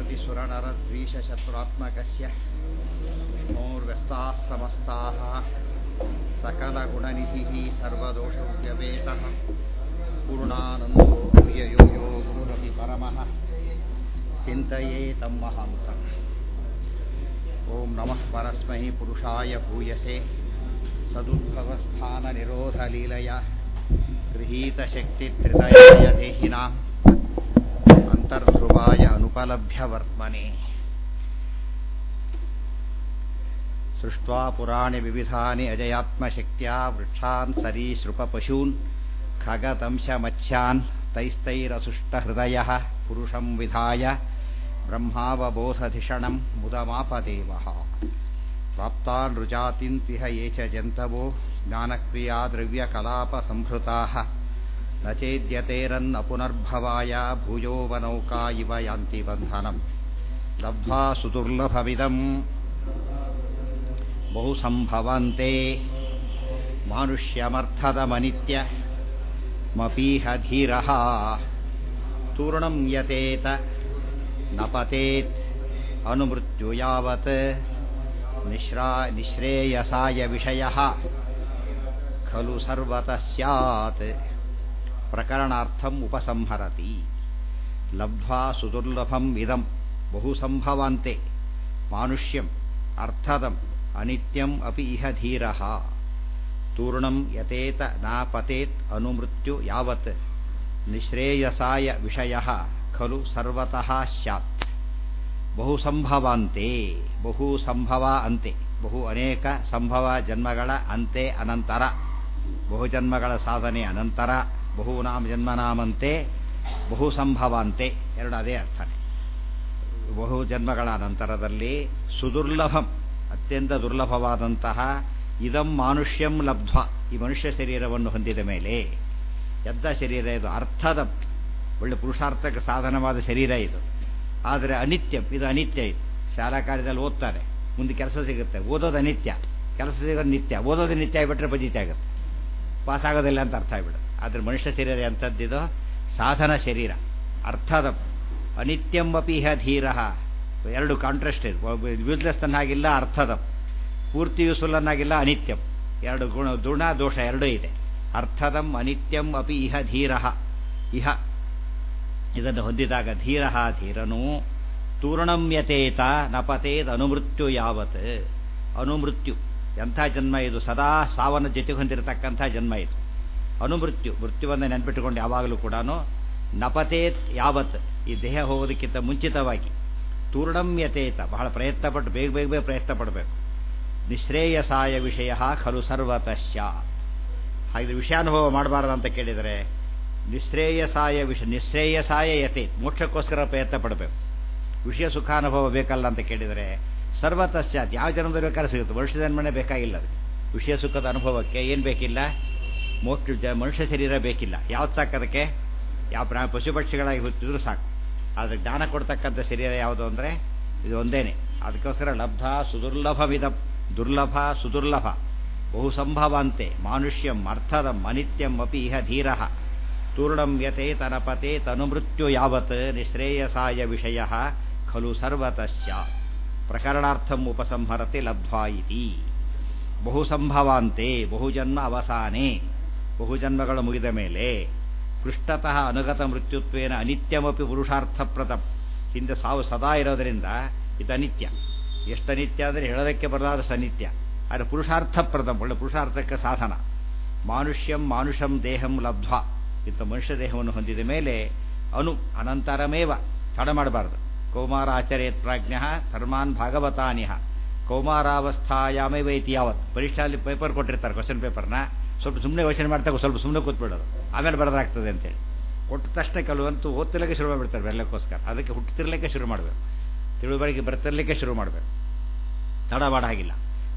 सुरनरद्वीषशत्रुरात्मकस्य विष्णोर्व्यस्ताः समस्ताः सकलगुणनिधिः सर्वदोषव्यपेतः पूर्णानन्दो व्ययो यो गुरुरपि परमः चिन्तये तं महान्तम् ॐ नमः परस्मै पुरुषाय भूयसे सदुद्भवस्थाननिरोधलीलया गृहीतशक्तिधृतयाय देहिनाम् अन्तर्ध्रुवाय अनुपलभ्यवर्त्मने सृष्ट्वा पुराणि विविधानि अजयात्मशक्त्या वृक्षान् सरीसृपपशून् खगदंशमत्स्यान् तैस्तैरसुष्टहृदयः पुरुषं विधाय ब्रह्मावबोधधिषणं मुदमापदेवः प्राप्तान् रुजातीन्तिह ये च जन्तवो ज्ञानक्रियाद्रव्यकलापसंहृताः न चेद्यतेरन्न पुनर्भवाय भूयोवनौका इव यान्ति बन्धनम् लब्ध्वा सुदुर्लभमिदम् बहु सम्भवन्ते मानुष्यमर्थदमनित्य मपीह धीरः तूर्णं यतेत न पतेत् अनुमृत्यु यावत् निश्रा निःश्रेयसाय विषयः खलु सर्वतः स्यात् प्रकरणार्थम् उपसंहरति लब्ध्वा सुदुर्लभम् इदम् बहु सम्भवन्ते मानुष्यम् अर्थदम् अनित्यम् अपि इह धीरः तूर्णं यतेत न पतेत् अनुमृत्यु यावत् निःश्रेयसाय विषयः खलु सर्वतः स्यात् ಬಹು ಸಂಭವಾಂತೆ ಬಹು ಸಂಭವ ಅಂತೆ ಬಹು ಅನೇಕ ಸಂಭವ ಜನ್ಮಗಳ ಅಂತೆ ಅನಂತರ ಬಹು ಜನ್ಮಗಳ ಸಾಧನೆ ಅನಂತರ ಬಹುನಾಮ ಜನ್ಮನಾಮಂತೆ ಬಹು ಸಂಭವಾಂತೆ ಎರಡು ಅದೇ ಅರ್ಥನೇ ಬಹು ಜನ್ಮಗಳ ನಂತರದಲ್ಲಿ ಸುದುರ್ಲಭಂ ಅತ್ಯಂತ ದುರ್ಲಭವಾದಂತಹ ಇದಂ ಮಾನುಷ್ಯಂ ಲಬ್ಧ್ವ ಈ ಮನುಷ್ಯ ಶರೀರವನ್ನು ಹೊಂದಿದ ಮೇಲೆ ಎದ್ದ ಶರೀರ ಇದು ಅರ್ಥದ ಒಳ್ಳೆ ಪುರುಷಾರ್ಥಕ್ಕೆ ಸಾಧನವಾದ ಶರೀರ ಇದು ಆದರೆ ಅನಿತ್ಯ ಇದು ಅನಿತ್ಯ ಇದು ಶಾಲಾ ಕಾರ್ಯದಲ್ಲಿ ಓದ್ತಾರೆ ಮುಂದೆ ಕೆಲಸ ಸಿಗುತ್ತೆ ಓದೋದು ಅನಿತ್ಯ ಕೆಲಸ ಸಿಗೋದು ನಿತ್ಯ ಓದೋದು ನಿತ್ಯ ಆಗಿಬಿಟ್ರೆ ಬಜಿತೆ ಆಗುತ್ತೆ ಪಾಸ್ ಆಗೋದಿಲ್ಲ ಅಂತ ಅರ್ಥ ಆಗಿಬಿಡುತ್ತೆ ಆದರೆ ಮನುಷ್ಯ ಶರೀರ ಎಂಥದ್ದಿದು ಸಾಧನ ಶರೀರ ಅರ್ಥದ ಅನಿತ್ಯಂಬಪಿ ಇಹ ಧೀರ ಎರಡು ಕಾಂಟ್ರಾಸ್ಟ್ ಇದೆ ಯೂಸ್ಲೆಸ್ ಅನ್ನಾಗಿಲ್ಲ ಅರ್ಥದ ಪೂರ್ತಿ ಯೂಸ್ಫುಲ್ ಅನ್ನಾಗಿಲ್ಲ ಅನಿತ್ಯಂ ಎರಡು ಗುಣ ದುಣ ದೋಷ ಎರಡೂ ಇದೆ ಅರ್ಥದಂ ಅನಿತ್ಯಂ ಅಪಿ ಇಹ ಧೀರ ಇಹ ಇದನ್ನು ಹೊಂದಿದಾಗ ಧೀರ ಧೀರನು ತೂರ್ಣಂ ಯತೇತ ನಪತೇದ್ ಅನುಮೃತ್ಯು ಯಾವತ್ ಅನುಮೃತ್ಯು ಎಂಥ ಜನ್ಮ ಇದು ಸದಾ ಸಾವನ್ನ ಜೊತೆ ಹೊಂದಿರತಕ್ಕಂಥ ಜನ್ಮ ಇದು ಅನುಮೃತ್ಯು ಮೃತ್ಯುವನ್ನು ನೆನ್ಪಿಟ್ಟುಕೊಂಡು ಯಾವಾಗಲೂ ಕೂಡ ನಪತೇತ್ ಯಾವತ್ ಈ ದೇಹ ಹೋಗೋದಕ್ಕಿಂತ ಮುಂಚಿತವಾಗಿ ತೂರ್ಣಂ ಯತೇತ ಬಹಳ ಪ್ರಯತ್ನಪಟ್ಟು ಬೇಗ ಬೇಗ ಬೇಗ ಪ್ರಯತ್ನ ಪಡಬೇಕು ನಿಶ್ರೇಯಸಾಯ ವಿಷಯ ಖಲು ಸರ್ವತಶ್ಯ ಹಾಗೆ ವಿಷಯಾನುಭವ ಮಾಡಬಾರ್ದು ಅಂತ ಕೇಳಿದರೆ ನಿಶ್ರೇಯಸಾಯ ವಿಷ ನಿಶ್ರೇಯಸಾಯ ಯತೆ ಮೋಕ್ಷಕ್ಕೋಸ್ಕರ ಪ್ರಯತ್ನ ಪಡಬೇಕು ವಿಷಯ ಸುಖಾನುಭವ ಬೇಕಲ್ಲ ಅಂತ ಕೇಳಿದರೆ ಸರ್ವತಶ್ಚಾತ್ ಯಾವ ಜನ್ಮದಲ್ಲಿ ಬೇಕಾದ್ರೆ ಸಿಗುತ್ತೆ ಮನುಷ್ಯ ಜನ್ಮನೇ ಬೇಕಾಗಿಲ್ಲ ಅದು ವಿಷಯ ಸುಖದ ಅನುಭವಕ್ಕೆ ಏನು ಬೇಕಿಲ್ಲ ಮೋಕ್ಷ ಜ ಮನುಷ್ಯ ಶರೀರ ಬೇಕಿಲ್ಲ ಯಾವ್ದು ಸಾಕು ಅದಕ್ಕೆ ಯಾವ ಪ್ರಾ ಪಶು ಪಕ್ಷಿಗಳಾಗಿ ಹುಟ್ಟಿದ್ರು ಸಾಕು ಆದರೆ ಜ್ಞಾನ ಕೊಡ್ತಕ್ಕಂಥ ಶರೀರ ಯಾವುದು ಅಂದರೆ ಇದು ಒಂದೇನೆ ಅದಕ್ಕೋಸ್ಕರ ಲಬ್ಧ ಸುದುರ್ಲಭವಿದ ದುರ್ಲಭ ಸುದುರ್ಲಭ ಬಹು ಸಂಭವಾಂತೆ ಮಾನುಷ್ಯಂ ಅರ್ಥದಂ ಅನಿತ್ಯಂ ಅಪಿ ಇಹ ಧೀರ ತೂರ್ಣಂ ಯತೆ ತನಪತೆ ತನುಮೃತ್ಯು ಯಾವತ್ ನಿಶ್ರೇಯಸಾಯ ವಿಷಯ ಖಲು ಸರ್ವತಶ್ಯ ಪ್ರಕರಣಾರ್ಥಂ ಉಪಸಂಹರತೆ ಲಬ್ಧ್ವಾ ಇತಿ ಬಹು ಸಂಭವಾಂತೆ ಬಹುಜನ್ಮ ಅವಸಾನೆ ಬಹುಜನ್ಮಗಳು ಮುಗಿದ ಮೇಲೆ ಪೃಷ್ಠತಃ ಅನುಗತ ಮೃತ್ಯುತ್ವೇನ ಅನಿತ್ಯಮಪಿ ಪುರುಷಾರ್ಥಪ್ರದಂ ಹಿಂದೆ ಸಾವು ಸದಾ ಇರೋದರಿಂದ ಇದು ಅನಿತ್ಯ ಎಷ್ಟು ಅನಿತ್ಯ ಅಂದರೆ ಹೇಳೋದಕ್ಕೆ ಬರಲಾದಷ್ಟು ಅನಿತ್ಯ ಆದರೆ ಪುರುಷಾರ್ಥಪ್ರದಂ ಒಳ್ಳೆ ಪುರುಷಾರ್ಥಕ್ಕೆ ಸಾಧನ ಮಾನುಷ್ಯಂ ಮಾನುಷಂ ದೇಹಂ ಲಬ್ಧ್ವಾ ಇಂಥ ಮನುಷ್ಯ ದೇಹವನ್ನು ಹೊಂದಿದ ಮೇಲೆ ಅನು ಅನಂತರಮೇವ ತಡ ಮಾಡಬಾರದು ಕೌಮಾರ ಆಚರೇತ್ ಪ್ರಾಜ್ಞ ಧರ್ಮಾನ್ ಭಾಗವತಾನಿಹ ಕೌಮಾರಾವಸ್ಥಾಯಾಮೇವ ಇತಿ ಯಾವತ್ ಪರೀಕ್ಷೆಯಲ್ಲಿ ಪೇಪರ್ ಕೊಟ್ಟಿರ್ತಾರೆ ಕ್ವಶನ್ ಪೇಪರ್ನ ಸ್ವಲ್ಪ ಸುಮ್ಮನೆ ಯೋಚನೆ ಮಾಡ್ತಾ ಸ್ವಲ್ಪ ಸುಮ್ಮನೆ ಕೂತ್ಬಿಡೋದು ಆಮೇಲೆ ಬರೋದಾಗ್ತದೆ ಅಂತೇಳಿ ಕೊಟ್ಟ ತಕ್ಷಣ ಕೆಲವಂತೂ ಓದ್ತಿರ್ಲಿಕ್ಕೆ ಶುರು ಮಾಡಿಬಿಡ್ತಾರೆ ಬೆಲ್ಲಕ್ಕೋಸ್ಕರ ಅದಕ್ಕೆ ಹುಟ್ಟುತ್ತಿರ್ಲಿಕ್ಕೆ ಶುರು ಮಾಡಬೇಕು ತಿಳುವಳಿಕೆ ಬರ್ತಿರ್ಲಿಕ್ಕೆ ಶುರು ಮಾಡಬೇಕು ತಡ ಮಾಡ ಹಾಗಿಲ್ಲ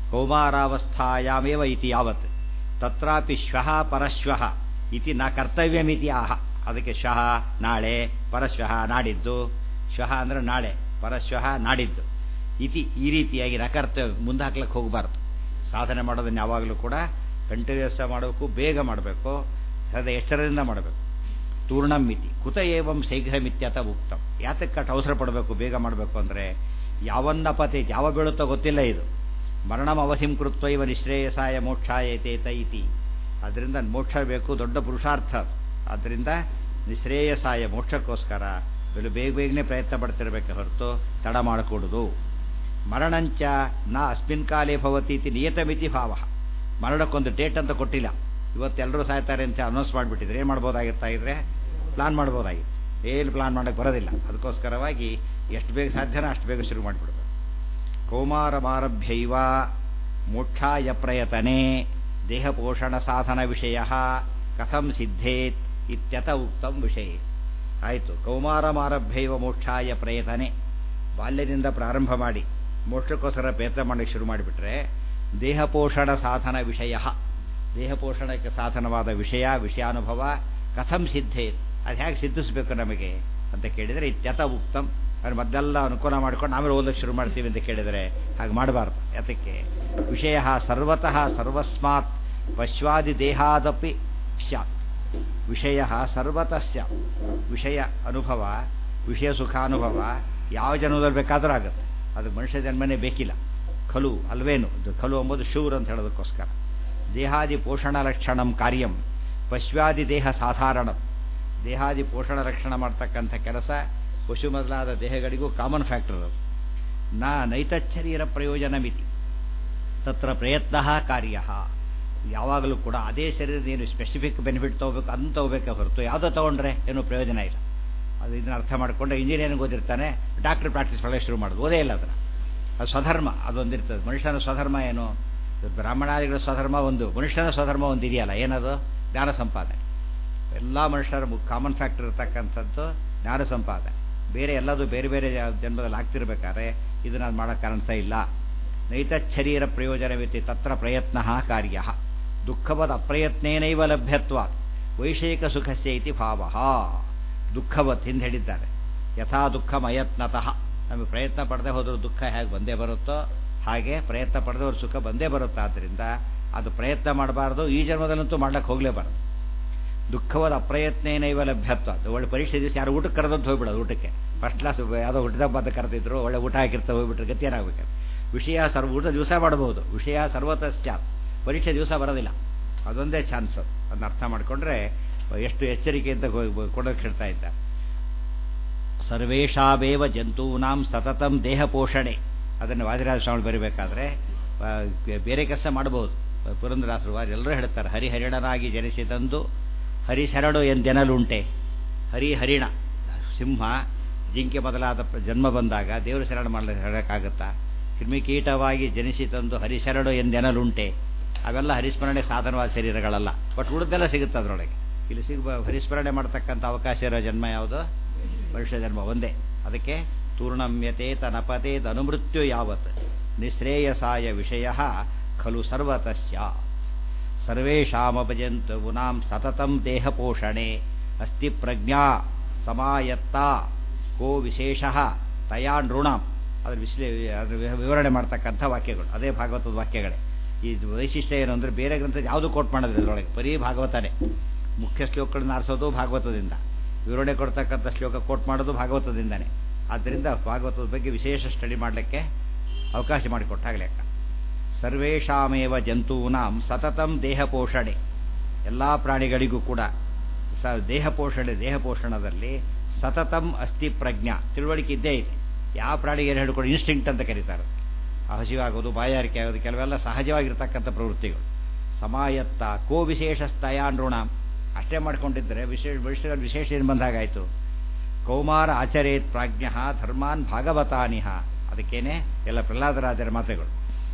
ಕೌಮಾರಾವಸ್ಥಾಯಾಮೇವ ಇತಿ ಯಾವತ್ ತತ್ರಾಪಿ ಶ್ವಃ ಪರಶ್ವಃ ಇತಿ ನ ಕರ್ತವ್ಯಮಿತಿ ಆಹ ಅದಕ್ಕೆ ಶ್ವಃ ನಾಳೆ ಪರಶ್ವಃ ನಾಡಿದ್ದು ಶ್ವಃ ಅಂದರೆ ನಾಳೆ ಪರಶ್ವಃ ನಾಡಿದ್ದು ಇತಿ ಈ ರೀತಿಯಾಗಿ ನ ಕರ್ತವ್ಯ ಮುಂದೆ ಹಾಕ್ಲಿಕ್ಕೆ ಹೋಗಬಾರ್ದು ಸಾಧನೆ ಮಾಡೋದನ್ನು ಯಾವಾಗಲೂ ಕೂಡ ಕಂಟಿನ್ಯೂಸ್ ಮಾಡಬೇಕು ಬೇಗ ಮಾಡಬೇಕು ಸದಾ ಎಚ್ಚರದಿಂದ ಮಾಡಬೇಕು ತೂರ್ಣಂ ಇತಿ ಕುತ ಏವಂ ಶೀಘ್ರಮಿತ್ಯತ ಉಕ್ತಂ ಯಾತಕ್ಕೆ ಅಷ್ಟು ಅವಸರ ಪಡಬೇಕು ಬೇಗ ಮಾಡಬೇಕು ಅಂದರೆ ಯಾವನ್ನಪತಿ ಯಾವ ಬೀಳುತ್ತೋ ಗೊತ್ತಿಲ್ಲ ಇದು ಮರಣಂ ಅವಧಿಂ ಕೃತ್ವ ಇವ ನಿಶ್ರೇಯಸಾಯ ಮೋಕ್ಷಾಯತೇತ ಇತಿ ಅದರಿಂದ ಮೋಕ್ಷ ಬೇಕು ದೊಡ್ಡ ಪುರುಷಾರ್ಥ ಅದು ಆದ್ದರಿಂದ ನಿಶ್ರೇಯಸಾಯ ಮೋಕ್ಷಕ್ಕೋಸ್ಕರ ಬೆಳು ಬೇಗ ಬೇಗನೆ ಪ್ರಯತ್ನ ಪಡ್ತಿರ್ಬೇಕೆ ಹೊರತು ತಡ ಮಾಡಕೂಡುದು ಮರಣಂಚ ನ ಅಸ್ಮಿನ್ ಕಾಲೇ ಭವತಿ ಇತಿ ನಿಯತಮಿತಿ ಭಾವ ಮರಣಕ್ಕೊಂದು ಡೇಟ್ ಅಂತ ಕೊಟ್ಟಿಲ್ಲ ಇವತ್ತೆಲ್ಲರೂ ಸಾಯ್ತಾರೆ ಅಂತ ಅನೌನ್ಸ್ ಮಾಡಿಬಿಟ್ಟಿದ್ರೆ ಏನು ಮಾಡ್ಬೋದಾಗಿತ್ತಾ ಇದ್ರೆ ಪ್ಲಾನ್ ಮಾಡ್ಬೋದಾಗಿತ್ತು ಏನು ಪ್ಲಾನ್ ಮಾಡೋಕ್ಕೆ ಬರೋದಿಲ್ಲ ಅದಕ್ಕೋಸ್ಕರವಾಗಿ ಎಷ್ಟು ಬೇಗ ಸಾಧ್ಯನೋ ಅಷ್ಟು ಬೇಗ ಶುರು ಮಾಡಿಬಿಡ್ಬೇಕು ಕೌಮಾರಮಾರಭ್ಯೈವ ಮೋಕ್ಷಾಯ ಪ್ರಯತನೆ ದೇಹಪೋಷಣ ಸಾಧನ ವಿಷಯ ಕಥಂ ಸಿದ್ಧೇತ್ ಇತ್ಯತ ಉಕ್ತಂ ವಿಷಯ ಆಯಿತು ಕೌಮಾರಮಾರಭ್ಯೈವ ಮೋಕ್ಷಾಯ ಪ್ರಯತನೆ ಬಾಲ್ಯದಿಂದ ಪ್ರಾರಂಭ ಮಾಡಿ ಮೋಕ್ಷಕ್ಕೋಸ್ಕರ ಪ್ರಯತ್ನ ಮಾಡಲಿಕ್ಕೆ ಶುರು ಮಾಡಿಬಿಟ್ರೆ ದೇಹಪೋಷಣ ಸಾಧನ ವಿಷಯ ದೇಹಪೋಷಣಕ್ಕೆ ಸಾಧನವಾದ ವಿಷಯ ವಿಷಯಾನುಭವ ಕಥಂ ಸಿದ್ಧೇತ್ ಅದು ಹೇಗೆ ಸಿದ್ಧಿಸಬೇಕು ನಮಗೆ ಅಂತ ಕೇಳಿದರೆ ಇತ್ಯತ ಉಕ್ತಂ ಅದು ಮೊದಲೆಲ್ಲ ಅನುಕೂಲ ಮಾಡ್ಕೊಂಡು ಆಮೇಲೆ ಓದಕ್ಕೆ ಶುರು ಮಾಡ್ತೀವಿ ಅಂತ ಕೇಳಿದರೆ ಹಾಗೆ ಮಾಡಬಾರ್ದು ಯಾತಕ್ಕೆ ವಿಷಯ ಸರ್ವತಃ ಸರ್ವಸ್ಮಾತ್ ಪಶ್ವಾದಿ ದೇಹಾದಪಿ ಸ್ಯಾತ್ ವಿಷಯ ಸರ್ವತಃ ಸ್ಯಾತ್ ವಿಷಯ ಅನುಭವ ವಿಷಯ ಸುಖಾನುಭವ ಯಾವ ಜನ್ಮದಲ್ಲಿ ಬೇಕಾದರೂ ಆಗುತ್ತೆ ಅದು ಮನುಷ್ಯ ಜನ್ಮನೇ ಬೇಕಿಲ್ಲ ಖಲು ಅಲ್ವೇನು ಅದು ಖಲು ಎಂಬುದು ಶೂರ್ ಅಂತ ಹೇಳೋದಕ್ಕೋಸ್ಕರ ದೇಹಾದಿ ಪೋಷಣ ಲಕ್ಷಣಂ ಕಾರ್ಯಂ ಪಶ್ವಾದಿ ದೇಹ ಸಾಧಾರಣಂ ದೇಹಾದಿ ಪೋಷಣ ರಕ್ಷಣೆ ಮಾಡ್ತಕ್ಕಂಥ ಕೆಲಸ ಪಶು ಮೊದಲಾದ ದೇಹಗಳಿಗೂ ಕಾಮನ್ ಫ್ಯಾಕ್ಟರ್ ಅದು ನಾ ನೈತಚ್ಛರೀರ ಪ್ರಯೋಜನ ಮಿತಿ ತತ್ರ ಪ್ರಯತ್ನ ಕಾರ್ಯ ಯಾವಾಗಲೂ ಕೂಡ ಅದೇ ಶರೀರದ ಏನು ಸ್ಪೆಸಿಫಿಕ್ ಬೆನಿಫಿಟ್ ತೊಗೋಬೇಕು ಅದನ್ನು ತೊಗೋಬೇಕೆ ಹೊರತು ಯಾವುದೋ ತೊಗೊಂಡ್ರೆ ಏನೂ ಪ್ರಯೋಜನ ಇಲ್ಲ ಅದು ಇದನ್ನ ಅರ್ಥ ಮಾಡಿಕೊಂಡು ಇಂಜಿನಿಯರಿಂಗ್ ಓದಿರ್ತಾನೆ ಡಾಕ್ಟರ್ ಪ್ರಾಕ್ಟೀಸ್ ಮಾಡೋಕ್ಕೆ ಶುರು ಮಾಡೋದು ಓದೇ ಇಲ್ಲ ಅದನ್ನು ಅದು ಸ್ವಧರ್ಮ ಅದೊಂದಿರ್ತದೆ ಮನುಷ್ಯನ ಸ್ವಧರ್ಮ ಏನು ಬ್ರಾಹ್ಮಣಾದಿಗಳ ಸ್ವಧರ್ಮ ಒಂದು ಮನುಷ್ಯನ ಸ್ವಧರ್ಮ ಒಂದು ಇದೆಯಲ್ಲ ಏನದು ಜ್ಞಾನ ಸಂಪಾದನೆ ಎಲ್ಲ ಮನುಷ್ಯರ ಕಾಮನ್ ಫ್ಯಾಕ್ಟರ್ ಇರತಕ್ಕಂಥದ್ದು ಜ್ಞಾನ ಸಂಪಾದನೆ ಬೇರೆ ಎಲ್ಲದು ಬೇರೆ ಬೇರೆ ಜನ್ಮದಲ್ಲಿ ಆಗ್ತಿರ್ಬೇಕಾದ್ರೆ ಇದನ್ನು ಅದು ಮಾಡೋಕ್ಕೆ ಕಾಣಿಸ್ತಾ ಇಲ್ಲ ನೈತಚ್ಛರೀರ ಪ್ರಯೋಜನವಿತಿ ತತ್ರ ಪ್ರಯತ್ನ ಕಾರ್ಯ ದುಃಖವದ ಅಪ್ರಯತ್ನೇನೈವ ಲಭ್ಯತ್ವ ವೈಷಯಿಕ ಸುಖಸ್ಯ ಇತಿ ಭಾವ ದುಃಖವತ್ ಹಿಂದೆ ಹೇಳಿದ್ದಾರೆ ಯಥಾ ದುಃಖ ಮಯತ್ನತಃ ನಮಗೆ ಪ್ರಯತ್ನ ಪಡದೆ ಹೋದರೂ ದುಃಖ ಹೇಗೆ ಬಂದೇ ಬರುತ್ತೋ ಹಾಗೆ ಪ್ರಯತ್ನ ಪಡೆದವರು ಸುಖ ಬಂದೇ ಬರುತ್ತೆ ಆದ್ದರಿಂದ ಅದು ಪ್ರಯತ್ನ ಮಾಡಬಾರ್ದು ಈ ಜನ್ಮದಲ್ಲಂತೂ ಮಾಡ್ಲಿಕ್ಕೆ ಹೋಗಲೇಬಾರ್ದು ದುಃಖವಾದ ಅಪ್ರಯತ್ನೇನೈವ ಲಭ್ಯತ್ವ ಒಳ್ಳೆ ಪರೀಕ್ಷೆ ದಿವಸ ಯಾರು ಊಟಕ್ಕೆ ಕರೆದಂತ ಹೋಗ್ಬಿಡೋದು ಊಟಕ್ಕೆ ಫಸ್ಟ್ ಕ್ಲಾಸ್ ಯಾವುದೋ ಹುಟ್ಟಿದಬ್ಬ ಅಂತ ಕರೆದಿದ್ರು ಒಳ್ಳೆ ಊಟ ಹಾಕಿರ್ತಾ ಹೋಗ್ಬಿಟ್ರೆ ಗತಿ ಏನಾಗಬೇಕು ವಿಷಯ ಸರ್ವ ಊಟ ದಿವಸ ಮಾಡಬಹುದು ವಿಷಯ ಸರ್ವತಃ ಪರೀಕ್ಷೆ ದಿವಸ ಬರೋದಿಲ್ಲ ಅದೊಂದೇ ಚಾನ್ಸ್ ಅದನ್ನ ಅರ್ಥ ಮಾಡಿಕೊಂಡ್ರೆ ಎಷ್ಟು ಎಚ್ಚರಿಕೆಯಿಂದ ಕೊಡೋಕೆ ಹೇಳ್ತಾ ಇದ್ದ ಸರ್ವೇಷಾವೇವ ಜಂತೂನಾಂ ಸತತಂ ದೇಹ ಪೋಷಣೆ ಅದನ್ನು ವಾದಿರಾಜ ಸ್ವಾಮಿ ಬರೀಬೇಕಾದ್ರೆ ಬೇರೆ ಕೆಲಸ ಮಾಡಬಹುದು ಪುರಂದರಾಸರು ಎಲ್ಲರೂ ಹೇಳ್ತಾರೆ ಹರಿಹರಿಣನಾಗಿ ಜನಿಸಿದಂದು ಹರಿಶರಣು ಎಂದೆನಲುಂಟೆ ಹರಿ ಹರಿಣ ಸಿಂಹ ಜಿಂಕೆ ಮೊದಲಾದ ಜನ್ಮ ಬಂದಾಗ ದೇವರು ಶರಣ ಮಾಡಲಿಕ್ಕೆ ಹೇಳೋಕ್ಕಾಗತ್ತಾ ಕ್ರಿಮಿಕೀಟವಾಗಿ ಜನಿಸಿತಂದು ಹರಿಶರಣು ಎಂದೆನಲುಂಟೆ ಅವೆಲ್ಲ ಹರಿಸ್ಮರಣೆ ಸಾಧನವಾದ ಶರೀರಗಳಲ್ಲ ಬಟ್ ಉಳಿದೆಲ್ಲ ಸಿಗುತ್ತೆ ಅದರೊಳಗೆ ಇಲ್ಲಿ ಸಿಗ ಹರಿಸ್ಮರಣೆ ಮಾಡ್ತಕ್ಕಂಥ ಅವಕಾಶ ಇರೋ ಜನ್ಮ ಯಾವುದು ಮನುಷ್ಯ ಜನ್ಮ ಒಂದೇ ಅದಕ್ಕೆ ತೂರ್ಣಮ್ಯತೆ ತನಪತೆ ತನುಮೃತ್ಯು ಯಾವತ್ ನಿಶ್ರೇಯಸಾಯ ವಿಷಯ ಖಲು ಸರ್ವತಸ್ಯ ಸರ್ವೇಷಾಮಭಜಂತುನಾಂ ಸತತಂ ದೇಹಪೋಷಣೆ ಅಸ್ತಿ ಪ್ರಜ್ಞಾ ಸಮಾಯತ್ತ ಕೋ ವಿಶೇಷ ತಯಾ ನೃಣಾಂ ಅದ್ರ ವಿಶ್ಲೇ ಅದ್ರ ವಿವರಣೆ ಮಾಡ್ತಕ್ಕಂಥ ವಾಕ್ಯಗಳು ಅದೇ ಭಾಗವತದ ವಾಕ್ಯಗಳೇ ಈ ವೈಶಿಷ್ಟ್ಯ ಏನು ಅಂದರೆ ಬೇರೆ ಗ್ರಂಥ ಯಾವುದು ಕೋಟ್ ಮಾಡೋದು ಇದರೊಳಗೆ ಬರೀ ಭಾಗವತನೇ ಮುಖ್ಯ ಶ್ಲೋಕಗಳನ್ನ ಆರಿಸೋದು ಭಾಗವತದಿಂದ ವಿವರಣೆ ಕೊಡ್ತಕ್ಕಂಥ ಶ್ಲೋಕ ಕೋಟ್ ಮಾಡೋದು ಭಾಗವತದಿಂದನೇ ಆದ್ದರಿಂದ ಭಾಗವತದ ಬಗ್ಗೆ ವಿಶೇಷ ಸ್ಟಡಿ ಮಾಡಲಿಕ್ಕೆ ಅವಕಾಶ ಮಾಡಿಕೊಟ್ಟಾಗ ಲೆಕ್ಕ ಸರ್ವೇಷಾಮೇವ ಜಂತೂನಾಂ ಸತತಂ ದೇಹ ಪೋಷಣೆ ಎಲ್ಲ ಪ್ರಾಣಿಗಳಿಗೂ ಕೂಡ ಸ ದೇಹ ಪೋಷಣೆ ದೇಹ ಪೋಷಣದಲ್ಲಿ ಸತತಂ ಅಸ್ಥಿ ಪ್ರಜ್ಞಾ ತಿಳುವಳಿಕೆ ಇದ್ದೇ ಇದೆ ಯಾವ ಪ್ರಾಣಿಗೆ ಏನು ಹೇಳ್ಕೊಂಡು ಇನ್ಸ್ಟಿಂಕ್ಟ್ ಅಂತ ಕರೀತಾರೆ ಹಸಿವಾಗೋದು ಬಾಯಾರಿಕೆ ಆಗೋದು ಕೆಲವೆಲ್ಲ ಸಹಜವಾಗಿರ್ತಕ್ಕಂಥ ಪ್ರವೃತ್ತಿಗಳು ಸಮಾಯತ್ತ ಕೋ ವಿಶೇಷ ಸ್ತಯಾನೃಣ ಅಷ್ಟೇ ಮಾಡ್ಕೊಂಡಿದ್ದರೆ ವಿಶೇಷ ವಿಶೇಷ ವಿಶೇಷ ಏನು ಬಂದಾಗಾಯಿತು ಕೌಮಾರ ಆಚರೇತ್ ಪ್ರಾಜ್ಞ ಧರ್ಮಾನ್ ಭಾಗವತಾನಿಹ ಅದಕ್ಕೇನೆ ಎಲ್ಲ ಪ್ರಹ್ಲಾದರಾಜರ ಮಾತುಗಳು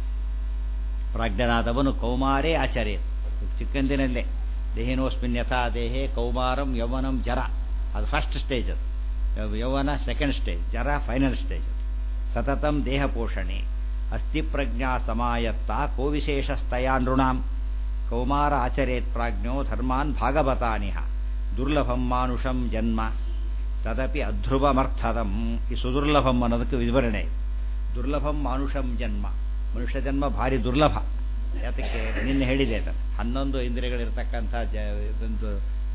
ಪ್ರಾಜ್ಞನಾದವನು ಕೌಮಾರೇ ಆಚರೇತ್ ಚಿಕ್ಕಂದಿನಲ್ಲೇ ದೇಹಿನೋಸ್ಮಿನ್ ಯಥಾ ದೇಹೇ ಕೌಮಾರಂ ಯೌವನಂ ಜರ ಅದು ಫಸ್ಟ್ ಸ್ಟೇಜ್ ಅದು ಯೌವನ ಸೆಕೆಂಡ್ ಸ್ಟೇಜ್ ಜರ ಫೈನಲ್ ಸ್ಟೇಜ್ ಅದು ಸತತಂ ದೇಹ ಪೋಷಣೆ ಅಸ್ಥಿ ಪ್ರಜ್ಞಾ ಸಮಾಯತ್ತ ಕೋ ವಿಶೇಷ ಸ್ತಯಾನೃಣಾಂ ಕೌಮಾರ ಆಚರೇತ್ ಪ್ರಾಜ್ಞೋ ಧರ್ಮಾನ್ ಭಾಗವತಾನಿಹ ದುರ್ಲಭಂ ಮಾನುಷಂ ಜನ್ಮ ತದಪಿ ಅಧ್ರುವಮರ್ಥದಂ ಈ ಸುದುರ್ಲಭಂ ಅನ್ನೋದಕ್ಕೆ ವಿವರಣೆ ದುರ್ಲಭಂ ಮಾನುಷಂ ಜನ್ಮ ಮನುಷ್ಯ ಜನ್ಮ ಭಾರಿ ದುರ್ಲಭ ಯಾತಕ್ಕೆ ನಿನ್ನೆ ಹೇಳಿದೆ ಅದನ್ನು ಹನ್ನೊಂದು ಇಂದ್ರಿಯಗಳಿರ್ತಕ್ಕಂಥ ಜ ಒಂದು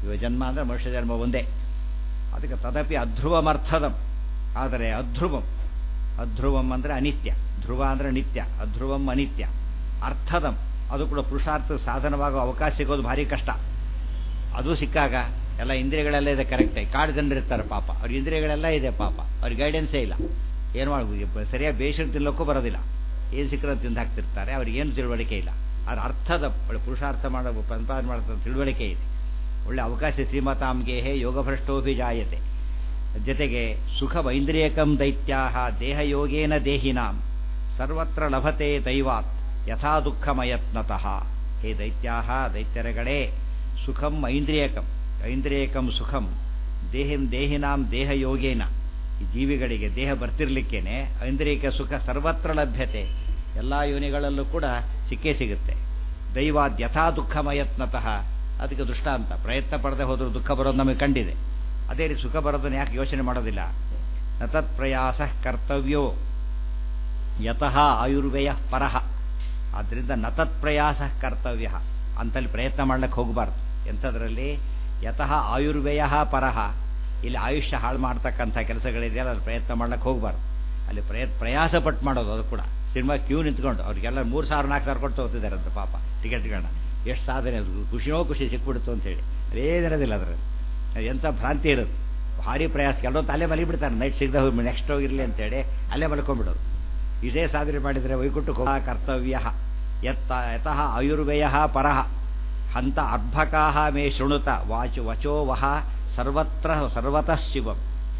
ಯುವ ಜನ್ಮ ಅಂದರೆ ಮನುಷ್ಯ ಜನ್ಮ ಒಂದೇ ಅದಕ್ಕೆ ತದಪಿ ಅಧ್ರುವಮರ್ಥದಂ ಆದರೆ ಅಧ್ರುವಂ ಅಧ್ರುವಂ ಅಂದರೆ ಅನಿತ್ಯ ಧ್ರುವ ಅಂದರೆ ನಿತ್ಯ ಅಧ್ರುವಂ ಅನಿತ್ಯ ಅರ್ಥದಂ ಅದು ಕೂಡ ಪುರುಷಾರ್ಥ ಸಾಧನವಾಗುವ ಅವಕಾಶ ಸಿಗೋದು ಭಾರಿ ಕಷ್ಟ ಅದು ಸಿಕ್ಕಾಗ ಎಲ್ಲ ಇಂದ್ರಿಯಗಳೆಲ್ಲ ಇದೆ ಕರೆಕ್ಟಾಗಿ ಕಾಡು ಜನರು ಇರ್ತಾರೆ ಪಾಪ ಅವ್ರ ಇಂದ್ರಿಯಗಳೆಲ್ಲ ಇದೆ ಪಾಪ ಅವ್ರಿಗೆ ಗೈಡೆನ್ಸೇ ಇಲ್ಲ ಏನು ಮಾಡ್ಬೋದು ಸರಿಯಾಗಿ ಬೇಷನ್ ತಿನ್ನೋಕ್ಕೂ ಬರೋದಿಲ್ಲ ಏನು ಸಿಕ್ಕರೆ ತಿಂದು ಹಾಕ್ತಿರ್ತಾರೆ ಅವ್ರಿಗೆ ಏನು ತಿಳುವಳಿಕೆ ಇಲ್ಲ ಅದ್ರ ಅರ್ಥದ ಒಳ್ಳೆ ಪುರುಷಾರ್ಥ ಮಾಡೋ ಸಂಪಾದನೆ ಮಾಡೋ ತಿಳುವಳಿಕೆ ಇದೆ ಒಳ್ಳೆ ಅವಕಾಶ ಶ್ರೀಮತಾಂಗೆ ಯೋಗಭ್ರಷ್ಟೋಭಿಜಾಯತೆ ಜೊತೆಗೆ ಸುಖ ವೈಂದ್ರಿಯಕಂ ದೈತ್ಯಾಹ ದೇಹಯೋಗೇನ ದೇಹಿನಾಂ ಸರ್ವತ್ರ ಲಭತೆ ದೈವಾತ್ ಯಥಾ ದುಃಖಮಯತ್ನತಃ ಹೇ ದೈತ್ಯಾಹ ದೈತ್ಯರಗಳೇ ಸುಖಂ ಐಂದ್ರಿಯಕಂ ಐಂದ್ರಿಯಕಂ ಸುಖಂ ದೇಹಿಂ ದೇಹಿನಾಂ ದೇಹಯೋಗೇನ ಈ ಜೀವಿಗಳಿಗೆ ದೇಹ ಬರ್ತಿರ್ಲಿಕ್ಕೇನೆ ಐಂದ್ರಿಯಕ ಸುಖ ಸರ್ವತ್ರ ಲಭ್ಯತೆ ಎಲ್ಲ ಯೋನಿಗಳಲ್ಲೂ ಕೂಡ ಸಿಕ್ಕೇ ಸಿಗುತ್ತೆ ದೈವಾದ್ ಯಥಾ ದುಃಖಮಯತ್ನತಃ ಅದಕ್ಕೆ ದೃಷ್ಟಾಂತ ಪ್ರಯತ್ನ ಪಡದೆ ಹೋದರೂ ದುಃಖ ಬರೋದು ನಮಗೆ ಕಂಡಿದೆ ಅದೇ ರೀತಿ ಸುಖ ಬರೋದನ್ನು ಯಾಕೆ ಯೋಚನೆ ಮಾಡೋದಿಲ್ಲ ನ ತತ್ ಪ್ರಯಾಸ ಕರ್ತವ್ಯೋ ಯತಃ ಆಯುರ್ವೇಯ ಪರಹ ಆದ್ದರಿಂದ ನ ತತ್ ಪ್ರಯಾಸ ಕರ್ತವ್ಯ ಅಂತಲ್ಲಿ ಪ್ರಯತ್ನ ಮಾಡ್ಲಿಕ್ಕೆ ಹೋಗಬಾರ್ದು ಎಂಥದ್ರಲ್ಲಿ ಯತಃ ಆಯುರ್ವೇಯ ಪರಹ ಇಲ್ಲಿ ಆಯುಷ್ಯ ಹಾಳು ಮಾಡ್ತಕ್ಕಂಥ ಕೆಲಸಗಳಿದೆಯಲ್ಲ ಅಲ್ಲಿ ಪ್ರಯತ್ನ ಮಾಡ್ಲಿಕ್ಕೆ ಹೋಗಬಾರ್ದು ಅಲ್ಲಿ ಪ್ರಯತ್ ಪ್ರಯಾಸ ಪಟ್ಟು ಮಾಡೋದು ಅದು ಕೂಡ ಸಿನಿಮಾ ಕ್ಯೂ ನಿಂತ್ಕೊಂಡು ಅವ್ರಿಗೆಲ್ಲ ಮೂರು ಸಾವಿರ ನಾಲ್ಕು ಸಾವಿರ ಕೊಟ್ಟು ಹೋಗ್ತಿದ್ದಾರೆ ಅಂತ ಪಾಪ ಟಿಕೆಟ್ಗಳನ್ನ ಎಷ್ಟು ಸಾಧನೆ ಅದು ಖುಷಿನೋ ಖುಷಿ ಸಿಕ್ಬಿಡ್ತು ಅಂತೇಳಿ ಅದೇನಿರೋದಿಲ್ಲ ಅದರಲ್ಲಿ ಎಂಥ ಭ್ರಾಂತಿ ಇರುತ್ತೆ ಭಾರಿ ಪ್ರಯಾಸ ಕೆಲವೊಂದು ಅಲ್ಲೇ ಮಲಗಿಬಿಡ್ತಾರೆ ನೈಟ್ ಸಿಗದೆ ಹೋಗಿ ನೆಕ್ಸ್ಟ್ ಹೋಗಿರಲಿ ಅಂತೇಳಿ ಅಲ್ಲೇ ಮಲ್ಕೊಂಡ್ಬಿಡೋದು ಇದೇ ಸಾಧನೆ ಮಾಡಿದರೆ ವೈಕುಂಠಕ್ಕೆ ಹೋಗ ಕರ್ತವ್ಯ ಯತ್ತ ಯತಃ ಆಯುರ್ವೇಯ ಪರಃ ಹಂತ ಅರ್ಭಕಾ ಮೇ ಶೃಣುತ ವಾಚು ವಚೋ ವಹ ಸರ್ವತ್ರ ಸರ್ವತಃ ಶಿವಂ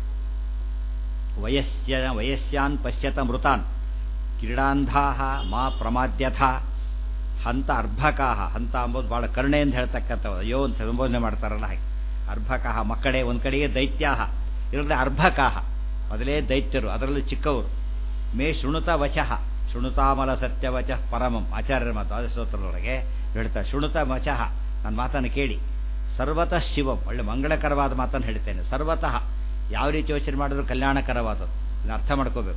ವಯಸ್ಯ ವಯಸ್ಯಾನ್ ಪಶ್ಯತ ಮೃತಾನ್ ಕ್ರೀಡಾಂಧಾ ಮಾ ಪ್ರಮಾದ್ಯಥ ಹಂತ ಅರ್ಭಕಾಹ ಹಂತ ಅಂಬೋದು ಭಾಳ ಕರುಣೆ ಅಂತ ಹೇಳ್ತಕ್ಕಂಥವು ಅಯ್ಯೋ ಅಂತ ಸಂಬೋಧನೆ ಮಾಡ್ತಾರಲ್ಲ ಹಾಗೆ ಅರ್ಭಕಾಹ ಮಕ್ಕಳೇ ಒಂದು ಕಡೆಗೆ ದೈತ್ಯಾಹ ಇರೋದ್ರೆ ಅರ್ಭಕಾಹ ಮೊದಲೇ ದೈತ್ಯರು ಅದರಲ್ಲಿ ಚಿಕ್ಕವರು ಮೇ ಶೃಣುತ ವಚಃ ಶೃಣುತಾಮಲ ಸತ್ಯವಚ ಪರಮಂ ಆಚಾರ್ಯರ ಮಾತು ಆದಸ್ತೋತ್ರದೊಳಗೆ ಹೇಳ್ತಾರೆ ಶೃಣುತ ವಚಃ ನನ್ನ ಮಾತನ್ನು ಕೇಳಿ ಸರ್ವತಃ ಶಿವಂ ಒಳ್ಳೆ ಮಂಗಳಕರವಾದ ಮಾತನ್ನು ಹೇಳ್ತೇನೆ ಸರ್ವತಃ ಯಾವ ರೀತಿ ಯೋಚನೆ ಮಾಡಿದ್ರು ಕಲ್ಯಾಣಕರವಾದದ್ದು ಇದನ್ನ ಅರ್ಥ ಮಾಡ್ಕೋಬೇಕು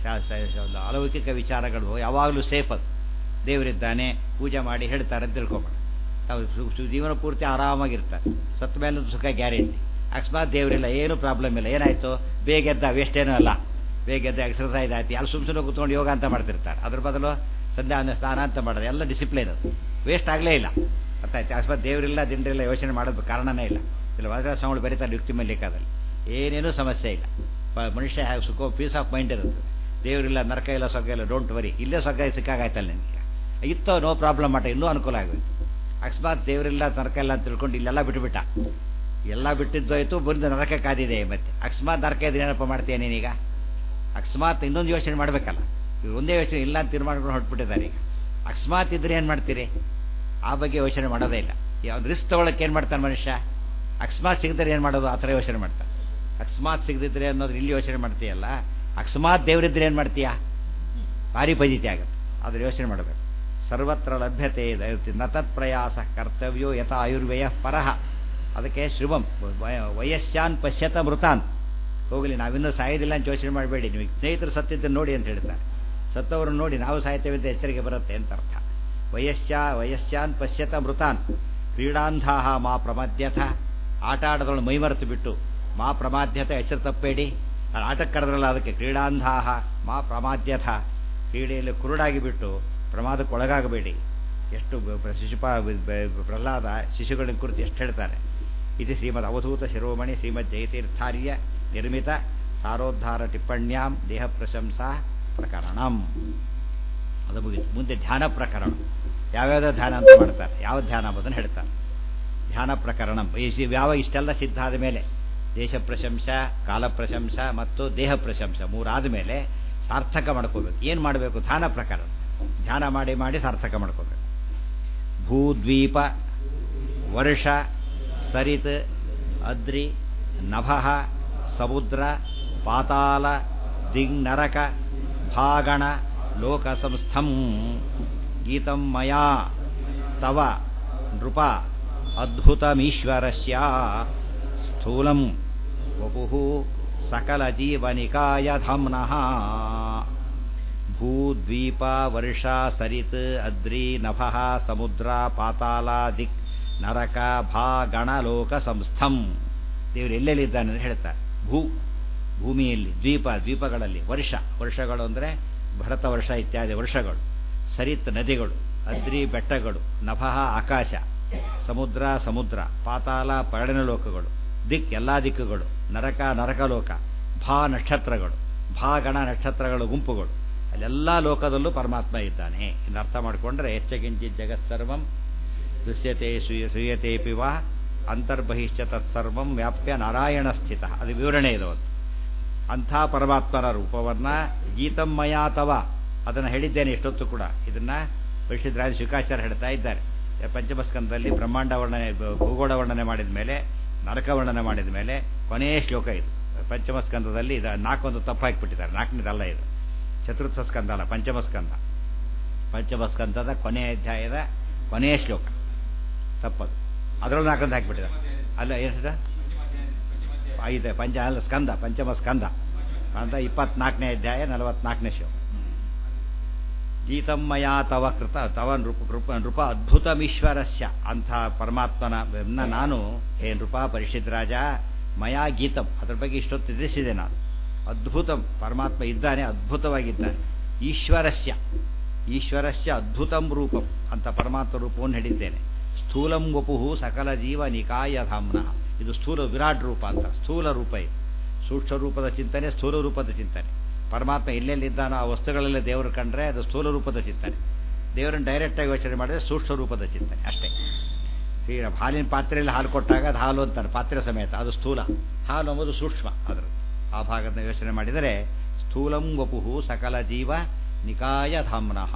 ಒಂದು ಅಲೌಕಿಕ ವಿಚಾರಗಳು ಯಾವಾಗಲೂ ಸೇಫ್ ಅದು ದೇವರಿದ್ದಾನೆ ಪೂಜೆ ಮಾಡಿ ಹೇಳ್ತಾರೆ ಅಂತ ತಿಳ್ಕೊಬೇಡ ತಾವು ಜೀವನ ಪೂರ್ತಿ ಆರಾಮಾಗಿರ್ತಾರೆ ಸತ್ತ ಮೇಲೆ ಸುಖ ಗ್ಯಾರಂಟಿ ಅಕಸ್ಮಾತ್ ದೇವರಿಲ್ಲ ಏನು ಪ್ರಾಬ್ಲಮ್ ಇಲ್ಲ ಏನಾಯ್ತು ಬೇಗ ಎದ್ದ ವೇಸ್ಟೇನೂ ಅಲ್ಲ ಬೇಗ ಎದ್ದ ಎಕ್ಸರ್ಸೈಸ್ ಆಯ್ತು ಅಲ್ಲಿ ಸುಮ್ ಸುಮ್ಮನೆ ಕೂತ್ಕೊಂಡು ಯೋಗ ಅಂತ ಮಾಡ್ತಿರ್ತಾರೆ ಅದ್ರ ಬದಲು ಸಂಧ್ಯಾ ಸ್ನಾನ ಅಂತ ಮಾಡೋದು ಎಲ್ಲ ಡಿಸಿಪ್ಲಿನ್ ಅದು ವೇಸ್ಟ್ ಆಗಲೇ ಇಲ್ಲ ಅರ್ಥ ಆಯ್ತು ಅಕಸ್ಮಾತ್ ದೇವರಿಲ್ಲ ದಿಂಡ್ರಿಲ್ಲ ಯೋಚನೆ ಮಾಡೋದು ಕಾರಣನೇ ಇಲ್ಲ ಇಲ್ಲ ವಜ್ರ ಸ್ವಾಮಿಗಳು ಬರೀತಾರೆ ಯುಕ್ತಿ ಮಲ್ಲಿಕಾದಲ್ಲಿ ಏನೇನೂ ಸಮಸ್ಯೆ ಇಲ್ಲ ಮನುಷ್ಯ ಹ್ಯಾವ್ ಸುಖೋ ಪೀಸ್ ಆಫ್ ಮೈಂಡ್ ಇರುತ್ತೆ ದೇವರಿಲ್ಲ ನರಕ ಇಲ್ಲ ಸ್ವರ್ಗ ಇಲ್ಲ ಡೋಂಟ್ ವರಿ ಇಲ್ಲೇ ಸ್ವರ್ಗ ಸಿಕ್ಕಾಗಾಯ್ತಲ್ಲ ನಿನಗೆ ಇತ್ತೋ ನೋ ಪ್ರಾಬ್ಲಮ್ ಮಾಟ ಇನ್ನೂ ಅನುಕೂಲ ಆಗೋಯ್ತು ಅಕಸ್ಮಾತ್ ದೇವರಿಲ್ಲ ನರಕ ಇಲ್ಲ ಅಂತ ತಿಳ್ಕೊಂಡು ಇಲ್ಲೆಲ್ಲ ಬಿಟ್ಟುಬಿಟ್ಟ ಎಲ್ಲ ಬಿಟ್ಟಿದ್ದೋಯ್ತು ಬಂದು ನರಕ ಕಾದಿದೆ ಮತ್ತೆ ಅಕಸ್ಮಾತ್ ನರಕ ಇದ್ರೆ ಏನಪ್ಪ ಮಾಡ್ತೀಯ ನೀನೀಗ ಅಕಸ್ಮಾತ್ ಇನ್ನೊಂದು ಯೋಚನೆ ಮಾಡಬೇಕಲ್ಲ ಇವ್ರು ಒಂದೇ ಯೋಚನೆ ಇಲ್ಲ ಅಂತ ತೀರ್ಮಾನಗಳು ಹೊರಟ್ಬಿಟ್ಟಿದ್ದಾರೆ ಈಗ ಅಕಸ್ಮಾತ್ ಇದ್ರೆ ಏನು ಮಾಡ್ತೀರಿ ಆ ಬಗ್ಗೆ ಯೋಚನೆ ಮಾಡೋದೇ ಇಲ್ಲ ಯಾವ್ದು ರಿಸ್ಕ್ ತಗೊಳಕ್ಕೆ ಏನು ಮಾಡ್ತಾನೆ ಮನುಷ್ಯ ಅಕಸ್ಮಾತ್ ಸಿಗದ್ರೆ ಏನು ಮಾಡೋದು ಆ ಥರ ಯೋಚನೆ ಮಾಡ್ತಾನೆ ಅಕಸ್ಮಾತ್ ಸಿಗದಿದ್ರೆ ಅನ್ನೋದು ಇಲ್ಲಿ ಯೋಚನೆ ಮಾಡ್ತೀಯಲ್ಲ ಅಕಸ್ಮಾತ್ ದೇವರಿದ್ರೆ ಏನು ಮಾಡ್ತೀಯಾ ಭಾರಿ ಪಜಿತಿ ಆಗುತ್ತೆ ಅದ್ರ ಯೋಚನೆ ಮಾಡಬೇಕು ಸರ್ವತ್ರ ಲಭ್ಯತೆ ನ ತತ್ ಪ್ರಯಾಸ ಕರ್ತವ್ಯೋ ಯಥ ಆಯುರ್ವೇಯ ಪರಹ ಅದಕ್ಕೆ ಶ್ರೀಮಂ ವಯಸ್ಸಾನ್ ಪಶ್ಯತ ಮೃತಾನ್ ಹೋಗಲಿ ನಾವಿನ್ನೂ ಸಾಯೋದಿಲ್ಲ ಅಂತ ಯೋಚನೆ ಮಾಡಬೇಡಿ ನೀವು ಸ್ನೇಹಿತರು ಸತ್ತಿದ್ದನ್ನು ನೋಡಿ ಅಂತ ಹೇಳ್ತಾರೆ ಸತ್ತವರನ್ನು ನೋಡಿ ನಾವು ಸಾಯ್ತೇವೆ ಅಂತ ಎಚ್ಚರಿಕೆ ಬರುತ್ತೆ ಅಂತ ಅರ್ಥ ವಯಸ್ಸಾ ವಯಸ್ಸಾನ್ ಪಶ್ಯತ ಮೃತಾನ್ ಕ್ರೀಡಾಂಧಾಹ ಮಾ ಪ್ರಮದ್ಯಥ ಆಟ ಆಡೋದ್ರೊಳಗೆ ಮೈಮರೆತು ಬಿಟ್ಟು ಮಾ ಪ್ರಮಾದ್ಯತೆ ಹೆಸರು ತಪ್ಪಬೇಡಿ ಆಟಕ್ಕೆ ಕರೆದ್ರಲ್ಲ ಅದಕ್ಕೆ ಕ್ರೀಡಾಂಧಾಹ ಮಾ ಪ್ರಮಾದ್ಯಥ ಕ್ರೀಡೆಯಲ್ಲಿ ಕುರುಡಾಗಿ ಬಿಟ್ಟು ಪ್ರಮಾದಕ್ಕೆ ಒಳಗಾಗಬೇಡಿ ಎಷ್ಟು ಶಿಶುಪ ಪ್ರಹ್ಲಾದ ಶಿಶುಗಳಿನ ಕುರಿತು ಎಷ್ಟು ಹೇಳ್ತಾರೆ ಇದು ಶ್ರೀಮದ್ ಅವಧೂತ ಶಿರೋಮಣಿ ಶ್ರೀಮದ್ ಜಯತೀರ್ಥಾರ್ಯ ನಿರ್ಮಿತ ಸಾರೋದ್ಧಾರ ಟಿಪ್ಪಣ್ಯಾಂ ದೇಹ ಪ್ರಶಂಸಾ ಪ್ರಕರಣಂ ಅದು ಮುಗಿತು ಮುಂದೆ ಧ್ಯಾನ ಪ್ರಕರಣ ಯಾವ್ಯಾವ ಧ್ಯಾನ ಅಂತ ಮಾಡ್ತಾರೆ ಯಾವ ಧ್ಯಾನ ಅಂಬುದನ್ನು ಹೇಳ್ತಾರೆ ಧ್ಯಾನ ಪ್ರಕರಣ ಯಾವ ಇಷ್ಟೆಲ್ಲ ಸಿದ್ಧ ಆದ ಮೇಲೆ ದೇಶ ಪ್ರಶಂಸ ಕಾಲ ಪ್ರಶಂಸ ಮತ್ತು ದೇಹ ಪ್ರಶಂಸ ಮೂರಾದ ಮೇಲೆ ಸಾರ್ಥಕ ಮಾಡ್ಕೋಬೇಕು ಏನು ಮಾಡಬೇಕು ಧ್ಯಾನ ಪ್ರಕರಣ ಧ್ಯಾನ ಮಾಡಿ ಮಾಡಿ ಸಾರ್ಥಕ ಮಾಡ್ಕೋಬೇಕು ಭೂದ್ವೀಪ ವರ್ಷ ಸರಿತ್ ಅದ್ರಿ ನಭಃ ಸಮುದ್ರ ಪಾತಾಲ ದಿಗ್ನರಕ ಭಾಗಣ ಲೋಕಸಂಸ್ಥಂ ಗೀತಂ ಮಯಾ ತವ ನೃಪ ಅದ್ಭುತಮೀಶ್ವರಸ್ಯ ಸ್ಥೂಲಂ ವಪು ಸಕಲ ಜೀವನಿಕಾಯ ಧಾಮ್ನಃ ಭೂದ್ವೀಪ ವರ್ಷ ಸರಿತ್ ಅದ್ರಿ ನಭಃ ಸಮುದ್ರ ಪಾತಾಲ ದಿಕ್ ನರಕ ಭಾ ಗಣ ಲೋಕ ಸಂಸ್ಥಂ ದೇವರು ಎಲ್ಲೆಲ್ಲಿದ್ದಾನೆ ಅಂತ ಹೇಳ್ತಾರೆ ಭೂ ಭೂಮಿಯಲ್ಲಿ ದ್ವೀಪ ದ್ವೀಪಗಳಲ್ಲಿ ವರ್ಷ ವರ್ಷಗಳು ಅಂದರೆ ಭರತ ವರ್ಷ ಇತ್ಯಾದಿ ವರ್ಷಗಳು ಸರಿತ್ ನದಿಗಳು ಅದ್ರಿ ಬೆಟ್ಟಗಳು ನಭಃ ಆಕಾಶ ಸಮುದ್ರ ಸಮುದ್ರ ಪಾತಾಳ ಪರ್ಣನ ಲೋಕಗಳು ದಿಕ್ ಎಲ್ಲ ದಿಕ್ಕುಗಳು ನರಕ ನರಕಲೋಕ ಭಾ ನಕ್ಷತ್ರಗಳು ಭಾ ಗಣ ನಕ್ಷತ್ರಗಳ ಗುಂಪುಗಳು ಅಲ್ಲೆಲ್ಲ ಲೋಕದಲ್ಲೂ ಪರಮಾತ್ಮ ಇದ್ದಾನೆ ಇನ್ನು ಅರ್ಥ ಮಾಡಿಕೊಂಡ್ರೆ ಹೆಚ್ಚಗಿಂಚಿ ಜಗತ್ಸರ್ವಂ ದೃಶ್ಯತೆ ಸೂಯ ಸೂಯತೆ ಪಿವ ಅಂತರ್ಬಹಿಶ್ಚ ತತ್ಸರ್ವಂ ವ್ಯಾಪ್ಯ ನಾರಾಯಣ ಸ್ಥಿತ ಅದು ವಿವರಣೆ ಇದು ಒಂದು ಅಂಥ ಪರಮಾತ್ಮನ ರೂಪವನ್ನ ಗೀತಮ್ಮಯಾತವ ಅದನ್ನು ಹೇಳಿದ್ದೇನೆ ಎಷ್ಟೊತ್ತು ಕೂಡ ಇದನ್ನ ಪರಿಷದ್ರಾಜ ಶುಕಾಚಾರ್ಯ ಹೇಳ್ತಾ ಇದ್ದಾರೆ ಪಂಚಮಸ್ಕಂದದಲ್ಲಿ ಬ್ರಹ್ಮಾಂಡ ವರ್ಣನೆ ಭೂಗೋಳ ವರ್ಣನೆ ಮಾಡಿದ ಮೇಲೆ ನರಕ ವರ್ಣನೆ ಮಾಡಿದ ಮೇಲೆ ಕೊನೆಯ ಶ್ಲೋಕ ಇದು ಪಂಚಮಸ್ಕಂದದಲ್ಲಿ ಇದು ನಾಲ್ಕೊಂದು ತಪ್ಪು ಹಾಕಿಬಿಟ್ಟಿದ್ದಾರೆ ನಾಲ್ಕನೇದಲ್ಲ ಇದು ಚತುರ್ಥ ಸ್ಕಂದ ಅಲ್ಲ ಪಂಚಮಸ್ಕಂದ ಪಂಚಮಸ್ಕಂದದ ಕೊನೆಯ ಅಧ್ಯಾಯದ ಕೊನೆಯ ಶ್ಲೋಕ ತಪ್ಪದು ಅದರಲ್ಲೂ ನಾಲ್ಕೊಂದು ಹಾಕಿಬಿಟ್ಟಿದ್ದಾರೆ ಅಲ್ಲ ಏನಿದೆ ಐದು ಪಂಚ ಅಲ್ಲ ಸ್ಕಂದ ಪಂಚಮ ಸ್ಕಂದ ಅಂತ ಇಪ್ಪತ್ನಾಲ್ಕನೇ ಅಧ್ಯಾಯ ನಲವತ್ನಾಲ್ಕನೇ ಶ್ಲೋಕ ಗೀತಮ್ಮಯ ತವ ಕೃತ ತವ ನೃಪ ಕೃಪ ನೃಪ ಅದ್ಭುತಮೀಶ್ವರಸ್ಯ ಅಂಥ ಪರಮಾತ್ಮನ ನಾನು ಹೇ ನೃಪ ಪರಿಷತ್ ರಾಜ ಮಯಾ ಗೀತಂ ಅದ್ರ ಬಗ್ಗೆ ಇಷ್ಟೊತ್ತು ತಿಳಿಸಿದೆ ನಾನು ಅದ್ಭುತಂ ಪರಮಾತ್ಮ ಇದ್ದಾನೆ ಅದ್ಭುತವಾಗಿದ್ದಾನೆ ಈಶ್ವರಸ್ಯ ಈಶ್ವರಸ್ಯ ಅದ್ಭುತಂ ರೂಪಂ ಅಂತ ಪರಮಾತ್ಮ ರೂಪವನ್ನು ಹೇಳಿದ್ದೇನೆ ಸ್ಥೂಲಂ ವಪುಹು ಸಕಲ ಜೀವ ನಿಕಾಯ ಧಾಮ್ನ ಇದು ಸ್ಥೂಲ ವಿರಾಟ್ ರೂಪ ಅಂತ ಸ್ಥೂಲ ರೂಪ ಇದು ಸೂಕ್ಷ್ಮ ರೂಪದ ಚಿಂತನೆ ಸ್ಥೂಲ ರೂಪದ ಚಿಂತನೆ ಪರಮಾತ್ಮ ಎಲ್ಲೆಲ್ಲಿದ್ದಾನೋ ಆ ವಸ್ತುಗಳೆಲ್ಲ ದೇವರು ಕಂಡ್ರೆ ಅದು ಸ್ಥೂಲ ರೂಪದ ಚಿಂತನೆ ದೇವರನ್ನು ಡೈರೆಕ್ಟಾಗಿ ಯೋಚನೆ ಮಾಡಿದ್ರೆ ಸೂಕ್ಷ್ಮ ರೂಪದ ಚಿಂತನೆ ಅಷ್ಟೇ ಈಗ ಹಾಲಿನ ಪಾತ್ರೆಯಲ್ಲಿ ಹಾಲು ಕೊಟ್ಟಾಗ ಅದು ಹಾಲು ಅಂತಾರೆ ಪಾತ್ರೆ ಸಮೇತ ಅದು ಸ್ಥೂಲ ಹಾಲು ಎಂಬುದು ಸೂಕ್ಷ್ಮ ಅದರ ಆ ಭಾಗದ ಯೋಚನೆ ಮಾಡಿದರೆ ಸ್ಥೂಲಂ ವಪುಹು ಸಕಲ ಜೀವ ನಿಕಾಯ ಧಾಮ್ನಃ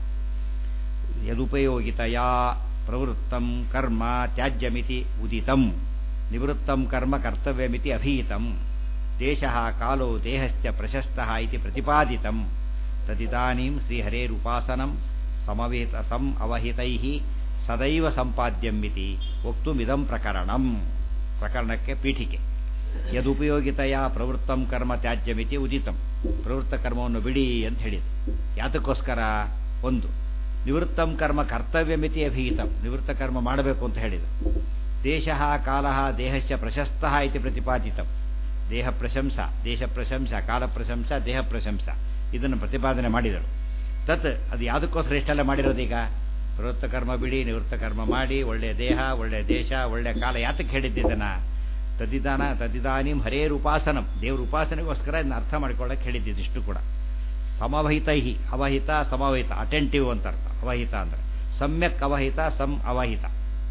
ಯದುಪಯೋಗಿತಯಾ ಪ್ರವೃತ್ತಂ ಕರ್ಮ ತ್ಯಾಜ್ಯಮಿತಿ ಉದಿತಂ ನಿವೃತ್ತಂ ಕರ್ಮ ಕರ್ತವ್ಯಮಿತಿ ಅಭೀತಂ ದೇಶ ಕಾಲೋ ದೇಹಶ್ಚ ಪ್ರಶಸ್ತ ಇತಿ ಪ್ರತಿಪಾದಿತಂ ತದಿದಾನೀಂ ಶ್ರೀಹರೇರುಪಾಸನಂ ಸಮವೇತ ಸಂ ಅವಹಿತೈ ಸದೈವ ಸಂಪಾದ್ಯಂಮಿತಿ ವಕ್ತುಮಿದಂ ಪ್ರಕರಣಂ ಪ್ರಕರಣಕ್ಕೆ ಪೀಠಿಕೆ ಯದುಪಯೋಗಿತೆಯ ಪ್ರವೃತ್ತಂ ಕರ್ಮ ತ್ಯಾಜ್ಯಮಿತಿ ಉದಿತಂ ಪ್ರವೃತ್ತ ಕರ್ಮವನ್ನು ಬಿಡಿ ಅಂತ ಹೇಳಿದೆ ಯಾತಕ್ಕೋಸ್ಕರ ಒಂದು ನಿವೃತ್ತಂ ಕರ್ಮ ಕರ್ತವ್ಯಮಿತಿ ಅಭೀತಂ ನಿವೃತ್ತ ಕರ್ಮ ಮಾಡಬೇಕು ಅಂತ ಹೇಳಿದ ದೇಶ ಕಾಲ ದೇಹಸ್ಯ ಪ್ರಶಸ್ತ ಇತಿ ಪ್ರತಿಪಾದಿತಂ ದೇಹ ಪ್ರಶಂಸ ದೇಶ ಪ್ರಶಂಸ ಕಾಲ ಪ್ರಶಂಸ ದೇಹ ಪ್ರಶಂಸ ಇದನ್ನು ಪ್ರತಿಪಾದನೆ ಮಾಡಿದರು ತತ್ ಅದು ಯಾವುದಕ್ಕೋಸ್ಕರ ಇಷ್ಟೆಲ್ಲ ಮಾಡಿರೋದೀಗ ಪ್ರವೃತ್ತ ಕರ್ಮ ಬಿಡಿ ನಿವೃತ್ತ ಕರ್ಮ ಮಾಡಿ ಒಳ್ಳೆಯ ದೇಹ ಒಳ್ಳೆಯ ದೇಶ ಒಳ್ಳೆಯ ಕಾಲ ಯಾತಕ್ಕೆ ಹೇಳಿದ್ದಿದ್ದನ ತದಿದಾನ ತದಿದಾನಿಂ ಹರೇರ್ ಉಪಾಸನಂ ದೇವ್ರ ಉಪಾಸನೆಗೋಸ್ಕರ ಇದನ್ನ ಅರ್ಥ ಮಾಡ್ಕೊಳ್ಳೋಕೆ ಹೇಳಿದ್ದಿದ್ದು ಇಷ್ಟು ಕೂಡ ಸಮವಹಿತೈಹಿ ಅವಹಿತ ಸಮವಹಿತ ಅಟೆಂಟಿವ್ ಅಂತ ಅರ್ಥ ಅವಹಿತ ಅಂದರೆ ಸಮ್ಯಕ್ ಅವಹಿತ ಸಂ ಅವಹಿತ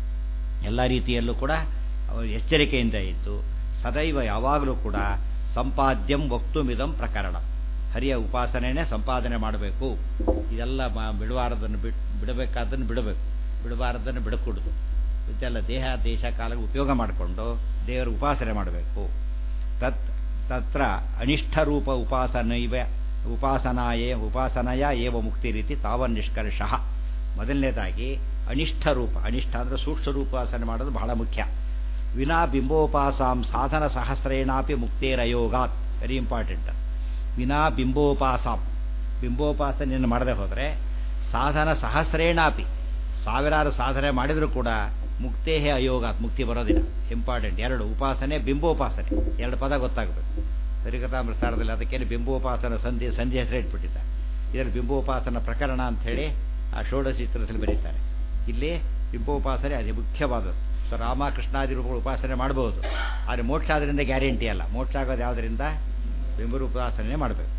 ಎಲ್ಲ ರೀತಿಯಲ್ಲೂ ಕೂಡ ಎಚ್ಚರಿಕೆಯಿಂದ ಇದ್ದು ಸದೈವ ಯಾವಾಗಲೂ ಕೂಡ ಸಂಪಾದ್ಯಂ ವಕ್ತುಮಿದಂ ಪ್ರಕರಣ ಹರಿಯ ಉಪಾಸನೆಯೇ ಸಂಪಾದನೆ ಮಾಡಬೇಕು ಇದೆಲ್ಲ ಬಿಡಬಾರದನ್ನು ಬಿಟ್ ಬಿಡಬೇಕಾದನ್ನು ಬಿಡಬೇಕು ಬಿಡಬಾರದನ್ನು ಬಿಡಕೂಡದು ಇದೆಲ್ಲ ದೇಹ ದೇಶ ಕಾಲ ಉಪಯೋಗ ಮಾಡಿಕೊಂಡು ದೇವರ ಉಪಾಸನೆ ಮಾಡಬೇಕು ತತ್ ತತ್ರ ಅನಿಷ್ಠ ರೂಪ ಉಪಾಸನೈವ ಉಪಾಸನಾಯೇ ಉಪಾಸನಯ ಏವ ಮುಕ್ತಿ ರೀತಿ ತಾವನ್ ನಿಷ್ಕರ್ಷ ಮೊದಲನೇದಾಗಿ ಅನಿಷ್ಠ ರೂಪ ಅನಿಷ್ಠ ಅಂದರೆ ಸೂಕ್ಷ್ಮ ರೂಪಾಸನೆ ಮಾಡೋದು ಬಹಳ ಮುಖ್ಯ ವಿನಾ ಬಿಂಬೋಪಾಸಾಂ ಸಾಧನ ಸಹಸ್ರೇಣಾಪಿ ಮುಕ್ತೇರಯೋಗಾತ್ ವೆರಿ ಇಂಪಾರ್ಟೆಂಟ್ ವಿನಾ ಬಿಂಬೋಪಾಸಾಂ ಬಿಂಬೋಪಾಸನೆಯನ್ನು ಮಾಡದೆ ಹೋದರೆ ಸಾಧನ ಸಹಸ್ರೇಣಾಪಿ ಸಾವಿರಾರು ಸಾಧನೆ ಮಾಡಿದರೂ ಕೂಡ ಮುಕ್ತೇಹೇ ಅಯೋಗಾತ್ ಮುಕ್ತಿ ಬರೋದಿಲ್ಲ ಇಂಪಾರ್ಟೆಂಟ್ ಎರಡು ಉಪಾಸನೆ ಬಿಂಬೋಪಾಸನೆ ಎರಡು ಪದ ಗೊತ್ತಾಗಬೇಕು ಸರಿಕಥಾಮೃತಾರದಲ್ಲಿ ಅದಕ್ಕೇನು ಬಿಂಬೋಪಾಸನ ಸಂಧಿ ಸಂಧಿ ಹೆಸರು ಇಟ್ಬಿಟ್ಟಿದ್ದಾರೆ ಇದರಲ್ಲಿ ಬಿಂಬೋಪಾಸನ ಪ್ರಕರಣ ಅಂಥೇಳಿ ಆ ಷೋಡಶ ಚಿತ್ರದಲ್ಲಿ ಬರೀತಾರೆ ಇಲ್ಲಿ ಬಿಂಬೋಪಾಸನೆ ಅತಿ ಮುಖ್ಯವಾದದ್ದು ಸೊ ರಾಮ ಕೃಷ್ಣಾದಿ ರೂಪಗಳು ಉಪಾಸನೆ ಮಾಡಬಹುದು ಆದರೆ ಮೋಕ್ಷ ಆದ್ರಿಂದ ಗ್ಯಾರಂಟಿ ಅಲ್ಲ ಮೋಕ್ಷ ಆಗೋದು ಯಾವುದರಿಂದ ಬಿಂಬರು ಉಪಾಸನೆ ಮಾಡಬೇಕು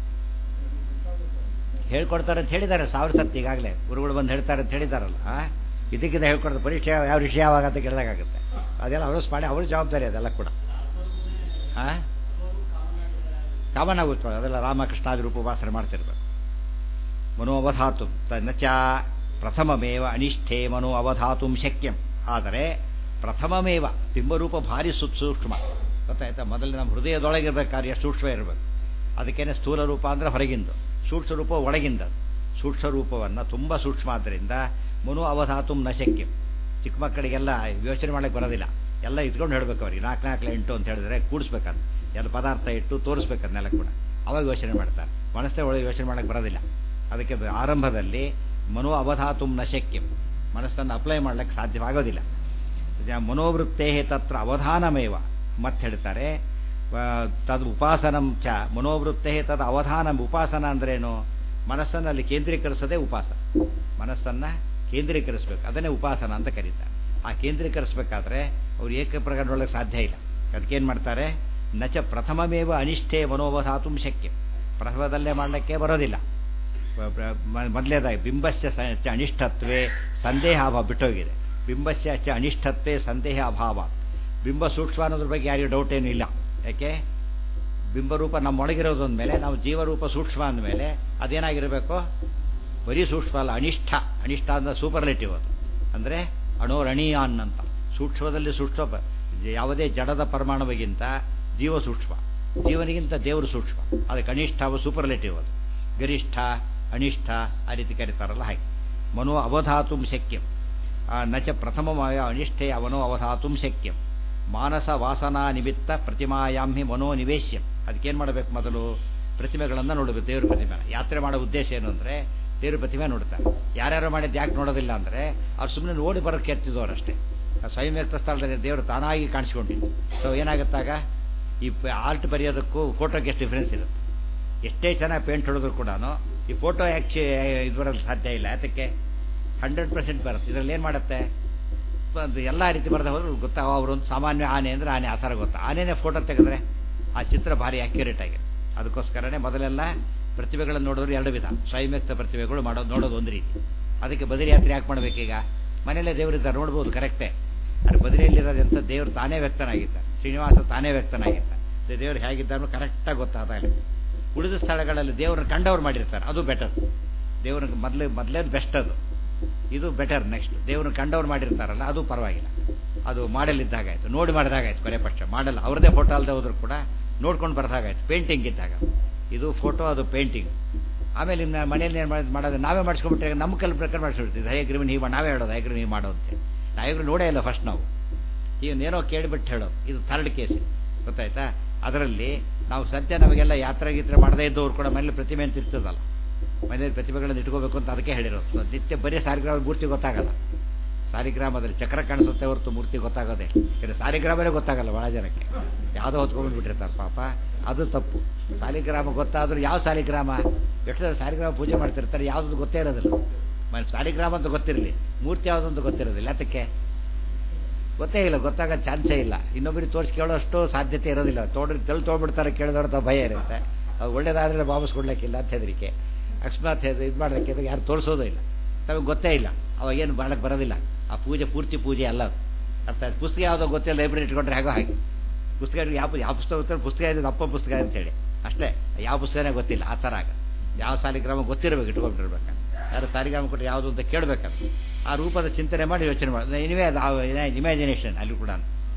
ಹೇಳ್ಕೊಡ್ತಾರೆ ಅಂತ ಹೇಳಿದ್ದಾರೆ ಸಾವಿರ ಸರ್ತಿ ಈಗಾಗಲೇ ಗುರುಗಳು ಬಂದು ಹೇಳ್ತಾರೆ ಅಂತ ಹೇಳಿದಾರಲ್ಲ ಇದಕ್ಕಿಂತ ಹೇಳ್ಕೊಡ್ತಾರೆ ಪರೀಕ್ಷೆ ಯಾವ ವಿಷಯ ಯಾವಾಗ ಅಂತ ಕೇಳಿದಾಗುತ್ತೆ ಅದೆಲ್ಲ ಅವರು ಮಾಡಿ ಅವ್ರ ಜವಾಬ್ದಾರಿ ಅದೆಲ್ಲ ಕೂಡ ಹಾಂ ಕಾಮನ್ ಆಗುತ್ತೆ ಅದೆಲ್ಲ ರಾಮಕೃಷ್ಣಾದಿ ರೂಪ ಉಪಾಸನೆ ಮಾಡ್ತಿರ್ಬೇಕು ಮನೋ ಅವಧಾತು ನಚ ಪ್ರಥಮಮೇವ ಅನಿಷ್ಠೆ ಮನೋ ಅವಧಾತು ಶಕ್ಯಂ ಆದರೆ ಪ್ರಥಮಮೇವ ಬಿಂಬರೂಪ ಭಾರಿ ಸೂಕ್ಷ್ಮ ಗೊತ್ತಾಯ್ತಾ ಮೊದಲು ನಮ್ಮ ಹೃದಯದೊಳಗಿರ್ಬೇಕಾದ್ರೆ ಎಷ್ಟು ಸೂಕ್ಷ್ಮ ಇರಬೇಕು ಅದಕ್ಕೇನೆ ಸ್ಥೂಲ ರೂಪ ಅಂದರೆ ಹೊರಗಿಂದು ಸೂಕ್ಷ್ಮ ರೂಪ ಒಳಗಿಂದ ಸೂಕ್ಷ್ಮ ರೂಪವನ್ನು ತುಂಬ ಸೂಕ್ಷ್ಮ ಆದ್ದರಿಂದ ಮನು ಅವಧಾತು ನ ಶಕ್ಯ ಚಿಕ್ಕ ಮಕ್ಕಳಿಗೆಲ್ಲ ಯೋಚನೆ ಮಾಡಕ್ಕೆ ಬರೋದಿಲ್ಲ ಎಲ್ಲ ಇಟ್ಕೊಂಡು ಹೇಳ್ಬೇಕು ಅವ್ರಿಗೆ ನಾಲ್ಕು ನಾಲ್ಕು ಎಂಟು ಅಂತ ಹೇಳಿದ್ರೆ ಕೂಡಿಸ್ಬೇಕಂತ ಎಲ್ಲ ಪದಾರ್ಥ ಇಟ್ಟು ತೋರಿಸ್ಬೇಕನ್ನೆಲ್ಲ ಕೂಡ ಅವಾಗ ಯೋಚನೆ ಮಾಡ್ತಾರೆ ಮನಸ್ಸೇ ಒಳಗೆ ಯೋಚನೆ ಮಾಡಕ್ಕೆ ಬರೋದಿಲ್ಲ ಅದಕ್ಕೆ ಆರಂಭದಲ್ಲಿ ಮನೋ ಅವಧಾತು ನ ಶಕ್ಯ ಮನಸ್ಸನ್ನು ಅಪ್ಲೈ ಮಾಡ್ಲಿಕ್ಕೆ ಸಾಧ್ಯವಾಗೋದಿಲ್ಲ ಮನೋವೃತ್ತೇ ತತ್ರ ಅವಧಾನಮೇವ ಮತ್ತೆ ಹೇಳ್ತಾರೆ ತದ್ ಉಪಾಸನಂ ಚ ಮನೋವೃತ್ತೇ ತದ್ ಅವಧಾನಂ ಉಪಾಸನ ಅಂದ್ರೇನು ಮನಸ್ಸನ್ನಲ್ಲಿ ಕೇಂದ್ರೀಕರಿಸದೆ ಉಪಾಸನ ಮನಸ್ಸನ್ನ ಕೇಂದ್ರೀಕರಿಸಬೇಕು ಅದನ್ನೇ ಉಪಾಸನ ಅಂತ ಕರೀತಾರೆ ಆ ಕೇಂದ್ರೀಕರಿಸಬೇಕಾದ್ರೆ ಅವ್ರು ಏಕಪ್ರಕಾರದೊಳಗೆ ಸಾಧ್ಯ ಇಲ್ಲ ಅದಕ್ಕೇನು ಮಾಡ್ತಾರೆ ನಚ ಪ್ರಥಮಮೇವ ಅನಿಷ್ಠೆ ಮನೋವಧಾತು ಶಕ್ಯ ಪ್ರಥಮದಲ್ಲೇ ಮಾಡಲಿಕ್ಕೆ ಬರೋದಿಲ್ಲ ಮೊದಲೇದಾಗಿ ಬಿಂಬಸ್ಯ ಚ ಅನಿಷ್ಠತ್ವೇ ಸಂದೇಹ ಅಭಾವ ಬಿಟ್ಟೋಗಿದೆ ಬಿಂಬಸ್ಯ ಚ ಅನಿಷ್ಠತ್ವೇ ಸಂದೇಹ ಅಭಾವ ಬಿಂಬ ಸೂಕ್ಷ್ಮ ಅನ್ನೋದ್ರ ಬಗ್ಗೆ ಯಾರಿಗೂ ಡೌಟ್ ಏನೂ ಇಲ್ಲ ಯಾಕೆ ಬಿಂಬರೂಪ ನಮ್ಮೊಳಗಿರೋದು ಅಂದಮೇಲೆ ನಾವು ಜೀವರೂಪ ಸೂಕ್ಷ್ಮ ಅಂದಮೇಲೆ ಅದೇನಾಗಿರಬೇಕು ಬರೀ ಸೂಕ್ಷ್ಮ ಅಲ್ಲ ಅನಿಷ್ಠ ಅನಿಷ್ಠ ಅಂದ್ರೆ ಸೂಪರ್ಲೇಟಿವ್ ಅದು ಅಂದರೆ ಅಣೋರಣೀಯಾನ್ ಅಂತ ಸೂಕ್ಷ್ಮದಲ್ಲಿ ಸೂಕ್ಷ್ಮ ಯಾವುದೇ ಜಡದ ಪರಮಾಣುವಿಗಿಂತ ಜೀವ ಸೂಕ್ಷ್ಮ ಜೀವನಿಗಿಂತ ದೇವರು ಸೂಕ್ಷ್ಮ ಅದಕ್ಕೆ ಅನಿಷ್ಠ ಅವ ಸೂಪರ್ಲೇಟಿವ್ ಅದು ಗರಿಷ್ಠ ಅನಿಷ್ಠ ಆ ರೀತಿ ಕರೀತಾರಲ್ಲ ಹಾಗೆ ಮನೋ ಅವಧಾತು ಶಕ್ಯಂ ನಚ ಪ್ರಥಮമായ ಅನಿಷ್ಠೆ ಅವನೋ ಅವಧಾತು ಶಕ್ಯಂ ಮಾನಸ ವಾಸನಾ ನಿಮಿತ್ತ ಪ್ರತಿಮಾಯಾಮಿ ಮನೋ ನಿವೇಶ್ಯಂ ಅದಕ್ಕೇನು ಮಾಡಬೇಕು ಮೊದಲು ಪ್ರತಿಮೆಗಳನ್ನು ನೋಡಬೇಕು ದೇವ್ರ ಪ್ರತಿಮೆ ಯಾತ್ರೆ ಮಾಡೋ ಉದ್ದೇಶ ಏನು ಅಂದರೆ ದೇವ್ರ ಪ್ರತಿಮೆ ನೋಡ್ತಾರೆ ಯಾರ್ಯಾರು ಮಾಡಿದ್ದು ಯಾಕೆ ನೋಡೋದಿಲ್ಲ ಅಂದರೆ ಅವ್ರು ಸುಮ್ಮನೆ ನೋಡಿ ಬರೋಕ್ಕೆ ಕೆತ್ತಿದವರು ಅಷ್ಟೇ ಸ್ವಯಂ ವ್ಯಕ್ತ ಸ್ಥಳದಲ್ಲಿ ದೇವರು ತಾನಾಗಿ ಕಾಣಿಸ್ಕೊಂಡಿದ್ದು ಸೊ ಏನಾಗುತ್ತಾಗ ಈ ಆರ್ಟ್ ಬರೆಯೋದಕ್ಕೂ ಫೋಟೋಗೆ ಎಷ್ಟು ಡಿಫ್ರೆನ್ಸ್ ಇರುತ್ತೆ ಎಷ್ಟೇ ಚೆನ್ನಾಗಿ ಪೇಂಟ್ ಹೊಡೆದ್ರು ಕೂಡ ಈ ಫೋಟೋ ಆ್ಯಕ್ಚು ಇದು ಬರೋದು ಸಾಧ್ಯ ಇಲ್ಲ ಯಾತಕ್ಕೆ ಹಂಡ್ರೆಡ್ ಪರ್ಸೆಂಟ್ ಬರುತ್ತೆ ಇದರಲ್ಲಿ ಏನು ಮಾಡುತ್ತೆ ಅದು ಎಲ್ಲ ರೀತಿ ಬರೆದ ಹೋದ್ರೆ ಗೊತ್ತಾ ಅವರೊಂದು ಸಾಮಾನ್ಯ ಆನೆ ಅಂದರೆ ಆನೆ ಆ ಥರ ಗೊತ್ತಾ ಆನೆನೇ ಫೋಟೋ ತೆಗೆದ್ರೆ ಆ ಚಿತ್ರ ಭಾರಿ ಅಕ್ಯುರೇಟ್ ಆಗಿದೆ ಅದಕ್ಕೋಸ್ಕರನೇ ಮೊದಲೆಲ್ಲ ಪ್ರತಿಭೆಗಳನ್ನು ನೋಡೋರು ಎರಡು ವಿಧ ಸ್ವಯಂವ್ಯಕ್ತ ಪ್ರತಿಭೆಗಳು ಮಾಡೋದು ನೋಡೋದು ಒಂದು ರೀತಿ ಅದಕ್ಕೆ ಬದರಿ ಯಾತ್ರೆ ಯಾಕೆ ಮಾಡಬೇಕೀಗ ಮನೆಯಲ್ಲೇ ದೇವರಿದ್ದಾರೆ ನೋಡ್ಬೋದು ಕರೆಕ್ಟೇ ಅದು ಬದರಿಯಲ್ಲಿರೋದಂತ ದೇವರು ತಾನೇ ವ್ಯಕ್ತನಾಗಿದ್ದಾರೆ ಶ್ರೀನಿವಾಸ ತಾನೇ ವ್ಯಕ್ತನಾಗಿದ್ದಾರೆ ದೇವರು ಹೇಗಿದ್ದಾರೋ ಕರೆಕ್ಟಾಗಿ ಗೊತ್ತಾದಾಗ ಉಳಿದ ಸ್ಥಳಗಳಲ್ಲಿ ದೇವರನ್ನ ಕಂಡವ್ರು ಮಾಡಿರ್ತಾರೆ ಅದು ಬೆಟರ್ ದೇವ್ರಿಗೆ ಮೊದಲೇ ಮೊದಲೇದು ಬೆಸ್ಟ್ ಅದು ಇದು ಬೆಟರ್ ನೆಕ್ಸ್ಟ್ ದೇವ್ರನ್ನ ಕಂಡವ್ರು ಮಾಡಿರ್ತಾರಲ್ಲ ಅದು ಪರವಾಗಿಲ್ಲ ಅದು ಮಾಡೆಲ್ ಇದ್ದಾಗಾಯ್ತು ನೋಡಿ ಮಾಡಿದಾಗಾಯ್ತು ಕೊನೆ ಪಕ್ಷ ಮಾಡಲ್ಲ ಅವ್ರದ್ದೇ ಫೋಟೋ ಅಲ್ಲದೆ ಹೋದ್ರು ಕೂಡ ನೋಡ್ಕೊಂಡು ಬರ್ದಾಗಾಯ್ತು ಪೇಂಟಿಂಗ್ ಇದ್ದಾಗ ಇದು ಫೋಟೋ ಅದು ಪೇಂಟಿಂಗ್ ಆಮೇಲೆ ಇನ್ನು ಮನೆಯಲ್ಲಿ ಏನು ಮಾಡೋದು ಮಾಡೋದು ನಾವೇ ಮಾಡಿಸ್ಕೊಂಡ್ಬಿಟ್ರೆ ನಮ್ಮ ಕಲ್ ಪ್ರಕಾರ ಮಾಡಿಸ್ಬಿಡ್ತೀವಿ ಹಯಗ್ರೀವನ್ ಹೀಗೆ ನಾವೇ ಹೇಳೋದು ಹಯಗ್ರೀವ್ ಹೀಗೆ ಮಾಡೋ ಅಂತ ನಾವಿಬ್ರು ನೋಡೇ ಇಲ್ಲ ಫಸ್ಟ್ ನಾವು ಏನೋ ಕೇಳಿಬಿಟ್ಟು ಹೇಳೋದು ಇದು ಥರ್ಡ್ ಕೇಸ್ ಗೊತ್ತಾಯ್ತಾ ಅದರಲ್ಲಿ ನಾವು ಸದ್ಯ ನಮಗೆಲ್ಲ ಯಾತ್ರೆ ಗೀತ್ರೆ ಮಾಡದೇ ಇದ್ದವ್ರು ಕೂಡ ಮನೇಲಿ ಪ್ರತಿಮೆ ಅಂತ ಇರ್ತದಲ್ಲ ಮನೇಲಿ ಪ್ರತಿಭೆಗಳನ್ನು ಇಟ್ಕೋಬೇಕು ಅಂತ ಅದಕ್ಕೆ ಹೇಳಿರೋದು ನಿತ್ಯ ಬರೀ ಸಾರಿಗ್ರಾಮ ಮೂರ್ತಿ ಗೊತ್ತಾಗಲ್ಲ ಸಾರಿಗ್ರಾಮದಲ್ಲಿ ಚಕ್ರ ಕಾಣಿಸುತ್ತೆ ಹೊರತು ಮೂರ್ತಿ ಗೊತ್ತಾಗೋದೇ ಯಾಕಂದರೆ ಸಾರಿಗ್ರಾಮನೇ ಗೊತ್ತಾಗಲ್ಲ ಭಾಳ ಜನಕ್ಕೆ ಯಾವುದೋ ಹೊತ್ಕೊಂಡು ಬಿಟ್ಟಿರ್ತಾರೆ ಪಾಪ ಅದು ತಪ್ಪು ಸಾಲಿಗ್ರಾಮ ಗೊತ್ತಾದರೂ ಯಾವ ಸಾಲಿಗ್ರಾಮ ಎಷ್ಟು ಸಾಲಿಗ್ರಾಮ ಪೂಜೆ ಮಾಡ್ತಿರ್ತಾರೆ ಯಾವುದೂ ಗೊತ್ತೇ ಇರೋದಿಲ್ಲ ಮನೆ ಸಾಲಿಗ್ರಾಮ ಅಂತ ಗೊತ್ತಿರಲಿ ಮೂರ್ತಿ ಯಾವುದು ಅಂತ ಗೊತ್ತಿರೋದಿಲ್ಲ ಯಾತಕ್ಕೆ ಗೊತ್ತೇ ಇಲ್ಲ ಗೊತ್ತಾಗೋ ಚಾನ್ಸೇ ಇಲ್ಲ ಇನ್ನೊಬ್ಬರಿಗೆ ತೋರಿಸಿ ಕೇಳೋಷ್ಟು ಸಾಧ್ಯತೆ ಇರೋದಿಲ್ಲ ತೋಡ್ರಿ ತೆಲ್ ತೊಗೊಂಡ್ಬಿಡ್ತಾರೆ ಕೇಳಿದವ್ರ ಭಯ ಇರುತ್ತೆ ಅದು ಒಳ್ಳೇದಾದ್ರೆ ವಾಪಸ್ ಕೊಡ್ಲಿಕ್ಕಿಲ್ಲ ಅಂತ ಹೆದರಿಕೆ ಅಕಸ್ಮಾತ್ ಇದು ಮಾಡ್ಲಿಕ್ಕೆ ಯಾರು ತೋರಿಸೋದೇ ಇಲ್ಲ ತಮಗೆ ಗೊತ್ತೇ ಇಲ್ಲ ಅವಾಗೇನು ಮಾಡಕ್ಕೆ ಬರೋದಿಲ್ಲ ಆ ಪೂಜೆ ಪೂರ್ತಿ ಪೂಜೆ ಅಲ್ಲ ಅದು ಅರ್ಥ ಪುಸ್ತಕ ಯಾವುದೋ ಗೊತ್ತಿಲ್ಲ ಲೈಬ್ರರಿ ಇಟ್ಕೊಂಡ್ರೆ ಹೇಗೋ ಹಾಗೆ ಪುಸ್ತಕ ಯಾವ ಯಾವ ಪುಸ್ತಕ ಗೊತ್ತಿಲ್ಲ ಪುಸ್ತಕ ಇದೆ ಅಪ್ಪ ಪುಸ್ತಕ ಅಂತೇಳಿ ಅಷ್ಟೇ ಯಾವ ಪುಸ್ತಕನೇ ಗೊತ್ತಿಲ್ಲ ಆ ಥರ ಆಗ ಯಾವ ಸಾಲಿಗ್ರಾಮ ಗೊತ್ತಿರಬೇಕು ಇಟ್ಕೊಂಡಿರ್ಬೇಕು ಯಾರು ಸಾಲಿಗ್ರಾಮ ಕೊಟ್ಟರೆ ಯಾವುದು ಅಂತ ಕೇಳಬೇಕಂತ ಆ ರೂಪದ ಚಿಂತನೆ ಮಾಡಿ ಯೋಚನೆ ಮಾಡಿ ಇನಿವೇ ಅದು ಇಮ್ಯಾಜಿನೇಷನ್ ಅಲ್ಲಿ ಕೂಡ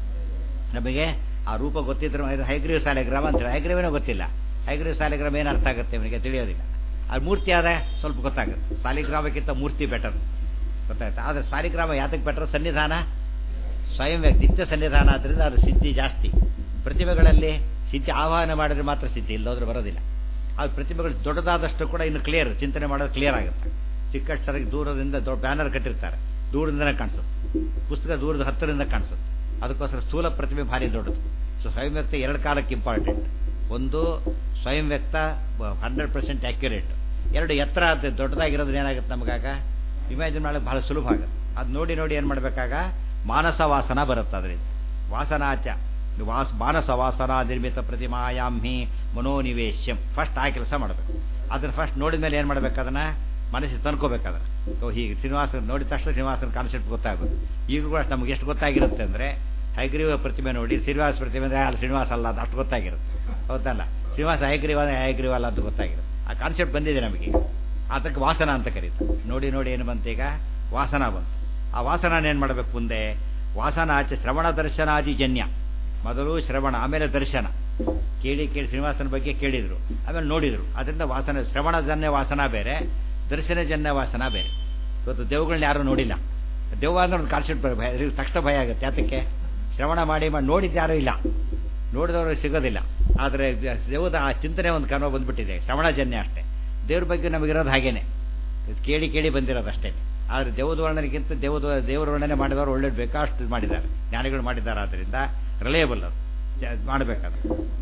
ನಮಗೆ ಆ ರೂಪ ಗೊತ್ತಿದ್ರೆ ಹೈಗ್ರೀವ್ ಸಾಲಿಗ್ರಾಮ ಅಂತೇಳಿ ಹೈಗ್ರೀವನೇ ಗೊತ್ತಿಲ್ಲ ಹೈಗ್ರೀವ್ ಸಾಲಿಗ್ರಾಮ ಏನು ಅರ್ಥ ಆಗುತ್ತೆ ಅವನಿಗೆ ತಿಳಿಯೋದಿಲ್ಲ ಆ ಮೂರ್ತಿ ಆದ ಸ್ವಲ್ಪ ಗೊತ್ತಾಗುತ್ತೆ ಸಾಲಿಗ್ರಾಮಕ್ಕಿಂತ ಮೂರ್ತಿ ಬೆಟರ್ ಗೊತ್ತಾಯ್ತಾ ಆದರೆ ಸಾಲಿಗ್ರಾಮ ಯಾತಕ್ಕೆ ಬೆಟರ್ ಸನ್ನಿಧಾನ ಸ್ವಯಂ ನಿತ್ಯ ಸನ್ನಿಧಾನ ಆದ್ದರಿಂದ ಅದು ಸಿದ್ಧಿ ಜಾಸ್ತಿ ಪ್ರತಿಭೆಗಳಲ್ಲಿ ಸಿದ್ಧಿ ಆಹ್ವಾನ ಮಾಡಿದ್ರೆ ಮಾತ್ರ ಸಿದ್ಧಿ ಇಲ್ಲೋದ್ರೆ ಬರೋದಿಲ್ಲ ಆ ಪ್ರತಿಭೆಗಳು ದೊಡ್ಡದಾದಷ್ಟು ಕೂಡ ಇನ್ನು ಕ್ಲಿಯರ್ ಚಿಂತನೆ ಮಾಡೋದು ಕ್ಲಿಯರ್ ಆಗುತ್ತೆ ಚಿಕ್ಕಷ್ಟರಿಗೆ ದೂರದಿಂದ ದೊಡ್ಡ ಬ್ಯಾನರ್ ಕಟ್ಟಿರ್ತಾರೆ ದೂರದಿಂದನೇ ಕಾಣಿಸುತ್ತೆ ಪುಸ್ತಕ ದೂರದ ಹತ್ತಿರದಿಂದ ಕಾಣಿಸುತ್ತೆ ಅದಕ್ಕೋಸ್ಕರ ಸ್ಥೂಲ ಪ್ರತಿಭೆ ಭಾರಿ ದೊಡ್ಡದು ಸೊ ಸ್ವಯಂ ವ್ಯಕ್ತ ಎರಡು ಕಾಲಕ್ಕೆ ಇಂಪಾರ್ಟೆಂಟ್ ಒಂದು ಸ್ವಯಂ ವ್ಯಕ್ತ ಹಂಡ್ರೆಡ್ ಪರ್ಸೆಂಟ್ ಆಕ್ಯುರೇಟ್ ಎರಡು ಎತ್ತರ ಆಗುತ್ತೆ ದೊಡ್ಡದಾಗಿರೋದ್ರೆ ಏನಾಗುತ್ತೆ ನಮಗಾಗ ಇಮ್ಯಾಜಿನ್ ಮಾಡಕ್ಕೆ ಬಹಳ ಸುಲಭ ಆಗುತ್ತೆ ಅದು ನೋಡಿ ನೋಡಿ ಏನು ಮಾಡಬೇಕಾಗ ಮಾನಸ ವಾಸನ ಬರುತ್ತೆ ಅದರಿಂದ ವಾಸನಾಚ ವಾಸ ಮಾನಸ ವಾಸನ ನಿರ್ಮಿತ ಪ್ರತಿಮಾಯಾಮಿ ಮನೋನಿವೇಶ್ಯಂ ಫಸ್ಟ್ ಆ ಕೆಲಸ ಮಾಡಬೇಕು ಅದನ್ನು ಫಸ್ಟ್ ನೋಡಿದ ಮೇಲೆ ಏನು ಮಾಡ್ಬೇಕು ಅದನ್ನು ಮನಸ್ಸಿಗೆ ತಂದ್ಕೋಬೇಕಾದ್ರೆ ಓ ಹೀಗೆ ಶ್ರೀನಿವಾಸನ ನೋಡಿದ ತಕ್ಷಣ ಶ್ರೀನಿವಾಸನ ಕಾನ್ಸೆಪ್ಟ್ ಗೊತ್ತಾಗೋದು ಈಗಲೂ ಕೂಡ ನಮ್ಗೆ ಎಷ್ಟು ಗೊತ್ತಾಗಿರುತ್ತೆ ಅಂದರೆ ಹೈಗ್ರೀವ ಪ್ರತಿಮೆ ನೋಡಿ ಶ್ರೀನಿವಾಸ ಪ್ರತಿಮೆ ಅಂದರೆ ಅದು ಶ್ರೀನಿವಾಸ ಅಲ್ಲ ಅದು ಅಷ್ಟು ಗೊತ್ತಾಗಿರುತ್ತೆ ಹೌದಲ್ಲ ಶ್ರೀನಿವಾಸ ಹೈಗ್ರೀವ ಹೈಗ್ರೀವ ಅಲ್ಲ ಅಂತ ಗೊತ್ತಾಗಿರುತ್ತೆ ಆ ಕಾನ್ಸೆಪ್ಟ್ ಬಂದಿದೆ ನಮಗೆ ಅದಕ್ಕೆ ವಾಸನ ಅಂತ ಕರೀತಾರೆ ನೋಡಿ ನೋಡಿ ಏನು ಬಂತು ಈಗ ವಾಸನ ಬಂತು ಆ ವಾಸನ ಏನು ಮಾಡಬೇಕು ಮುಂದೆ ವಾಸನ ಆಚೆ ಶ್ರವಣ ದರ್ಶನಾದಿ ಜನ್ಯ ಮೊದಲು ಶ್ರವಣ ಆಮೇಲೆ ದರ್ಶನ ಕೇಳಿ ಕೇಳಿ ಶ್ರೀನಿವಾಸನ ಬಗ್ಗೆ ಕೇಳಿದರು ಆಮೇಲೆ ನೋಡಿದರು ಅದರಿಂದ ವಾಸನ ಶ್ರವಣ ಜನ್ಯ ವಾಸನ ಬೇರೆ ದರ್ಶನ ಜನ್ಯ ವಾಸನ ಬೇರೆ ಇವತ್ತು ದೇವುಗಳನ್ನ ಯಾರೂ ನೋಡಿಲ್ಲ ದೆವ್ವ ಅಂದ್ರೆ ಒಂದು ಕಾನ್ಸೆಪ್ಟ್ ಭಯ ತಕ್ಷಣ ಭಯ ಆಗುತ್ತೆ ಯಾತಕ್ಕೆ ಶ್ರವಣ ಮಾಡಿ ಮಾಡಿ ನೋಡಿದ್ದು ಯಾರೂ ಇಲ್ಲ ನೋಡಿದವರು ಸಿಗೋದಿಲ್ಲ ಆದರೆ ದೇವದ ಆ ಚಿಂತನೆ ಒಂದು ಕನೋ ಬಂದ್ಬಿಟ್ಟಿದೆ ಶ್ರವಣಜನ್ಯ ಅಷ್ಟೇ ದೇವ್ರ ಬಗ್ಗೆ ನಮಗಿರೋದು ಹಾಗೇನೆ ಕೇಳಿ ಕೇಳಿ ಬಂದಿರೋದು ಅಷ್ಟೇ ಆದರೆ ದೇವದ ವರ್ಣನೆಗಿಂತ ದೇವದ ದೇವರ ವರ್ಣನೆ ಮಾಡಿದವರು ಒಳ್ಳೆ ಬೇಕಾಷ್ಟು ಮಾಡಿದ್ದಾರೆ ಜ್ಞಾನಿಗಳು ಮಾಡಿದ್ದಾರೆ ಆದ್ದರಿಂದ ರಿಲೇಬಲ್ ಅದು ಜ- ಮಾಡಬೇಕಾದ್ರೆ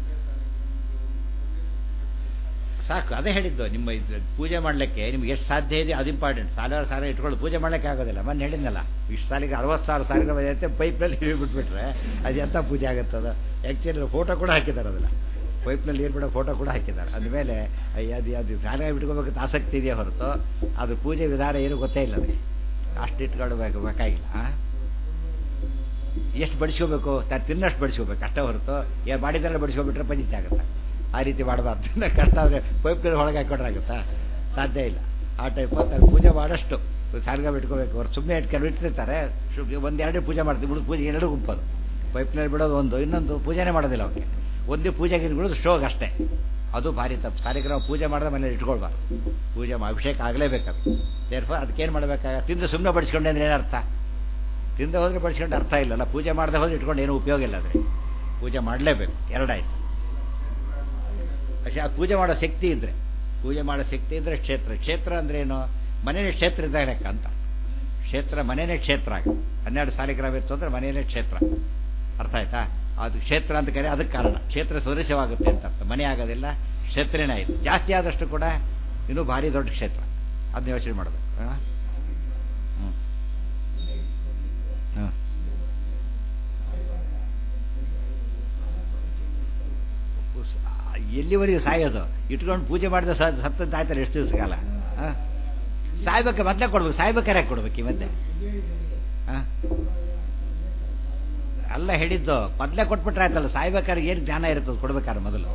ಸಾಕು ಅದೇ ಹೇಳಿದ್ದು ನಿಮ್ಮ ಇದು ಪೂಜೆ ಮಾಡಲಿಕ್ಕೆ ನಿಮ್ಗೆ ಎಷ್ಟು ಸಾಧ್ಯ ಇದೆ ಅದು ಇಂಪಾರ್ಟೆಂಟ್ ಸಾವಿರಾರು ಸಾವಿರ ಇಟ್ಕೊಂಡು ಪೂಜೆ ಮಾಡಲಿಕ್ಕೆ ಆಗೋದಿಲ್ಲ ಮೊನ್ನೆ ಹೇಳಿದ್ನಲ್ಲ ಇಷ್ಟು ಸಾಲಿಗೆ ಅರವತ್ತು ಸಾವಿರ ಸಾವಿರ ಐತೆ ಪೈಪ್ನಲ್ಲಿ ನೀರು ಬಿಟ್ಬಿಟ್ರೆ ಅದು ಎಂಥ ಪೂಜೆ ಆಗುತ್ತೆ ಅದು ಆ್ಯಕ್ಚುಲಿ ಫೋಟೋ ಕೂಡ ಹಾಕಿದ್ದಾರೆ ಅದನ್ನು ಪೈಪ್ನಲ್ಲಿ ನೀರು ಬಿಡೋ ಫೋಟೋ ಕೂಡ ಹಾಕಿದ್ದಾರೆ ಅಂದಮೇಲೆ ಅದು ಅದು ಸಾಲ ಬಿಟ್ಕೋಬೇಕಂತ ಆಸಕ್ತಿ ಇದೆಯೇ ಹೊರತು ಅದು ಪೂಜೆ ವಿಧಾನ ಏನು ಗೊತ್ತೇ ಇಲ್ಲ ಅದಕ್ಕೆ ಅಷ್ಟು ಇಟ್ಕೊಳ್ಬೇಕು ಬೇಕಾಗಿಲ್ಲ ಆ? ಎಷ್ಟು ಬಡಿಸ್ಕೋಬೇಕು ತ ತಿನ್ನಷ್ಟು ಬಡಿಸ್ಕೋಬೇಕು ಅಷ್ಟೇ ಹೊರತು ಏನು ಮಾಡಿದ್ದೆಲ್ಲ ಬಡಿಸ್ಕೊಬಿಟ್ರೆ ಪಂಜಿತ ಆಗುತ್ತೆ ಆ ರೀತಿ ಮಾಡಬಾರ್ದು ಇನ್ನು ಕಷ್ಟ ಆದರೆ ಪೈಪ್ನಲ್ಲಿ ಒಳಗೆ ಹಾಕೊಂಡ್ರೆ ಆಗುತ್ತಾ ಸಾಧ್ಯ ಇಲ್ಲ ಆ ಟೈಪ್ ತಾನು ಪೂಜೆ ಮಾಡೋಷ್ಟು ಸಾರ್ಗ ಬಿಟ್ಕೋಬೇಕು ಅವ್ರು ಸುಮ್ಮನೆ ಇಟ್ಕೊಂಡು ಇಟ್ಟಿರ್ತಾರೆ ಒಂದೆರಡು ಪೂಜೆ ಮಾಡ್ತೀವಿ ಬಿಡು ಪೂಜೆ ಎರಡು ಗುಂಪದು ಪೈಪ್ನಲ್ಲಿ ಬಿಡೋದು ಒಂದು ಇನ್ನೊಂದು ಪೂಜೆನೇ ಮಾಡೋದಿಲ್ಲ ಅವಕ್ಕೆ ಒಂದೇ ಪೂಜೆಗೆ ಬಿಡೋದು ಸ್ಟೋಗ್ ಅಷ್ಟೇ ಅದು ಭಾರಿ ತಪ್ಪು ಸಾರಿಗ್ರಾಮ ಪೂಜೆ ಮಾಡಿದ್ರೆ ಮನೇಲಿ ಇಟ್ಕೊಳ್ಬಾರ್ದು ಪೂಜೆ ಮಾ- ಅಭಿಷೇಕ ಆಗಲೇಬೇಕದು ದೇರ್ಫ ಅದಕ್ಕೇನು ಮಾಡಬೇಕಾಗ ತಿಂದು ಸುಮ್ಮನೆ ಬಡಿಸ್ಕೊಂಡೆ ಅಂದ್ರೆ ಏನರ್ಥ ತಿಂದ ಹೋದ್ರೆ ಬಡಿಸ್ಕೊಂಡು ಅರ್ಥ ಇಲ್ಲಲ್ಲ ಪೂಜೆ ಮಾಡದೆ ಹೋದ್ರೆ ಇಟ್ಕೊಂಡು ಏನು ಉಪಯೋಗ ಇಲ್ಲ ಅದ್ರೆ ಪೂಜೆ ಮಾಡಲೇಬೇಕು ಎರಡಾಯ್ತು പക്ഷെ ಆ ಪೂಜೆ ಮಾಡೋ ಶಕ್ತಿ ಇದ್ರೆ ಪೂಜೆ ಮಾಡೋ ಶಕ್ತಿ ಇದ್ರೆ ಕ್ಷೇತ್ರ ಕ್ಷೇತ್ರ ಅಂದ್ರೆ ಏನು ಮನೇನೇ ಕ್ಷೇತ್ರ ಇದ್ದಾಗ ಲೆಕ್ಕ ಅಂತ ಕ್ಷೇತ್ರ ಮನೇನೇ ಕ್ಷೇತ್ರ ಆಗ ಹನ್ನೆರಡು ಸಾಲಿಗ್ರಾಮ ಇತ್ತು ಅಂದ್ರೆ ಮನೆಯೇ ಕ್ಷೇತ್ರ ಅರ್ಥ ಆಯ್ತಾ ಅದು ಕ್ಷೇತ್ರ ಅಂತ ಕರೆ ಅದಕ್ಕೆ ಕಾರಣ ಕ್ಷೇತ್ರ ಸದೃಶ್ಯವಾಗುತ್ತೆ ಅಂತ ಅರ್ಥ ಮನೆ ಆಗೋದಿಲ್ಲ ಕ್ಷೇತ್ರನೇ ಆಯಿತು ಜಾಸ್ತಿ ಆದಷ್ಟು ಕೂಡ ಇನ್ನೂ ಭಾರಿ ದೊಡ್ಡ ಕ್ಷೇತ್ರ ಅದನ್ನ ಯೋಚನೆ ಮಾಡಬೇಕು ಹಾಂ ಹ್ಞೂ ಹಾಂ ಎಲ್ಲಿವರೆಗೂ ಸಾಯೋದು ಇಟ್ಕೊಂಡು ಪೂಜೆ ಮಾಡಿದ ಸತ್ತಂತ ಆಯ್ತಲ್ಲ ಎಷ್ಟು ದಿವಸ ಕಾಲ ಆ? ಸಾಯ್ಬೇಕು ಮೊದಲೇ ಕೊಡ್ಬೇಕು ಸಾಯ್ಬೇಕಾರೆ ಯಾಕೆ ಕೊಡ್ಬೇಕು ಈ ಮಧ್ಯೆ ಆ? ಅಲ್ಲ ಹೇಳಿದ್ದು ಮೊದಲೇ ಕೊಟ್ಬಿಟ್ರೆ ಆಯ್ತಲ್ಲ ಸಾಯ್ಬೇಕಾದ್ರೆ ಏನು ಜ್ಞಾನ ಇರ್ತದೆ ಕೊಡ್ಬೇಕಾದ್ರೆ ಮೊದಲು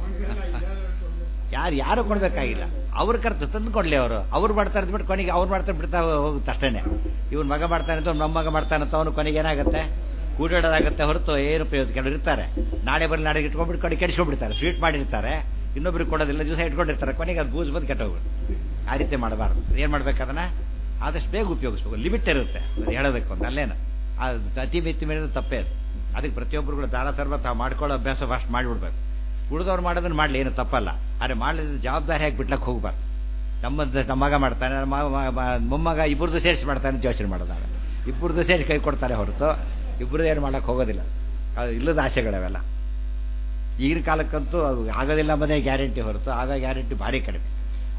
ಯಾರು ಯಾರು ಕೊಡ್ಬೇಕಾಗಿಲ್ಲ ಅವ್ರ ಖರ್ಚು ತಂದು ಕೊಡ್ಲಿ ಅವರು ಅವ್ರು ಮಾಡ್ತಾರೆ ಬಿಟ್ಟು ಕೊನೆಗೆ ಅವ್ರು ಮಾಡ್ತಾರೆ ಬಿಡ್ತಾ ಹೋಗುತ್ತೆ ಅಷ್ಟೇನೆ ಇವನ್ ಮಗ ಮಾಡ್ತಾನೆ ಅಂತ ನಮ್ಮ ಮಗ ಮಾಡ್ತಾನೆ ಅಂತ ಅವನು ಕೊನೆಗೆ ಏನಾಗುತ್ತೆ ಕೂಡಾಡೋದಾಗುತ್ತೆ ಹೊರತು ಏನು ಪ್ರಯೋಜನ ಕೆಲವರು ಇರ್ತಾರೆ ನಾಳೆ ಬರಲಿ ನಾಳೆಗೆ ಇಟ್ಕೊಂಡ್ಬಿಟ್ಟು ಕಡೆ ಕೆಡಿಸ್ಕೊಂಡ್ಬಿಡ್ತಾರೆ ಸ್ವೀಟ್ ಮಾಡಿರ್ತಾರೆ ಇನ್ನೊಬ್ರಿಗೆ ಕೊಡೋದಿಲ್ಲ ದಿವಸ ಇಟ್ಕೊಂಡಿರ್ತಾರೆ ಕೊನೆಗೆ ಅದು ಬೂಸ್ ಬಂದು ಕೆಟ್ಟೋಗ್ಬಿಡು ಆ ರೀತಿ ಮಾಡಬಾರ್ದು ಏನು ಮಾಡ್ಬೇಕದನ್ನ ಆದಷ್ಟು ಬೇಗ ಉಪಯೋಗಿಸ್ಬೇಕು ಲಿಮಿಟ್ ಇರುತ್ತೆ ಅದು ಹೇಳೋದಕ್ಕೊಂದು ಅಲ್ಲೇನು ಅದು ಅತಿ ಮಿತಿ ಮೀರಿದ ತಪ್ಪೇ ಅದು ಅದಕ್ಕೆ ಪ್ರತಿಯೊಬ್ಬರುಗಳು ದಾನ ಧರ್ಮ ತಾವು ಮಾಡ್ಕೊಳ್ಳೋ ಅಭ್ಯಾಸ ಫಸ್ಟ್ ಮಾಡಿಬಿಡ್ಬೇಕು ಉಳಿದವ್ರು ಮಾಡೋದನ್ನ ಮಾಡಲಿ ಏನು ತಪ್ಪಲ್ಲ ಆದರೆ ಮಾಡಲಿದ್ರೆ ಜವಾಬ್ದಾರಿ ಹಾಕಿ ಬಿಡ್ಲಕ್ಕೆ ಹೋಗ್ಬಾರ್ದು ನಮ್ಮದು ನಮ್ಮ ಮಗ ಮಾಡ್ತಾನೆ ನಮ್ಮ ಮ- ಮ- ಮೊಮ್ಮಗ ಇಬ್ಬರದು ಸೇರಿಸಿ ಮಾಡ್ತಾನೆ ಅಂತ ಯೋಚನೆ ಮಾಡೋದಾಗ ಇಬ್ಬರದು ಸೇರಿಸಿ ಕೈ ಕೊಡ್ತಾರೆ ಹೊರತು ಇಬ್ಬರದ್ದು ಏನು ಮಾಡೋಕ್ಕೆ ಹೋಗೋದಿಲ್ಲ ಅದು ಇಲ್ಲದ ಆಸೆಗಳವೆಲ್ಲ ಈಗಿನ ಕಾಲಕ್ಕಂತೂ ಅದು ಆಗೋದಿಲ್ಲ ಮನೆ ಗ್ಯಾರಂಟಿ ಹೊರತು ಆಗ ಗ್ಯಾರಂಟಿ ಭಾರಿ ಕಡಿಮೆ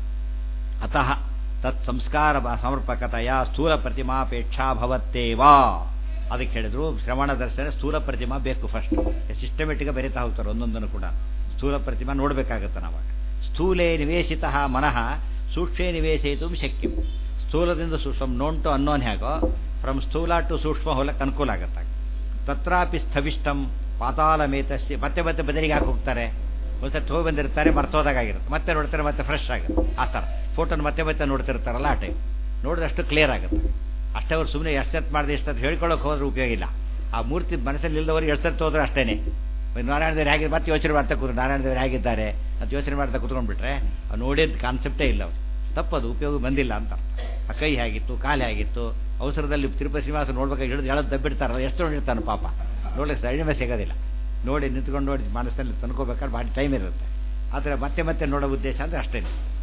ಅತಃ ತತ್ ಸಂಸ್ಕಾರ ಬ- ಸಮರ್ಪಕತೆಯ ಸ್ಥೂಲ ಪ್ರತಿಮಾಪೇಕ್ಷಾ ಭವತ್ತೇವಾ ಅದಕ್ಕೆ ಹೇಳಿದ್ರು ಶ್ರವಣ ದರ್ಶನ ಸ್ಥೂಲ ಪ್ರತಿಮಾ ಬೇಕು ಫಸ್ಟ್ ಸಿಸ್ಟಮೆಟಿಕ್ ಬೆರೀತಾ ಹೋಗ್ತಾರೆ ಒಂದೊಂದನ್ನು ಕೂಡ ಸ್ಥೂಲ ಪ್ರತಿಮಾ ನೋಡಬೇಕಾಗತ್ತೆ ನಾವಾಗ ಸ್ಥೂಲೇ ನಿವೇಶಿತ ಮನಃ ಸೂಕ್ಷ್ಮೇ ನಿವೇಶಯಿತು ಶಕ್ಯ ಸ್ಥೂಲದಿಂದ ಸೂಕ್ಷ್ಮ ನೋಂಟು ಅನ್ನೋನ್ ಹೇಗೋ ಫ್ರಮ್ ಸ್ಥೂಲ ಟು ಸೂಕ್ಷ್ಮ ಹೋಲಕ್ಕೆ ಅನುಕೂಲ ಆಗತ್ತೆ ತತ್ರಾಪಿ ಸ್ಥವಿಷ್ಟಂ ಪಾತಾಳ ಮೇತಸ್ಯ ಮತ್ತೆ ಮತ್ತೆ ಬದಲಿಗೆ ಹಾಕಿ ಹೋಗ್ತಾರೆ ಒಂದ್ಸತಿ ಹೋಗಿ ಬಂದಿರ್ತಾರೆ ಮರ್ತೋದಾಗಿರುತ್ತೆ ಮತ್ತೆ ನೋಡ್ತಾರೆ ಮತ್ತೆ ಫ್ರೆಶ್ ಆಗುತ್ತೆ ಆ ಥರ ಫೋಟೋನ ಮತ್ತೆ ಮತ್ತೆ ನೋಡ್ತಿರ್ತಾರಲ್ಲ ಆ ಟೈಮ್ ನೋಡಿದಷ್ಟು ಕ್ಲಿಯರ್ ಆಗುತ್ತೆ ಅಷ್ಟೇ ಅವ್ರು ಸುಮ್ಮನೆ ಎಷ್ಟು ಸತ್ ಮಾಡಿದೆ ಎಷ್ಟು ಸತ್ ಹೇಳ್ಕೊಳ್ಳೋಕೆ ಹೋದ್ರೆ ಉಪಯೋಗ ಇಲ್ಲ ಆ ಮೂರ್ತಿ ಮನಸ್ಸಲ್ಲಿ ಇಲ್ಲದವರು ಎಷ್ಟು ಸತ್ತು ಹೋದ್ರೆ ಅಷ್ಟೇನೆ ನಾರಾಯಣ ದೇವರು ಹೇಗೆ ಮತ್ತೆ ಯೋಚನೆ ಮಾಡ್ತಾ ಕೂತ್ರು ನಾರಾಯಣ ದೇವರು ಹೇಗಿದ್ದಾರೆ ಅಂತ ಯೋಚನೆ ಮಾಡ್ತಾ ಕೂತ್ಕೊಂಡ್ಬಿಟ್ರೆ ಅವ್ರು ನೋಡಿದ ಕಾನ್ಸೆಪ್ಟೇ ಇಲ್ಲ ಅವ್ರು ತಪ್ಪದು ಉಪಯೋಗ ಬಂದಿಲ್ಲ ಅಂತ ಆ ಕೈ ಹೇಗಿತ್ತು ಕಾಲು ಹೇಗಿತ್ತು ಅವಸರದಲ್ಲಿ ತಿರುಪತಿ ಶ್ರೀನಿವಾಸ ನೋಡ್ಬೇಕಾಗಿ ಹಿಡಿದು ಹೇಳೋದು ದಬ್ಬಿಡ್ತಾರಲ್ಲ ಎಷ್ಟು ನೋಡಿರ್ತಾನೆ ಪಾಪ ನೋಡ್ಲಿಕ್ಕೆ ಸರಿಮೆ ಸಿಗೋದಿಲ್ಲ ನೋಡಿ ನಿಂತ್ಕೊಂಡು ನೋಡಿ ಮನಸ್ಸಲ್ಲಿ ತನ್ಕೋಬೇಕಾದ್ರೆ ಭಾರಿ ಟೈಮ್ ಇರುತ್ತೆ ಆದರೆ ಮತ್ತೆ ಮತ್ತೆ ನೋಡೋ ಉದ್ದೇಶ ಅಂದರೆ ಅಷ್ಟೇ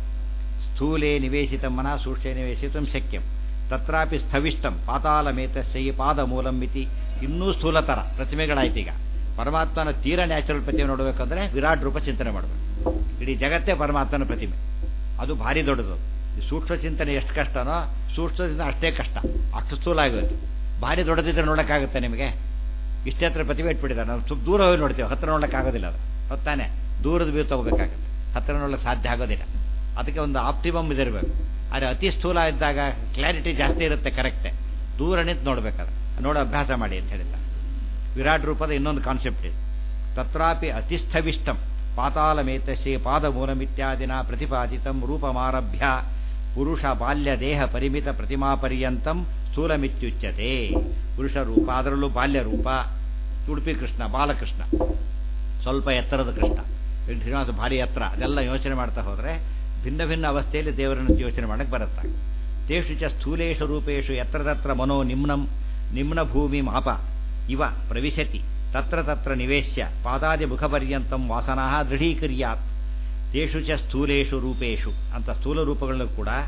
ಸ್ಥೂಲೇ ನಿವೇಶಿತ ಮನ ಸೂಕ್ಷ್ಮೇ ನಿವೇಶಿತ ಶಕ್ಯಂ ತತ್ರಾಪಿ ಸ್ಥವಿಷ್ಟಂ ಪಾತಾಳಮೇತಸ್ಯ ಈ ಪಾದ ಮೂಲಂ ಮಿತಿ ಇನ್ನೂ ಸ್ಥೂಲತರ ಪ್ರತಿಮೆಗಳಾಯ್ತು ಈಗ ಪರಮಾತ್ಮನ ತೀರ ನ್ಯಾಚುರಲ್ ಪ್ರತಿಮೆ ನೋಡಬೇಕಂದ್ರೆ ವಿರಾಟ್ ರೂಪ ಚಿಂತನೆ ಮಾಡಬೇಕು ಇಡೀ ಜಗತ್ತೇ ಪರಮಾತ್ಮನ ಪ್ರತಿಮೆ ಅದು ಭಾರಿ ದೊಡ್ಡದು ಈ ಸೂಕ್ಷ್ಮ ಚಿಂತನೆ ಎಷ್ಟು ಕಷ್ಟನೋ ಸೂಕ್ಷ್ಮದಿಂದ ಅಷ್ಟೇ ಕಷ್ಟ ಅಷ್ಟು ಸ್ಥೂಲ ಆಗುತ್ತೆ ಭಾರಿ ದೊಡ್ಡದಿದ್ರೆ ನೋಡೋಕ್ಕಾಗುತ್ತೆ ನಿಮಗೆ ಇಷ್ಟೇ ಹತ್ರ ಪ್ರತಿಭೆ ಇಟ್ಬಿಟ್ಟಿದ್ದಾರೆ ನಾವು ಸ್ವಲ್ಪ ದೂರ ಹೋಗಿ ನೋಡ್ತೀವಿ ಹತ್ರ ನೋಡೋಕ್ಕಾಗೋದಿಲ್ಲ ಅದು ಹೊತ್ತಾನೆ ದೂರದ ವ್ಯೂ ತಗೋಬೇಕಾಗುತ್ತೆ ಹತ್ರ ನೋಡೋಕ್ಕೆ ಸಾಧ್ಯ ಆಗೋದಿಲ್ಲ ಅದಕ್ಕೆ ಒಂದು ಆಪ್ಟಿಮಮ್ ಇದಿರಬೇಕು ಆದರೆ ಅತಿ ಸ್ಥೂಲ ಇದ್ದಾಗ ಕ್ಲಾರಿಟಿ ಜಾಸ್ತಿ ಇರುತ್ತೆ ಕರೆಕ್ಟೇ ದೂರ ನಿಂತು ನೋಡ್ಬೇಕಾದ್ರೆ ನೋಡೋ ಅಭ್ಯಾಸ ಮಾಡಿ ಅಂತ ಹೇಳಿದ್ದಾರೆ ವಿರಾಟ್ ರೂಪದ ಇನ್ನೊಂದು ಕಾನ್ಸೆಪ್ಟ್ ಇದೆ ತತ್ರಾಪಿ ಅತಿಸ್ಥವಿಷ್ಟಂ ಪಾತಾಳಮೇತಸ್ಯೇ ಪಾದಮೂಲಮಿತ್ಯಾದಿನ ಪ್ರತಿಪಾದಿತಂ ರೂಪಮಾರಭ್ಯ ಪುರುಷ ಬಾಲ್ಯ ದೇಹ ಪರಿಮಿತ ಪ್ರತಿಮಾ ಪರ್ಯಂತಂ ಸ್ಥೂಲಮಿತ್ಯುಚ್ಯತೆ ಪುರುಷ ರೂಪ ಅದರಲ್ಲೂ ಬಾಲ್ಯ ರೂಪ ಉಡುಪಿ ಕೃಷ್ಣ ಬಾಲಕೃಷ್ಣ ಸ್ವಲ್ಪ ಎತ್ತರದ ಕೃಷ್ಣ ಇಲ್ಲಿ ಶ್ರೀನಿವಾಸ ಭಾರಿ ಎತ್ತರ ಅದೆಲ್ಲ ಯೋಚನೆ ಮಾಡ್ತಾ ಹೋದರೆ ಭಿನ್ನ ಭಿನ್ನ ಅವಸ್ಥೆಯಲ್ಲಿ ದೇವರನ್ನು ಯೋಚನೆ ಮಾಡಕ್ಕೆ ಬರುತ್ತೆ ತೇಷು ಚ ಸ್ಥೂಲೇಶು ರೂಪೇಶು ಎತ್ತರದತ್ರ ಮನೋ ನಿಮ್ನಂ ನಿಮ್ನ ಭೂಮಿ ಮಾಪ ಇವ ಪ್ರವಿಶತಿ ತತ್ರ ತತ್ರ ನಿವೇಶ್ಯ ಪಾದಾದಿ ಮುಖಪರ್ಯಂತಂ ವಾಸನಾ ದೃಢೀಕರ್ಯಾತ್ ತೇಷು ಚ ಸ್ಥೂಲೇಶು ರೂಪೇಶು ಅಂತ ಸ್ಥೂಲ ರೂಪಗಳಲ್ಲೂ ಕೂಡ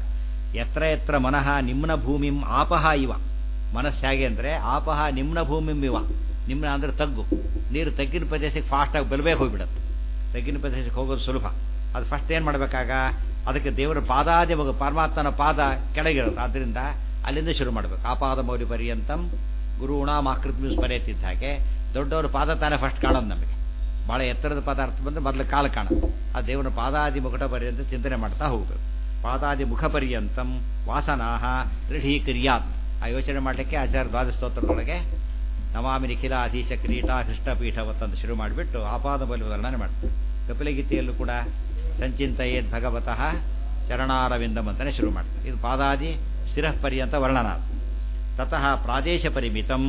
ಎತ್ರ ಎತ್ರ ಮನಃ ನಿಮ್ನ ಭೂಮಿಂ ಆಪಹ ಇವ ಮನಸ್ಸು ಹೇಗೆ ಅಂದರೆ ಆಪಹ ನಿಮ್ನ ಭೂಮಿಂ ಇವ ನಿಮ್ನ ಅಂದರೆ ತಗ್ಗು ನೀರು ತಗ್ಗಿನ ಪ್ರದೇಶಕ್ಕೆ ಫಾಸ್ಟಾಗಿ ಬಲಬೇಕು ಹೋಗ್ಬಿಡುತ್ತೆ ತಗ್ಗಿನ ಪ್ರದೇಶಕ್ಕೆ ಹೋಗೋದು ಸುಲಭ ಅದು ಫಸ್ಟ್ ಏನು ಮಾಡಬೇಕಾಗ ಅದಕ್ಕೆ ದೇವರ ಪಾದಾದಿ ಮಗ ಪರಮಾತ್ಮನ ಪಾದ ಕೆಳಗಿರೋದು ಆದ್ದರಿಂದ ಅಲ್ಲಿಂದ ಶುರು ಮಾಡಬೇಕು ಆಪಾದ ಮೌಲ್ಯ ಪರ್ಯಂತಂ ಗುರುಣ ಮಾಕೃತ್ ಮ್ಯೂಸ್ ಪರ್ಯಂತಿದ್ದ ಹಾಗೆ ದೊಡ್ಡವರ ಪಾದ ತಾನೇ ಫಸ್ಟ್ ಕಾಣೋದು ನಮಗೆ ಬಹಳ ಎತ್ತರದ ಪದಾರ್ಥ ಬಂದರೆ ಮೊದಲು ಕಾಲು ಕಾಣುತ್ತೆ ಆ ದೇವರ ಪಾದಾದಿ ಮುಖಟ ಪರ್ಯಂತ ಚಿಂತನೆ ಮಾಡ್ತಾ ಹೋಗಬೇಕು ಪಾದಾದಿ ಮುಖ ಪರ್ಯಂತಂ ವಾಸನಾಹ ದೃಢೀಕ್ರಿಯಾತ್ ಆ ಯೋಚನೆ ಮಾಡಲಿಕ್ಕೆ ಆಚಾರ್ಯ ದ್ವಾದಶ ಸ್ತೋತ್ರದೊಳಗೆ ನಮಾಮಿ ನಿಖಿಲ ಅಧೀಶ ಕಿರೀಟ ಕೃಷ್ಣಪೀಠವತ್ತಂತ ಶುರು ಮಾಡಿಬಿಟ್ಟು ಆಪಾದ ಬಲಿ ವರ್ಣನೆ ಮಾಡ್ತಾರೆ ಕಪಿಲಗೀತೆಯಲ್ಲೂ ಕೂಡ ಸಂಚಿಂತಯೇದ್ ಭಗವತಃ ಚರಣಾರವಿಂದಂ ಅಂತಲೇ ಶುರು ಮಾಡ್ತಾರೆ ಇದು ಪಾದಾದಿ ಸ್ಥಿರ ಪರ್ಯಂತ ವರ್ಣನ ತತಃ ಪ್ರಾದೇಶ ಪರಿಮಿತಂ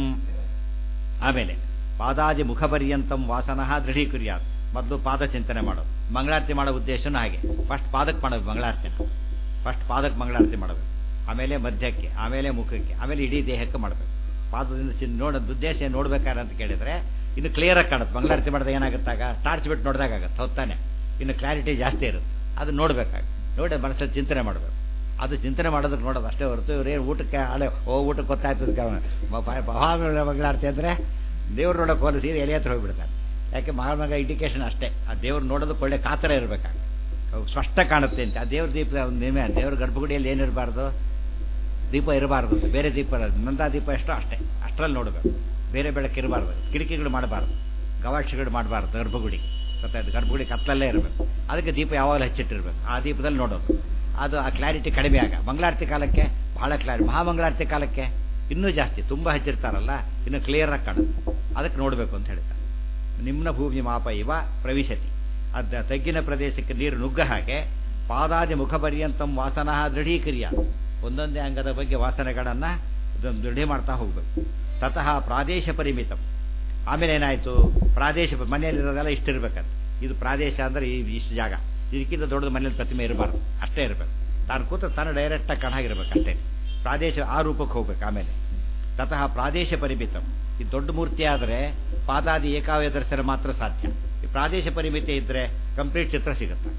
ಆಮೇಲೆ ಪಾದಾದಿ ಮುಖ ಪರ್ಯಂತಂ ವಾಸನಃ ದೃಢೀಕುರ್ಯಾತ್ ಮೊದಲು ಪಾದ ಚಿಂತನೆ ಮಾಡೋದು ಮಂಗಳಾರತಿ ಮಾಡೋ ಉದ್ದೇಶನೂ ಹಾಗೆ ಫಸ್ಟ್ ಪಾದಕ್ಕೆ ಮಾಡೋದು ಮಂಗಳಾರತಿನ ಫಸ್ಟ್ ಪಾದಕ್ಕೆ ಮಂಗಳಾರತಿ ಮಾಡಬೇಕು ಆಮೇಲೆ ಮಧ್ಯಕ್ಕೆ ಆಮೇಲೆ ಮುಖಕ್ಕೆ ಆಮೇಲೆ ಇಡೀ ದೇಹಕ್ಕೆ ಮಾಡಬೇಕು ಪಾದದಿಂದ ಚಿನ್ ನೋಡೋದು ಉದ್ದೇಶ ಏನು ನೋಡ್ಬೇಕಾರೆ ಅಂತ ಕೇಳಿದ್ರೆ ಇನ್ನು ಕ್ಲಿಯರಾಗಿ ಕಾಣುತ್ತೆ ಮಂಗಳಾರತಿ ಮಾಡಿದಾಗ ಏನಾಗುತ್ತಾಗ ಟಾರ್ಚ್ ಬಿಟ್ಟು ನೋಡಿದಾಗ ಆಗುತ್ತೆ ಹೊತ್ತಾನೆ ಇನ್ನು ಕ್ಲಾರಿಟಿ ಜಾಸ್ತಿ ಇರುತ್ತೆ ಅದು ನೋಡ್ಬೇಕಾಗ ನೋಡಿ ಮನಸ್ಸಲ್ಲಿ ಚಿಂತನೆ ಮಾಡಬೇಕು ಅದು ಚಿಂತನೆ ಮಾಡೋದಕ್ಕೆ ನೋಡೋದು ಅಷ್ಟೇ ಹೊರತು ಇವ್ರೇನು ಊಟಕ್ಕೆ ಅಲೆ ಓ ಊಟಕ್ಕೆ ಗೊತ್ತಾಯ್ತು ಮಂಗಳಾರತಿ ಅಂದರೆ ದೇವ್ರು ನೋಡೋಕೆ ಹೋದ ಸೀರೆ ಎಲೆ ಹತ್ರ ಹೋಗ್ಬಿಡ್ತಾರೆ ಯಾಕೆ ಮಹಾಮಗ ಇಂಡಿಕೇಶನ್ ಅಷ್ಟೇ ಆ ದೇವ್ರು ನೋಡೋದಕ್ಕೆ ಒಳ್ಳೆ ಕಾತರ ಇರಬೇಕಾಗ ಸ್ಪಷ್ಟ ಕಾಣುತ್ತೆ ಅಂತ ಆ ದೇವ್ರ ದೀಪದ ಒಂದು ನೇಮೆ ದೇವ್ರ ಗರ್ಭಗುಡಿಯಲ್ಲಿ ಏನಿರಬಾರ್ದು ದೀಪ ಇರಬಾರ್ದು ಬೇರೆ ದೀಪ ನಂದಾ ದೀಪ ಎಷ್ಟೋ ಅಷ್ಟೇ ಅಷ್ಟರಲ್ಲಿ ನೋಡಬೇಕು ಬೇರೆ ಬೆಳಕು ಇರಬಾರ್ದು ಕಿಟಕಿಗಳು ಮಾಡಬಾರ್ದು ಗವಾಕ್ಷಿಗಳು ಮಾಡಬಾರ್ದು ಗರ್ಭಗುಡಿ ಗೊತ್ತಾಯ್ತು ಗರ್ಭಗುಡಿ ಕತ್ತಲಲ್ಲೇ ಇರಬೇಕು ಅದಕ್ಕೆ ದೀಪ ಯಾವಾಗಲೂ ಹಚ್ಚಿಟ್ಟಿರ್ಬೇಕು ಆ ದೀಪದಲ್ಲಿ ನೋಡೋದು ಅದು ಆ ಕ್ಲಾರಿಟಿ ಕಡಿಮೆ ಆಗ ಮಂಗಳಾರತಿ ಕಾಲಕ್ಕೆ ಬಹಳ ಕ್ಲಾರಿ ಮಹಾಮಂಗಳಾರತಿ ಕಾಲಕ್ಕೆ ಇನ್ನೂ ಜಾಸ್ತಿ ತುಂಬ ಹಚ್ಚಿರ್ತಾರಲ್ಲ ಇನ್ನು ಕ್ಲಿಯರ್ ಆಗಿ ಕಾಣುತ್ತೆ ಅದಕ್ಕೆ ನೋಡಬೇಕು ಅಂತ ಹೇಳ್ತಾರೆ ನಿಮ್ನ ಭೂಮಿ ಮಾಪ ಇವ ಪ್ರವಿಶತಿ ಅದ ತಗ್ಗಿನ ಪ್ರದೇಶಕ್ಕೆ ನೀರು ನುಗ್ಗ ಹಾಗೆ ಪಾದಾದಿ ಮುಖ ಪರ್ಯಂತಂ ವಾಸನ ದೃಢೀಕ್ರಿಯ ಒಂದೊಂದೇ ಅಂಗದ ಬಗ್ಗೆ ವಾಸನೆಗಳನ್ನು ದೃಢ ಮಾಡ್ತಾ ಹೋಗ್ಬೇಕು ತತಃ ಪ್ರಾದೇಶ ಪರಿಮಿತಂ ಆಮೇಲೆ ಏನಾಯಿತು ಪ್ರಾದೇಶ ಮನೆಯಲ್ಲಿರೋದೆಲ್ಲ ಇಷ್ಟಿರ್ಬೇಕಂತ ಇದು ಪ್ರಾದೇಶ ಅಂದರೆ ಈ ಇಷ್ಟು ಜಾಗ ಇದಕ್ಕಿಂತ ದೊಡ್ಡದು ಮನೇಲಿ ಪ್ರತಿಮೆ ಇರಬಾರ್ದು ಅಷ್ಟೇ ಇರಬೇಕು ತಾನು ಕೂತು ತಾನು ಡೈರೆಕ್ಟಾಗಿ ಕಾಣಾಗಿರ್ಬೇಕು ಅಷ್ಟೇ ಪ್ರಾದೇಶ ಆ ರೂಪಕ್ಕೆ ಹೋಗ್ಬೇಕು ಆಮೇಲೆ ತತಃ ಪ್ರಾದೇಶ ಪರಿಮಿತಂ ಈ ದೊಡ್ಡ ಮೂರ್ತಿ ಆದರೆ ಪಾದಾದಿ ಏಕಾವ್ಯ ದರ್ಶನ ಮಾತ್ರ ಸಾಧ್ಯ ಈ ಪ್ರಾದೇಶ ಪರಿಮಿತಿ ಇದ್ದರೆ ಕಂಪ್ಲೀಟ್ ಚಿತ್ರ ಸಿಗುತ್ತೆ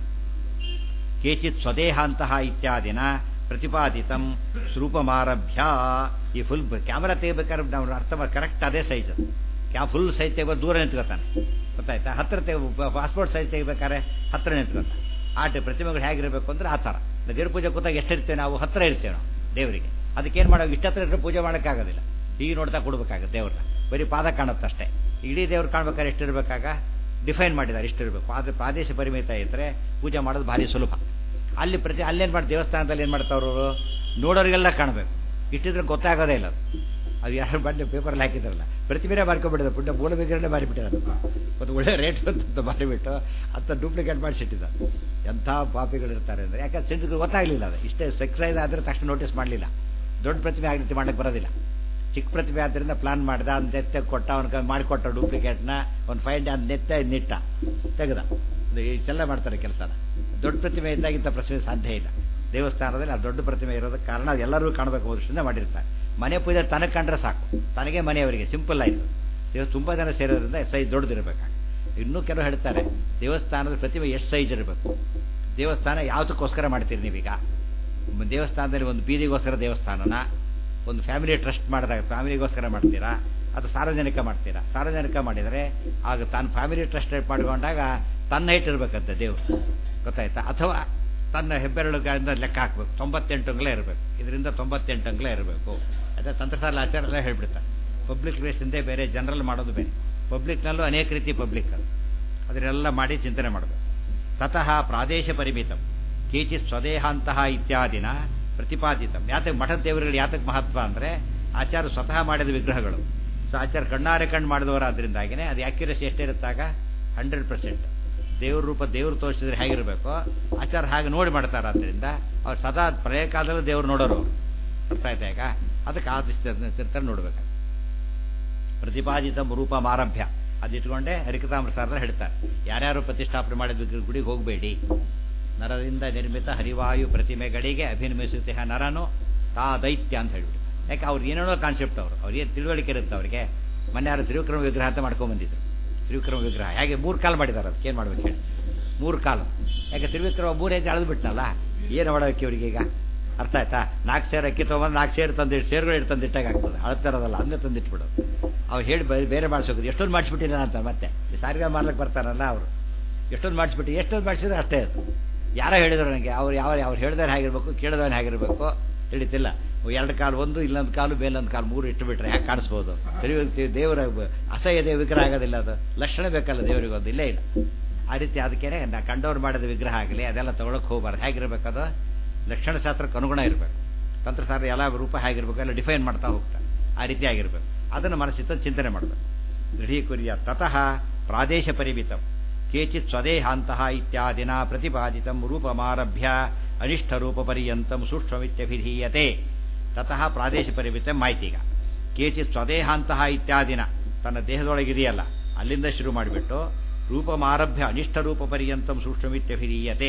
ಕೇಚಿತ್ ಸ್ವದೇಹಾಂತಹ ಇತ್ಯಾದಿನ ಪ್ರತಿಪಾದಿತಂ ಸ್ವರೂಪಮಾರಭ್ಯ ಈ ಫುಲ್ ಕ್ಯಾಮ್ರಾ ತೆಗಿಬೇಕಾದ್ರೆ ನಾವು ಅರ್ಥ ಕರೆಕ್ಟ್ ಅದೇ ಸೈಜ್ ಕ್ಯಾ ಫುಲ್ ಸೈಜ್ ತೆಗೋ ದೂರ ನಿಂತ್ಕೊತಾನೆ ಗೊತ್ತಾಯ್ತಾ ಹತ್ತಿರ ತೆಗ ಪಾಸ್ಪೋರ್ಟ್ ಸೈಜ್ ತೆಗಿಬೇಕಾದ್ರೆ ಹತ್ತಿರ ನಿಂತ್ಕೊತಾನೆ ಆಟ ಪ್ರತಿಮೆಗಳು ಹೇಗಿರಬೇಕು ಅಂದ್ರೆ ಆ ಥರ ದೇವ್ರ ಪೂಜೆ ಕೂತಾಗ ಎಷ್ಟಿರ್ತೇವೆ ನಾವು ಹತ್ತಿರ ಇರ್ತೇವೆ ನಾವು ದೇವರಿಗೆ ಅದಕ್ಕೇನು ಮಾಡೋ ಇಷ್ಟತ್ರ ಇಟ್ಟರೆ ಪೂಜೆ ಮಾಡೋಕ್ಕಾಗೋದಿಲ್ಲ ಈಗ ನೋಡ್ತಾ ಕೊಡ್ಬೇಕಾಗುತ್ತೆ ದೇವ್ರನ್ನ ಬರೀ ಪಾದ ಕಾಣುತ್ತೆ ಅಷ್ಟೇ ಇಡೀ ದೇವ್ರು ಕಾಣ್ಬೇಕಾದ್ರೆ ಎಷ್ಟಿರಬೇಕಾಗ ಡಿಫೈನ್ ಮಾಡಿದ್ದಾರೆ ಇಷ್ಟಿರಬೇಕು ಅದು ಪ್ರಾದೇಶ ಪರಿಮಿತ ಇದ್ದರೆ ಪೂಜೆ ಮಾಡೋದು ಭಾರಿ ಸುಲಭ ಅಲ್ಲಿ ಪ್ರತಿ ಅಲ್ಲೇನು ಮಾಡಿ ದೇವಸ್ಥಾನದಲ್ಲಿ ಏನು ಮಾಡ್ತಾವ್ರು ನೋಡೋರಿಗೆಲ್ಲ ಕಾಣಬೇಕು ಇಷ್ಟಿದ್ರೆ ಗೊತ್ತಾಗೋದೇ ಇಲ್ಲ ಅದು ಅದು ಯಾರು ಬಂದು ಪೇಪರಲ್ಲಿ ಹಾಕಿದ್ರಲ್ಲ ಪ್ರತಿಮೆನೇ ಮಾಡ್ಕೊಂಡ್ಬಿಟ್ಟಿದ್ದಾರೆ ಪುಟ್ಟ ಮೂಲ ಬಿಗ್ರಹಣೆ ಮಾರಿಬಿಟ್ಟಿದ್ದಾರೆ ಒಂದು ಒಳ್ಳೆ ರೇಟ್ ಅಂತ ಮಾರಿಬಿಟ್ಟು ಅಂತ ಡೂಪ್ಲಿಕೇಟ್ ಮಾಡಿಸಿಟ್ಟಿದ್ದಾರೆ ಎಂಥ ಪಾಪಿಗಳಿರ್ತಾರೆ ಅಂದರೆ ಯಾಕಂದ್ರೆ ಸೆಂಟ್ರಿಗೆ ಗೊತ್ತಾಗಲಿಲ್ಲ ಅದು ಇಷ್ಟೇ ಸೆಕ್ಸೈಸ್ ಆದರೆ ತಕ್ಷಣ ನೋಟಿಸ್ ಮಾಡಲಿಲ್ಲ ದೊಡ್ಡ ಪ್ರತಿಮೆ ಆ ರೀತಿ ಮಾಡೋಕ್ಕೆ ಬರೋದಿಲ್ಲ ಚಿಕ್ಕ ಪ್ರತಿಮೆ ಆದ್ದರಿಂದ ಪ್ಲಾನ್ ಮಾಡ್ದ ಅವ್ನು ನೆತ್ತೆ ಕೊಟ್ಟ ಅವ್ನಿಗೆ ಮಾಡಿಕೊಟ್ಟ ಡೂಪ್ಲಿಕೇಟ್ನ ಒಂದು ಫೈಂಡ್ ಅದು ನೆತ್ತ ನೆಟ್ಟ ತೆಗೆದ ಇಷ್ಟೆಲ್ಲ ಮಾಡ್ತಾರೆ ಕೆಲಸನ ದೊಡ್ಡ ಪ್ರತಿಮೆ ಇದ್ದಾಗ ಇಂಥ ಪ್ರಶ್ನೆ ಸಾಧ್ಯ ಇಲ್ಲ ದೇವಸ್ಥಾನದಲ್ಲಿ ಆ ದೊಡ್ಡ ಪ್ರತಿಮೆ ಇರೋದಕ್ಕೆ ಕಾರಣ ಎಲ್ಲರೂ ಕಾಣಬೇಕು ದೃಷ್ಟಿಯಿಂದ ಮಾಡಿರ್ತಾರೆ ಮನೆ ಪೂಜೆ ತನಗೆ ಕಂಡ್ರೆ ಸಾಕು ತನಗೆ ಮನೆಯವರಿಗೆ ಸಿಂಪಲ್ ಆಯಿತು ದೇವ ತುಂಬ ಜನ ಸೇರೋದ್ರಿಂದ ಸೈಜ್ ದೊಡ್ಡದಿರಬೇಕಾಗ ಇನ್ನೂ ಕೆಲವು ಹೇಳ್ತಾರೆ ದೇವಸ್ಥಾನದ ಪ್ರತಿಮೆ ಎಷ್ಟು ಸೈಜ್ ಇರಬೇಕು ದೇವಸ್ಥಾನ ಯಾವುದಕ್ಕೋಸ್ಕರ ಮಾಡ್ತೀರಿ ನೀವೀಗ ದೇವಸ್ಥಾನದಲ್ಲಿ ಒಂದು ಬೀದಿಗೋಸ್ಕರ ದೇವಸ್ಥಾನನ ಒಂದು ಫ್ಯಾಮಿಲಿ ಟ್ರಸ್ಟ್ ಮಾಡಿದಾಗ ಫ್ಯಾಮಿಲಿಗೋಸ್ಕರ ಮಾಡ್ತೀರಾ ಅದು ಸಾರ್ವಜನಿಕ ಮಾಡ್ತೀರಾ ಸಾರ್ವಜನಿಕ ಮಾಡಿದರೆ ಆಗ ತಾನು ಫ್ಯಾಮಿಲಿ ಟ್ರಸ್ಟ್ ಮಾಡಿಕೊಂಡಾಗ ತನ್ನ ಹೈಟ್ ಇರಬೇಕಂತೆ ದೇವರು ಗೊತ್ತಾಯ್ತಾ ಅಥವಾ ತನ್ನ ಹೆಬ್ಬೆರಳುಗಳಿಂದ ಲೆಕ್ಕ ಹಾಕ್ಬೇಕು ತೊಂಬತ್ತೆಂಟು ಅಂಗಲೇ ಇರಬೇಕು ಇದರಿಂದ ತೊಂಬತ್ತೆಂಟು ಅಂಗಲೇ ಇರಬೇಕು ಅದೇ ತಂತ್ರಸಾಲ ಆಚಾರ ಎಲ್ಲ ಹೇಳ್ಬಿಡ್ತಾರೆ ಪಬ್ಲಿಕ್ ವೇಸ್ಟಿಂದೇ ಬೇರೆ ಜನರಲ್ ಮಾಡೋದು ಬೇರೆ ಪಬ್ಲಿಕ್ನಲ್ಲೂ ಅನೇಕ ರೀತಿ ಪಬ್ಲಿಕ್ ಅದು ಅದನ್ನೆಲ್ಲ ಮಾಡಿ ಚಿಂತನೆ ಮಾಡಬೇಕು ತತಃ ಪ್ರಾದೇಶ ಪರಿಮಿತಂ ಕೇಚಿತ್ ಸ್ವದೇಹಾಂತಹ ಇತ್ಯಾದಿನ ಪ್ರತಿಪಾದಿತಂ ಯಾತಕ್ಕೆ ಮಠದ ದೇವರುಗಳು ಯಾತಕ್ಕೆ ಮಹತ್ವ ಅಂದರೆ ಆಚಾರ ಸ್ವತಃ ಮಾಡಿದ ವಿಗ್ರಹಗಳು ಸೊ ಆಚಾರ ಕಣ್ಣಾರೆ ಕಣ್ಣು ಮಾಡಿದವರಾದ್ರಿಂದಾಗಿನೇ ಅದು ಆಕ್ಯುರಸಿ ಎಷ್ಟಿರುತ್ತಾಗ ಹಂಡ್ರೆಡ್ ಪರ್ಸೆಂಟ್ ದೇವ್ರ ರೂಪ ದೇವ್ರು ತೋರಿಸಿದ್ರೆ ಹೇಗಿರಬೇಕು ಆಚಾರ ಹಾಗೆ ನೋಡಿ ಮಾಡ್ತಾರೆ ಆದ್ದರಿಂದ ಅವ್ರು ಸದಾ ಪ್ರಳಯ ಕಾಲದಲ್ಲೂ ದೇವ್ರು ನೋಡೋರು ಅವರು ಅರ್ಥ ಆಯ್ತಾ ಈಗ ಅದಕ್ಕೆ ಆ ತಿರ್ತಾರೆ ನೋಡ್ಬೇಕು ಪ್ರತಿಪಾದಿತ ರೂಪ ಮಾರಭ್ಯ ಅದಿಟ್ಕೊಂಡೆ ಹರಿಕತಾಮೃತಾರ ಹೇಳ್ತಾರೆ ಯಾರ್ಯಾರು ಪ್ರತಿಷ್ಠಾಪನೆ ಮಾಡಿದ ಗುಡಿಗೆ ಹೋಗಬೇಡಿ ನರರಿಂದ ನಿರ್ಮಿತ ಹರಿವಾಯು ಪ್ರತಿಮೆಗಳಿಗೆ ಅಭಿನಮಿಸುತ್ತೆ ನರನು ತಾ ದೈತ್ಯ ಅಂತ ಹೇಳ್ಬಿಟ್ಟು ಯಾಕೆ ಅವ್ರು ಏನೇನೋ ಕಾನ್ಸೆಪ್ಟ್ ಅವರು ಅವ್ರಿಗೆ ತಿಳುವಳಿಕೆ ಇರುತ್ತೆ ಅವರಿಗೆ ಮೊನ್ನೆ ಯಾರು ತ್ರಿವಿಕ್ರಮ ವಿಗ್ರಹ ಅಂತ ಮಾಡ್ಕೊಂಡ್ಬಂದಿದ್ರು ತ್ರಿವಿಕ್ರಮ ವಿಗ್ರಹ ಹೇಗೆ ಮೂರು ಕಾಲು ಮಾಡಿದ್ದಾರೆ ಅದಕ್ಕೆ ಏನು ಮಾಡ್ಬೇಕು ಹೇಳಿ ಮೂರು ಕಾಲು ಯಾಕೆ ತ್ರಿವಿಕ್ರಮ ಮೂರೇ ಅಳದು ಬಿಟ್ಟನಲ್ಲ ಏನು ಮಾಡೋಕ್ಕೆ ಇವರಿಗೆ ಈಗ ಅರ್ಥ ಆಯ್ತಾ ನಾಲ್ಕು ಸೇರು ಅಕ್ಕಿ ತೊಗೊಂಬಂದು ನಾಲ್ಕು ಸೇರು ತಂದಿಟ್ಟು ಸೇರುಗಳು ಇಟ್ಟು ತಂದಿಟ್ಟಾಗ ಆಗ್ತದೆ ಅಳ್ತಾರದಲ್ಲ ಅದನ್ನೇ ತಂದಿಟ್ಬಿಡು ಅವ್ರು ಹೇಳಿ ಬೇ- ಬೇರೆ ಮಾಡಿಸೋದು ಎಷ್ಟೊಂದು ಮಾಡಿಸ್ಬಿಟ್ಟಿಲ್ಲ ಅಂತ ಮತ್ತೆ ಈ ಸಾರಿಗೆ ಮಾಡ್ಲಿಕ್ಕೆ ಬರ್ತಾರಲ್ಲ ಅವರು ಎಷ್ಟೊಂದು ಮಾಡಿಸ್ಬಿಟ್ಟು ಎಷ್ಟೊಂದು ಮಾಡಿಸಿದ್ರೆ ಅಷ್ಟೇ ಅದು ಯಾರೋ ಹೇಳಿದ್ರು ನನಗೆ ಅವ್ರು ಯಾವ ಅವ್ರು ಹೇಳಿದವ್ರು ಹೇಗಿರ್ಬೇಕು ಕೇಳಿದವನು ಹೇಗಿರ್ಬೇಕು ತಿಳಿತಿಲ್ಲ ಎರಡು ಕಾಲು ಒಂದು ಇಲ್ಲೊಂದು ಕಾಲು ಮೇಲೊಂದು ಕಾಲು ಮೂರು ಇಟ್ಟು ಬಿಟ್ರೆ ಯಾಕೆ ಕಾಣಿಸ್ಬೋದು ಸರಿ ದೇವರ ಅಸಹ್ಯ ದೇವ ವಿಗ್ರಹ ಆಗೋದಿಲ್ಲ ಅದು ಲಕ್ಷಣ ಬೇಕಲ್ಲ ದೇವರಿಗೆ ಒಂದು ಇಲ್ಲೇ ಇಲ್ಲ ಆ ರೀತಿ ಅದಕ್ಕೇನೆ ನಾ ಕಂಡವ್ರು ಮಾಡಿದ ವಿಗ್ರಹ ಆಗಲಿ ಅದೆಲ್ಲ ತೊಗೊಳಕ್ಕೆ ಹೋಗ್ಬಾರ್ದು ಹೇಗಿರ್ಬೇಕದು ಲಕ್ಷಣ ಶಾಸ್ತ್ರಕ್ಕೆ ಅನುಗುಣ ಇರಬೇಕು ತಂತ್ರಶಾಸ್ತ್ರ ಎಲ್ಲ ರೂಪ ಹೇಗಿರ್ಬೇಕು ಎಲ್ಲ ಡಿಫೈನ್ ಮಾಡ್ತಾ ಹೋಗ್ತಾರೆ ಆ ರೀತಿ ಆಗಿರ್ಬೇಕು ಅದನ್ನು ಮನಸ್ಸಿತ್ತ ಚಿಂತನೆ ಮಾಡಬೇಕು ದೃಢೀಕುರ್ಯ ತತಃ ಪ್ರಾದೇಶ ಪರಿಮಿತಂ ಕೇಚಿತ್ ಸ್ವದೇಹಾಂತಹ ಇತ್ಯಾದಿನ ಪ್ರತಿಪಾದಿತಂ ರೂಪಮಾರಭ್ಯ ಅನಿಷ್ಠ ರೂಪ ಪರ್ಯಂತಂ ಸೂಕ್ಷ್ಮವಿತ್ಯಭಿಧೀಯತೆ ತತಃ ಪ್ರಾದೇಶ ಪರಿಮಿತ ಮಾಹಿತಿಗ ಕೇಚಿತ್ ಸ್ವದೇಹಾಂತಹ ಇತ್ಯಾದಿನ ತನ್ನ ದೇಹದೊಳಗಿದೆಯಲ್ಲ ಅಲ್ಲಿಂದ ಶುರು ಮಾಡಿಬಿಟ್ಟು ರೂಪಮಾರಭ್ಯ ಅನಿಷ್ಠ ರೂಪ ಪರ್ಯಂತಂ ಸೂಕ್ಷ್ಮವಿತ್ಯಭಿಧೀಯತೆ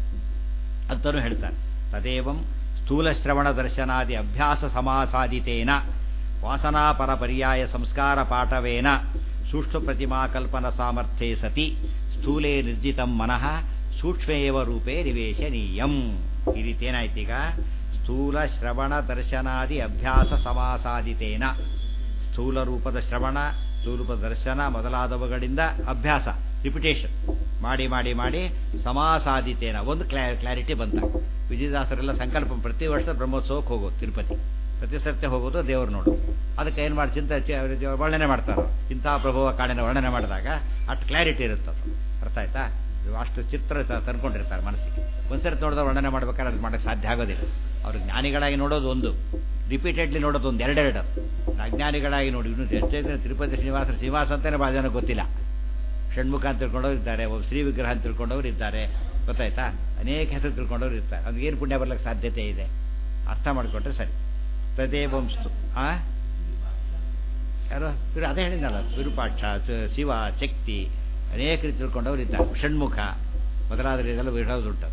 ಅಂತಲೂ ಹೇಳ್ತಾರೆ ತದೇವಂ ಸ್ಥೂಲ ಶ್ರವಣ ದರ್ಶನಾದಿ ಅಭ್ಯಾಸ ಸಮಾಸಾದಿತೇನ ವಾಸನಾಪರ ಪರ್ಯಾಯ ಸಂಸ್ಕಾರ ಪಾಠವೇನ ಸೂಕ್ಷ್ಮ ಪ್ರತಿಮಾ ಕಲ್ಪನ ಸಾಮರ್ಥ್ಯೆ ಸತಿ ಸ್ಥೂಲೇ ನಿರ್ಜಿತಂ ಮನಃ ಸೂಕ್ಷ್ಮೇವ ರೂಪೇ ನಿವೇಶನೀಯಂ ಈ ರೀತಿ ಏನಾಯ್ತೀಗ ಸ್ಥೂಲ ಶ್ರವಣ ದರ್ಶನಾದಿ ಅಭ್ಯಾಸ ಸಮಾಸಾದಿತೇನ ಸ್ಥೂಲ ರೂಪದ ಶ್ರವಣ ಸ್ಥೂಲ ರೂಪದ ದರ್ಶನ ಮೊದಲಾದವುಗಳಿಂದ ಅಭ್ಯಾಸ ರಿಪಿಟೇಷನ್ ಮಾಡಿ ಮಾಡಿ ಮಾಡಿ ಸಮಾಸಾದಿತೇನ ಒಂದು ಕ್ಲಾ ಕ್ಲಾರಿಟಿ ಬಂತ ವಿಜಯದಾಸರೆಲ್ಲ ಸಂಕಲ್ಪ ಪ್ರತಿ ವರ್ಷ ಬ್ರಹ್ಮೋತ್ಸವಕ್ಕೆ ಹೋಗೋದು ತಿರುಪತಿ ಪ್ರತಿ ಸರ್ತಿ ಹೋಗೋದು ದೇವ್ರು ನೋಡು ಅದಕ್ಕೆ ಏನು ಮಾಡಿ ಚಿಂತ ಚಿ- ಅವ್ರು ವರ್ಣನೆ ಮಾಡ್ತಾರೆ ಇಂಥ ಪ್ರಭುವ ಕಾಡಿನ ವರ್ಣನೆ ಮಾಡಿದಾಗ ಅಷ್ಟು ಕ್ಲಾರಿಟಿ ಇರುತ್ತೆ ಅದು. ಅರ್ಥ ಆಯ್ತಾ ಇವು ಅಷ್ಟು ಚಿತ್ರ ತ- ತಂದ್ಕೊಂಡಿರ್ತಾರೆ ಮನಸ್ಸಿಗೆ ಒಂದ್ಸರಿ ನೋಡಿದ ವರ್ಣನೆ ಮಾಡ್ಬೇಕಾದ್ರೆ ಅದು ಮಾಡೋಕ್ಕೆ ಸಾಧ್ಯ ಆಗೋದಿಲ್ಲ ಅವ್ರು ಜ್ಞಾನಿಗಳಾಗಿ ನೋಡೋದು ಒಂದು ರಿಪೀಟೆಡ್ಲಿ ನೋಡೋದು ಒಂದು ಎರಡೆರಡು ಅಜ್ಞಾನಿಗಳಾಗಿ ನೋಡಿ ಇನ್ನು ಎಷ್ಟೇ ಜನ ತಿರುಪತಿ ಶ್ರೀನಿವಾಸ ಶ್ರೀನಿವಾಸ ಅಂತಾನೆ ಭಾಳ ಜನ ಗೊತ್ತಿಲ್ಲ ಷಣ್ಮುಖ ಅಂತ ತಿಳ್ಕೊಂಡವ್ರು ಇದ್ದಾರೆ ಒಬ್ಬ ಶ್ರೀ ವಿಗ್ರಹ ಅಂತ ತಿಳ್ಕೊಂಡವ್ರು ಇದ್ದಾರೆ ಗೊತ್ತಾಯ್ತಾ ಅನೇಕ ಹೆಸರು ತಿಳ್ಕೊಂಡವ್ರು ಇರ್ತಾರೆ ಅದು ಏನು ಪುಣ್ಯ ಬರ್ಲಿಕ್ಕೆ ಸಾಧ್ಯತೆ ಇದೆ ಅರ್ಥ ಮಾಡಿಕೊಂಡ್ರೆ ಸರಿ ತದೇವಂಸ್ತು ಆ ಯಾರು ಇವ್ರು ಅದೇ ಹೇಳಿದ್ನಲ್ಲ ವಿರೂಪಾಕ್ಷ ಸ- ಶಿವ ಶಕ್ತಿ ಅನೇಕ ರೀತಿ ತಿಳ್ಕೊಂಡವ್ರು ಇದ್ದಾರೆ ಷಣ್ಮುಖ ಮೊದಲಾದ ಇದೆಲ್ಲ ಹೇಳೋದುಂಟು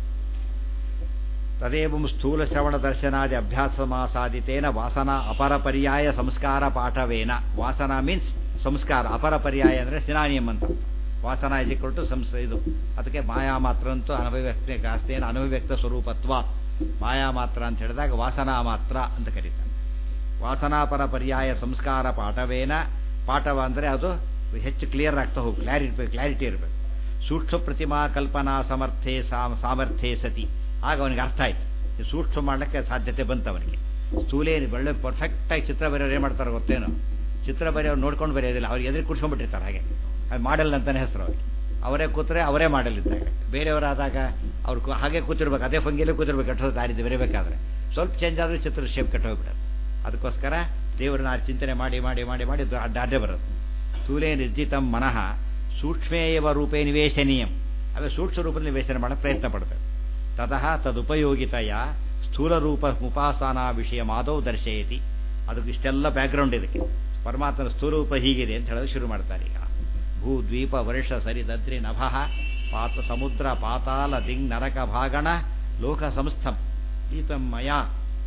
ತದೇವಂ ಸ್ಥೂಲ ಶ್ರವಣ ದರ್ಶನಾದಿ ಅಭ್ಯಾಸ ಮಾಸಾದಿತೇನ ವಾಸನ ಅಪರ ಪರ್ಯಾಯ ಸಂಸ್ಕಾರ ಪಾಠವೇನ ವಾಸನ ಮೀನ್ಸ್ ಸಂಸ್ಕಾರ ಅಪರ ಪರ್ಯಾಯ ಅಂದರೆ ಸಿನಾನಿಯಂ ಅಂತ ವಾಸನ ಇಸಿಕೊಟ್ಟು ಸಂಸ್ ಇದು ಅದಕ್ಕೆ ಮಾಯಾ ಮಾತ್ರ ಅಂತೂ ಅನಭಿವ್ಯಕ್ತ ಆಸ್ತೇನ ಅನಭಿವ್ಯಕ್ತ ಸ್ವರೂಪತ್ವ ಮಾಯಾ ಮಾತ್ರ ಅಂತ ಹೇಳಿದಾಗ ವಾಸನಾ ಮಾತ್ರ ಅಂತ ಕರೀತಾರೆ ವಾಸನಾಪರ ಪರ್ಯಾಯ ಸಂಸ್ಕಾರ ಪಾಠವೇನ ಪಾಠವ ಅಂದರೆ ಅದು ಹೆಚ್ಚು ಕ್ಲಿಯರ್ ಆಗ್ತಾ ಹೋಗಿ ಕ್ಲಾರಿಟಿ ಕ್ಲಾರಿಟಿ ಇರಬೇಕು ಸೂಕ್ಷ್ಮ ಪ್ರತಿಮಾ ಕಲ್ಪನಾ ಸಮರ್ಥೆ ಸಾಮ್- ಸಾಮರ್ಥ್ಯೆ ಸತಿ ಆಗ ಅವನಿಗೆ ಅರ್ಥ ಆಯ್ತು ಈ ಸೂಕ್ಷ್ಮ ಮಾಡಲಿಕ್ಕೆ ಸಾಧ್ಯತೆ ಬಂತು ಅವನಿಗೆ ಸ್ಥೂಲೇ ಒಳ್ಳೆ ಪರ್ಫೆಕ್ಟಾಗಿ ಚಿತ್ರ ಬರೆಯೋರು ಏನು ಮಾಡ್ತಾರೆ ಗೊತ್ತೇನೋ ಚಿತ್ರ ಬರೆಯೋರು ನೋಡ್ಕೊಂಡು ಬರೆಯೋದಿಲ್ಲ ಅವ್ರಿಗೆ ಎದುರು ಕುಡ್ಸ್ಕೊಂಡ್ಬಿಟ್ಟಿರ್ತಾರೆ ಹಾಗೆ ಅದು ಮಾಡಲ್ ಅಂತಲೇ ಹೆಸರು ಅವ್ರಿಗೆ ಅವರೇ ಕೂತ್ರೆ ಅವರೇ ಮಾಡಲ್ ಇದ್ದಾಗ ಬೇರೆಯವರಾದಾಗ ಅವ್ರು ಕು- ಹಾಗೆ ಕೂತಿರ್ಬೇಕು ಅದೇ ಫಂಗಿಯಲ್ಲೇ ಕೂತಿರ್ಬೇಕು ಕೆಟ್ಟೋದು ದಾರಿದ್ದು ಬರೀಬೇಕಾದ್ರೆ ಸ್ವಲ್ಪ ಚೇಂಜ್ ಆದರೆ ಚಿತ್ರ ಶೇಪ್ ಕೆಟ್ಟೋಗ್ಬಿಡೋದು ಅದಕ್ಕೋಸ್ಕರ ದೇವರನ್ನ ಆ ಚಿಂತನೆ ಮಾಡಿ ಮಾಡಿ ಮಾಡಿ ಮಾಡಿ ಅದು ಅಡ್ಡ ಅಡ್ಡೆ ಬರೋದು ಸ್ಥೂಲೇ ನಿರ್ಜಿತಂ ಮನಃ ಸೂಕ್ಷ್ಮೇಯವ ರೂಪೇ ನಿವೇಶನೀಯಂ ಅದೇ ಸೂಕ್ಷ್ಮ ರೂಪದಲ್ಲಿ ನಿವೇಶನ ಮಾಡೋ ಪ್ರಯತ್ನ ಪಡ್ಬೇಕು ತತಃ ತದುಪಯೋಗಿತೆಯ ಸ್ಥೂಲ ರೂಪ ಉಪಾಸನಾ ವಿಷಯ ಮಾಧವ್ ದರ್ಶಯತಿ ಅದಕ್ಕೆ ಇಷ್ಟೆಲ್ಲ ಬ್ಯಾಕ್ಗ್ರೌಂಡ್ ಇದಕ್ಕೆ ಪರಮಾತ್ಮನ ಸ್ಥೂಲ ರೂಪ ಹೀಗಿದೆ ಅಂತ ಹೇಳೋದು ಶುರು ಮಾಡ್ತಾರೆ ಈಗ ಭೂ ದ್ವೀಪ ವರ್ಷ ಸರಿದದ್ರಿ ನಭಃ ಪಾತ ಸಮುದ್ರ ಪಾತಾಲ ದಿಂಗ್ ನರಕ ಭಾಗಣ ಲೋಕ ಸಂಸ್ಥಂ ದೀಪಂ ಮಯಾ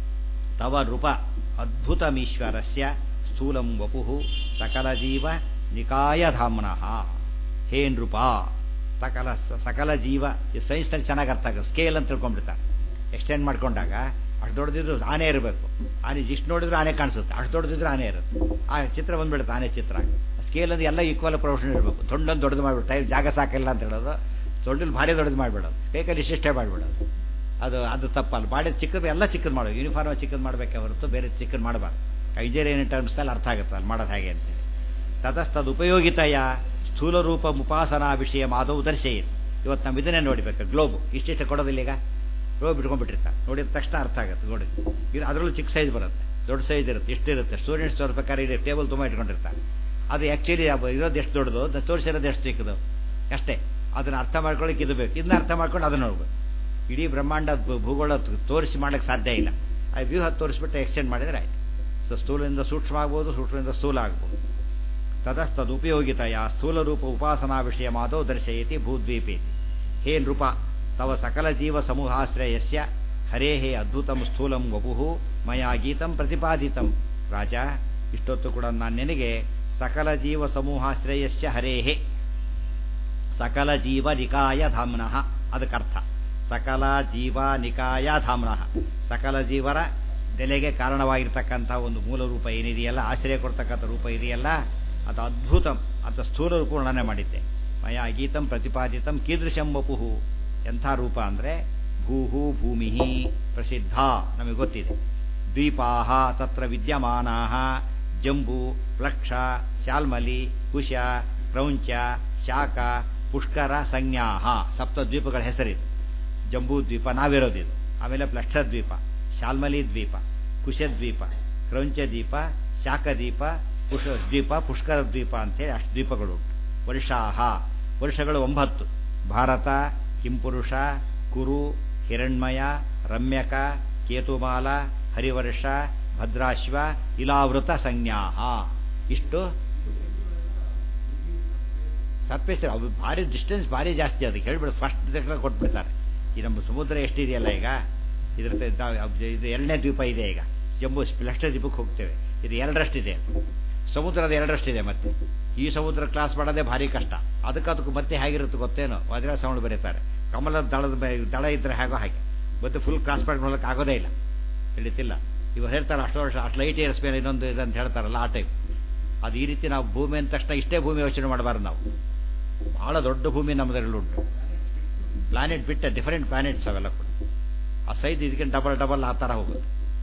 ತವ ನೃಪ ಅದ್ಭುತಮೀಶ್ವರಸ್ಯ ಸ್ಥೂಲಂ ವಪು ಸಕಲ ಜೀವ ನಿಕಾಯಧಾಮ್ನಃ ಹೇ ನೃಪ ಸಕಲ ಸಕಲ ಜೀವ ಈ ಸೈನ್ಸ್ನಲ್ಲಿ ಚೆನ್ನಾಗಿ ಅರ್ಥ ಆಗುತ್ತೆ ಸ್ಕೇಲ್ ಅಂತ ತಿಳ್ಕೊಂಡ್ಬಿಡ್ತಾರೆ ಎಕ್ಸ್ಟೆಂಡ್ ಮಾಡ್ಕೊಂಡಾಗ ಅಷ್ಟು ದೊಡ್ಡದಿದ್ರು ಆನೆ ಇರಬೇಕು ಆನೆ ಇಷ್ಟು ನೋಡಿದ್ರೆ ಆನೆ ಕಾಣಿಸುತ್ತೆ ಅಷ್ಟು ದೊಡ್ಡದಿದ್ರೆ ಆನೆ ಇರುತ್ತೆ ಆ ಚಿತ್ರ ಬಂದ್ಬಿಡುತ್ತೆ ಆನೆ ಚಿತ್ರ ಸ್ಕೇಲ್ ಅಂದ್ರೆ ಎಲ್ಲ ಈಕ್ವಲ್ ಪ್ರೊಫೆಷನ್ ಇರಬೇಕು ದೊಡ್ಡೊಂದು ದೊಡ್ಡದು ಮಾಡಿಬಿಟ್ಟು ಟೈಮ್ ಜಾಗ ಸಾಕಿಲ್ಲ ಅಂತ ಹೇಳೋದು ದೊಡ್ಡದು ಭಾರಿ ದೊಡ್ಡದು ಮಾಡಿಬಿಡೋದು ಬೇಕಾದ್ರೆ ಇಷ್ಟಿಷ್ಟೇ ಮಾಡಿಬಿಡೋದು ಅದು ಅದು ತಪ್ಪಲ್ಲ ಬಾಡಿ ಚಿಕ್ಕದು ಎಲ್ಲ ಚಿಕ್ಕದು ಮಾಡೋದು ಯೂನಿಫಾರ್ಮ್ ಚಿಕ್ಕದು ಮಾಡಬೇಕೆ ಹೊರತು ಬೇರೆ ಚಿಕ್ಕದು ಮಾಡಬಾರ್ದು ಇಂಜಿನಿಯರಿಂಗ್ ಟರ್ಮ್ಸ್ನಲ್ಲಿ ಅರ್ಥ ಆಗುತ್ತೆ ಅಲ್ಲಿ ಮಾಡೋದು ಹೇಗೆ ಅಂತೇಳಿ ತತಸ್ತದ್ ಉಪಯೋಗಿತೆಯ ಸ್ಥೂಲ ರೂಪ ಉಪಾಸನಾ ವಿಷಯ ಮಾಧವ್ ದರ್ಶಯಿತು ಇವತ್ತು ನಾವು ಇದನ್ನೇ ನೋಡಬೇಕು ಗ್ಲೋಬ್ ಇಷ್ಟಿಷ್ಟು ಕೊಡೋದಿಲ್ಲ ಈಗ ಗ್ಲೋಬ್ ಇಟ್ಕೊಂಡ್ಬಿಟ್ಟಿರ್ತಾರೆ ನೋಡಿದ ತಕ್ಷಣ ಅರ್ಥ ಆಗುತ್ತೆ ನೋಡಿ ಇದು ಅದರಲ್ಲೂ ಚಿಕ್ಕ ಸೈಜ್ ಬರುತ್ತೆ ದೊಡ್ಡ ಸೈಜ್ ಇರುತ್ತೆ ಇಷ್ಟಿರುತ್ತೆ ಸ್ಟೂಡೆಂಟ್ಸ್ ತೋರಿಸ್ಬೇಕಾದ್ರೆ ಇದೆ ಟೇಬಲ್ ತುಂಬ ಇಟ್ಕೊಂಡಿರ್ತಾರೆ ಅದು ಆ್ಯಕ್ಚುಲಿ ಇರೋದು ಎಷ್ಟು ದೊಡ್ಡದು ಅದು ತೋರಿಸಿರೋದು ಎಷ್ಟು ಚಿಕ್ಕದು ಅಷ್ಟೇ ಅದನ್ನು ಅರ್ಥ ಮಾಡ್ಕೊಳ್ಳಿಕ್ಕೆ ಇದು ಬೇಕು ಇದನ್ನ ಅರ್ಥ ಮಾಡ್ಕೊಂಡು ಅದನ್ನು ನೋಡ್ಬೇಕು ಇಡೀ ಬ್ರಹ್ಮಾಂಡ ಭೂ- ಭೂಗೋಳ ತೋರಿಸಿ ಮಾಡಕ್ಕೆ ಸಾಧ್ಯ ಇಲ್ಲ ಆ ವ್ಯೂಹ ತೋರಿಸ್ಬಿಟ್ಟು ಎಕ್ಸ್ಟೆಂಡ್ ಮಾಡಿದರೆ ಆಯ್ತು ಸೊ ಸ್ಥೂಲದಿಂದ ಸೂಕ್ಷ್ಮ ಆಗ್ಬೋದು ಸೂಕ್ಷ್ಮದಿಂದ ಸ್ಥೂಲ ಆಗ್ಬೋದು ತತಸ್ತದುಪಯೋಗಿತೆಯ ಸ್ಥೂಲ ರೂಪ ಉಪಾಸನಾ ವಿಷಯ ಮಾಧವ್ ದರ್ಶಯತಿ ಭೂದ್ವೀಪೇತಿ ಹೇ ನೃಪ ತವ ಸಕಲ ಜೀವ ಸಮೂಹಾಶ್ರಯಸ್ಯ ಹರೇ ಹೇ ಅದ್ಭುತಂ ಸ್ಥೂಲಂ ವಪುಃ ಮಯಾ ಗೀತಂ ಪ್ರತಿಪಾದಿತಂ ರಾಜ ಇಷ್ಟೊತ್ತು ಕೂಡ ನಾನು ನಿನಗೆ ಸಕಲ ಜೀವ ಸಮೂಹಾಶ್ರಯಸ್ಯ ಹರೇಹೇ ಸಕಲ ಜೀವ ನಿಕಾಯ ಧಾಮ್ನಃ ಅದಕ್ಕರ್ಥ ಸಕಲ ಜೀವ ನಿಕಾಯ ಧಾಮ್ನಃ ಸಕಲ ಜೀವರ ನೆಲೆಗೆ ಕಾರಣವಾಗಿರ್ತಕ್ಕಂಥ ಒಂದು ಮೂಲ ರೂಪ ಏನಿದೆಯಲ್ಲ ಆಶ್ರಯ ಕೊಡ್ತಕ್ಕಂಥ ರೂಪ ಇದೆಯಲ್ಲ ಅದು ಅದ್ಭುತಂ ಅಂತ ಸ್ಥೂಲ ರೂಪ ವರ್ಣನೆ ಮಾಡಿದ್ದೆ ಮಯ ಗೀತಂ ಪ್ರತಿಪಾದಿತಂ ಕೀದೃಶಂ ವಪುಹು ಎಂಥ ರೂಪ ಅಂದರೆ ಭೂಹು ಭೂಮಿ ಪ್ರಸಿದ್ಧ ನಮಗೆ ಗೊತ್ತಿದೆ ದ್ವೀಪಾಹ ತತ್ರ ವಿದ್ಯಮಾನಾಹ ಜಂಬೂ ಪ್ಲಕ್ಷ ಶಾಲ್ಮಲಿ ಕುಶ ಕ್ರೌಂಚ ಶಾಖ ಪುಷ್ಕರ ಸಂಜ್ಞಾಹ ಸಪ್ತ ದ್ವೀಪಗಳ ಹೆಸರಿದು ಜಂಬೂ ದ್ವೀಪ ನಾವಿರೋದಿದು ಆಮೇಲೆ ಪ್ಲಕ್ಷ ದ್ವೀಪ ಶಾಲ್ಮಲಿ ದ್ವೀಪ ಕುಶದ್ವೀಪ ಕ್ರೌಂಚ ದ್ವೀಪ ಶಾಖದ್ವೀಪ ಪುಷ ದ್ವೀಪ ಪುಷ್ಕರ ದ್ವೀಪ ಅಂತೇಳಿ ಅಷ್ಟು ದ್ವೀಪಗಳು ಉಂಟು ವರ್ಷಾಹ ವರ್ಷಗಳು ಒಂಬತ್ತು ಭಾರತ ಕಿಂಪುರುಷ ಕುರು ಹಿರಣ್ಮಯ ರಮ್ಯಕ ಕೇತುಮಾಲ ಹರಿವರ್ಷ ಭದ್ರಾಶ್ವ ಇಲಾವೃತ ಸಂಜ್ಞಾಹ ಇಷ್ಟು ಸರ್ಫೇಸ್ ಅದು ಭಾರಿ ಡಿಸ್ಟೆನ್ಸ್ ಭಾರಿ ಜಾಸ್ತಿ ಅದಕ್ಕೆ ಹೇಳ್ಬಿಡು ಫಸ್ಟ್ ಕೊಟ್ಬಿಡ್ತಾರೆ ಈ ನಮ್ಮ ಸಮುದ್ರ ಎಷ್ಟಿದೆಯಲ್ಲ ಈಗ ಇದ್ರ ತ- ತ- ಇದು ಎರಡನೇ ದ್ವೀಪ ಇದೆ ಈಗ ಜಂಬೂ ಲಕ್ಷ ದ್ವೀಪಕ್ಕೆ ಹೋಗ್ತೇವೆ ಇದು ಎರಡರಷ್ಟಿದೆ ಸಮುದ್ರದ ಎರಡರಷ್ಟಿದೆ ಮತ್ತೆ ಈ ಸಮುದ್ರ ಕ್ಲಾಸ್ ಮಾಡೋದೇ ಭಾರಿ ಕಷ್ಟ ಅದಕ್ಕೆ ಅದಕ್ಕೂ ಮತ್ತೆ ಹೇಗಿರುತ್ತೆ ಗೊತ್ತೇನೋ ವಜ್ರ ಸೌಂಡ್ ಬರೀತಾರೆ ಕಮಲದ ದಳದ ಮೇ- ದಳ ಇದ್ರೆ ಹೇಗೋ ಹಾಗೆ ಮತ್ತೆ ಫುಲ್ ಕ್ರಾಸ್ ಮಾಡ್ಕೊಳ್ಳೋಕೆ ಆಗೋದೇ ಇಲ್ಲ ತಿಳಿತಿಲ್ಲ ಇವಾಗ ಹೇಳ್ತಾರೆ ಅಷ್ಟು ವರ್ಷ ಅಷ್ಟು ಲೈಟ್ ಇಯರ್ಸ್ ಮೇಲೆ ಇನ್ನೊಂದು ಇದೆ ಅಂತ ಹೇಳ್ತಾರಲ್ಲ ಆ ಟೈಪ್ ಅದು ಈ ರೀತಿ ನಾವು ಭೂಮಿ ಅಂದ ತಕ್ಷಣ ಇಷ್ಟೇ ಭೂಮಿ ಯೋಚನೆ ಮಾಡಬಾರ್ದು ನಾವು ಬಹಳ ದೊಡ್ಡ ಭೂಮಿ ನಮ್ಮದ್ರಲ್ಲಿ ಉಂಟು ಪ್ಲಾನೆಟ್ ಬಿಟ್ಟ ಡಿಫರೆಂಟ್ ಪ್ಲಾನೆಟ್ಸ್ ಅವೆಲ್ಲ ಕೂಡ ಆ ಸೈಜ್ ಇದಕ್ಕೆ ಡಬಲ್ ಡಬಲ್ ಆ ಥರ ಹೋಗುತ್ತೆ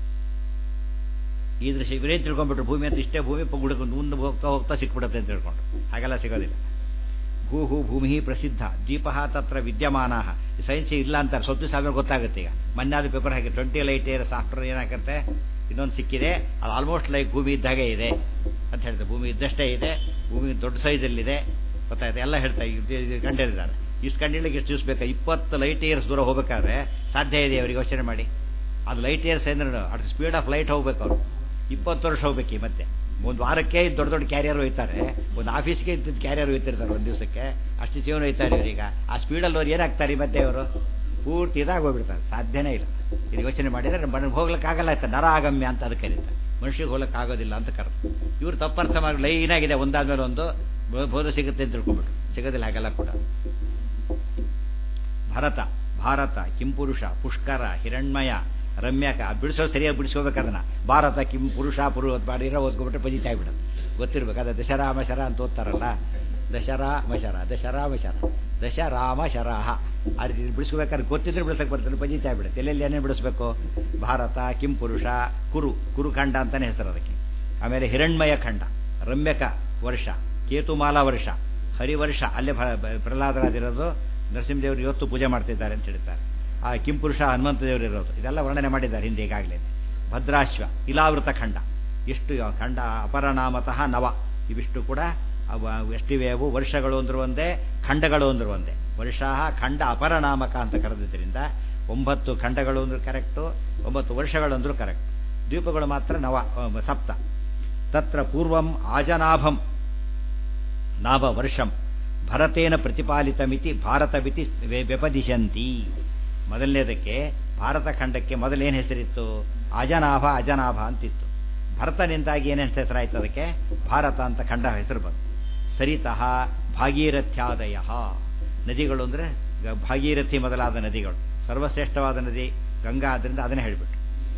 ಈ ದೃಶ್ಯ ಇವರೇ ತಿಳ್ಕೊಂಡ್ಬಿಟ್ರು ಭೂಮಿ ಅಂತ ಇಷ್ಟೇ ಭೂಮಿ ಹುಡುಕೊಂಡು ಮುಂದೆ ಹೋಗ್ತಾ ಹೋಗ್ತಾ ಸಿಕ್ಬಿಡುತ್ತೆ ಅಂತ ತಿಳ್ಕೊಂಡು ಹಾಗೆಲ್ಲ ಸಿಗೋದಿಲ್ಲ ಭೂ ಹೂ ಭೂಮಿ ಪ್ರಸಿದ್ಧ ದ್ವೀಪ ತತ್ರ ವಿದ್ಯಮಾನ ಸೈನ್ಸ್ ಇಲ್ಲ ಅಂತಾರೆ ಸ್ವಲ್ಪ ಸಾವಿರ ಗೊತ್ತಾಗುತ್ತೆ ಈಗ ಮೊನ್ನೆ ಪೇಪರ್ ಹಾಕಿ ಟ್ವೆಂಟಿ ಲೈಟ್ ಇಯರ್ ಸಾಫ್ಟ್ವೇರ್ ಏನಾಗುತ್ತೆ ಇನ್ನೊಂದು ಸಿಕ್ಕಿದೆ ಅದು ಆಲ್ಮೋಸ್ಟ್ ಲೈಕ್ ಭೂಮಿ ಇದ್ದಾಗೆ ಇದೆ ಅಂತ ಹೇಳ್ತಾರೆ ಭೂಮಿ ಇದ್ದಷ್ಟೇ ಇದೆ ಭೂಮಿ ದೊಡ್ಡ ಸೈಜಲ್ಲಿದೆ ಗೊತ್ತಾಯ್ತು ಎಲ್ಲ ಹೇಳ್ತಾ ಕಂಡಿದ್ದಾರೆ ಇಷ್ಟು ಕಂಡಿಡ್ಲಿಕ್ಕೆ ಎಷ್ಟು ದಿವಸ ಬೇಕಾ ಇಪ್ಪತ್ತು ಲೈಟ್ ಇಯರ್ಸ್ ದೂರ ಹೋಗ್ಬೇಕಾದ್ರೆ ಸಾಧ್ಯ ಇದೆ ಅವ್ರಿಗೆ ಯೋಚನೆ ಮಾಡಿ ಅದು ಲೈಟ್ ಇಯರ್ಸ್ ಅಂದ್ರೆ ಅಟ್ ಸ್ಪೀಡ್ ಆಫ್ ಲೈಟ್ ಹೋಗ್ಬೇಕು ಅವರು ಇಪ್ಪತ್ತು ವರ್ಷ ಹೋಗ್ಬೇಕು ಮತ್ತೆ ಒಂದು ವಾರಕ್ಕೆ ದೊಡ್ಡ ದೊಡ್ಡ ಕ್ಯಾರಿಯರ್ ಹೋಯ್ತಾರೆ ಒಂದು ಆಫೀಸ್ಗೆ ಇದ್ದಿದ್ದು ಕ್ಯಾರಿಯರ್ ಹೋಯ್ತಿರ್ತಾರೆ ಒಂದು ದಿವಸಕ್ಕೆ ಅಷ್ಟು ಜೀವನ ಹೋಯ್ತಾರೆ ಇವರೀಗ ಆ ಸ್ಪೀಡಲ್ಲಿ ಅವ್ರು ಏನಾಗ್ತಾರೆ ಈ ಮತ್ತೆ ಅವರು ಪೂರ್ತಿ ಇದಾಗಿ ಹೋಗ್ಬಿಡ್ತಾರೆ ಸಾಧ್ಯನೇ ಇಲ್ಲ ಇದು ಯೋಚನೆ ಮಾಡಿದರೆ ಮನ ಹೋಗ್ಲಿಕ್ಕಾಗಲ್ಲ ಆಯ್ತಾ ನರ ಆಗಮ್ಯ ಅಂತ ಅದಕ್ಕೆ ಕರೀತಾರೆ ಮನುಷ್ಯಗೆ ಹೋಗ್ಲಿಕ್ಕೆ ಆಗೋದಿಲ್ಲ ಅಂತ ಕರೆದು ಇವ್ರು ತಪ್ಪರ್ಥ ಮಾಡಿ ಲೈನ್ ಆಗಿದೆ ಒಂದಾದ್ಮೇಲೆ ಒಂದು ಬೋ- ಬೋಧ ಸಿಗುತ್ತೆ ಅಂತ ತಿಳ್ಕೊಂಡ್ಬಿಟ್ರು ಸಿಗೋದಿಲ್ಲ ಹಾಗೆಲ್ಲ ಕೂಡ ಭರತ ಭಾರತ ಕಿಂಪುರುಷ ಪುಷ್ಕರ ಹಿರಣ್ಮಯ ರಮ್ಯಕ ಬಿಡಿಸೋ ಸರಿಯಾಗಿ ಬಿಡಿಸ್ಕೋಬೇಕದನ್ನ ಭಾರತ ಕಿಂ ಪುರುಷ ಪುರು ಬಾಡಿರೋ ಓದ್ಕೊಬಿಟ್ರೆ ಪಜಿತಾ ಆಗ್ಬಿಡೋದು ಗೊತ್ತಿರ್ಬೇಕು ಅದ ದಶರಾಮ ಶರ ಅಂತ ಓದ್ತಾರಲ್ಲ ದಶರಾಮ ಶರ ದಶರಾಮ ಶರ ದಶರಾಮ ಶರಾಹ ಆ ರೀತಿ ಬಿಡಿಸ್ಕೋಬೇಕಾದ್ರೆ ಗೊತ್ತಿದ್ರೆ ಬಿಡಿಸಕ್ಕೆ ಬರ್ತಾರೆ ಪಜಿತಾ ಆಗ್ಬಿಡುತ್ತೆ ಎಲ್ಲೆಲ್ಲಿ ಏನೇನು ಬಿಡಿಸ್ಬೇಕು ಭಾರತ ಕಿಂ ಪುರುಷ ಕುರು ಕುರುಖಂಡ ಅಂತಾನೆ ಹೆಸರು ಅದಕ್ಕೆ ಆಮೇಲೆ ಹಿರಣ್ಮಯ ಖಂಡ ರಮ್ಯಕ ವರ್ಷ ಕೇತುಮಾಲ ವರ್ಷ ಹರಿವರ್ಷ ಅಲ್ಲೇ ಭ- ಬ- ಪ್ರಹ್ಲಾದರಾದಿರೋದು ನರಸಿಂಹದೇವರು ಇವತ್ತು ಪೂಜೆ ಮಾಡ್ತಿದ್ದಾರೆ ಅಂತ ಹೇಳ್ತಾರೆ ಆ ಕಿಂಪುರುಷ ಹನುಮಂತ ದೇವರು ಇರೋದು ಇದೆಲ್ಲ ವರ್ಣನೆ ಮಾಡಿದ್ದಾರೆ ಹಿಂದೆ ಈಗಾಗಲೇ ಭದ್ರಾಶ್ವ ಇಲಾವೃತ ಖಂಡ ಎಷ್ಟು ಯಾವ ಖಂಡ ಅಪರನಾಮತಃ ನವ ಇವಿಷ್ಟು ಕೂಡ ಅವ ಎಷ್ಟಿವೆ ಅವು ವರ್ಷಗಳು ಅಂದ್ರು ಒಂದೇ ಖಂಡಗಳು ಅಂದ್ರು ಒಂದೇ ವರ್ಷ ಖಂಡ ಅಪರನಾಮಕ ಅಂತ ಕರೆದಿದ್ದರಿಂದ ಒಂಬತ್ತು ಖಂಡಗಳು ಅಂದ್ರು ಕರೆಕ್ಟು ಒಂಬತ್ತು ವರ್ಷಗಳು ಅಂದ್ರು ಕರೆಕ್ಟ್ ದ್ವೀಪಗಳು ಮಾತ್ರ ನವ ಅಹ್, ಸಪ್ತ ತತ್ರ ಪೂರ್ವಂ ಆಜನಾಭಂ ನಾಭ ವರ್ಷಂ ಭರತೇನ ಪ್ರತಿಪಾಲಿತಮಿತಿ ಭಾರತವಿತಿ ವ್ಯ- ವ್ಯಪದಿಶಂತಿ ಮೊದಲನೇದಕ್ಕೆ ಭಾರತ ಖಂಡಕ್ಕೆ ಮೊದಲೇನು ಹೆಸರಿತ್ತು ಅಜನಾಭ ಅಜನಾಭ ಅಂತಿತ್ತು ಭರತನಿಂದಾಗಿ ಏನೇನು ಹೆಸರಾಯ್ತು ಅದಕ್ಕೆ ಭಾರತ ಅಂತ ಖಂಡ ಹೆಸರು ಬಂತು ಸರಿತಃ ಭಾಗೀರಥ್ಯಾದಯ ನದಿಗಳು ಅಂದರೆ ಭಾಗೀರಥಿ ಮೊದಲಾದ ನದಿಗಳು ಸರ್ವಶ್ರೇಷ್ಠವಾದ ನದಿ ಗಂಗಾ ಆದ್ದರಿಂದ ಅದನ್ನೇ ಹೇಳಿಬಿಟ್ಟು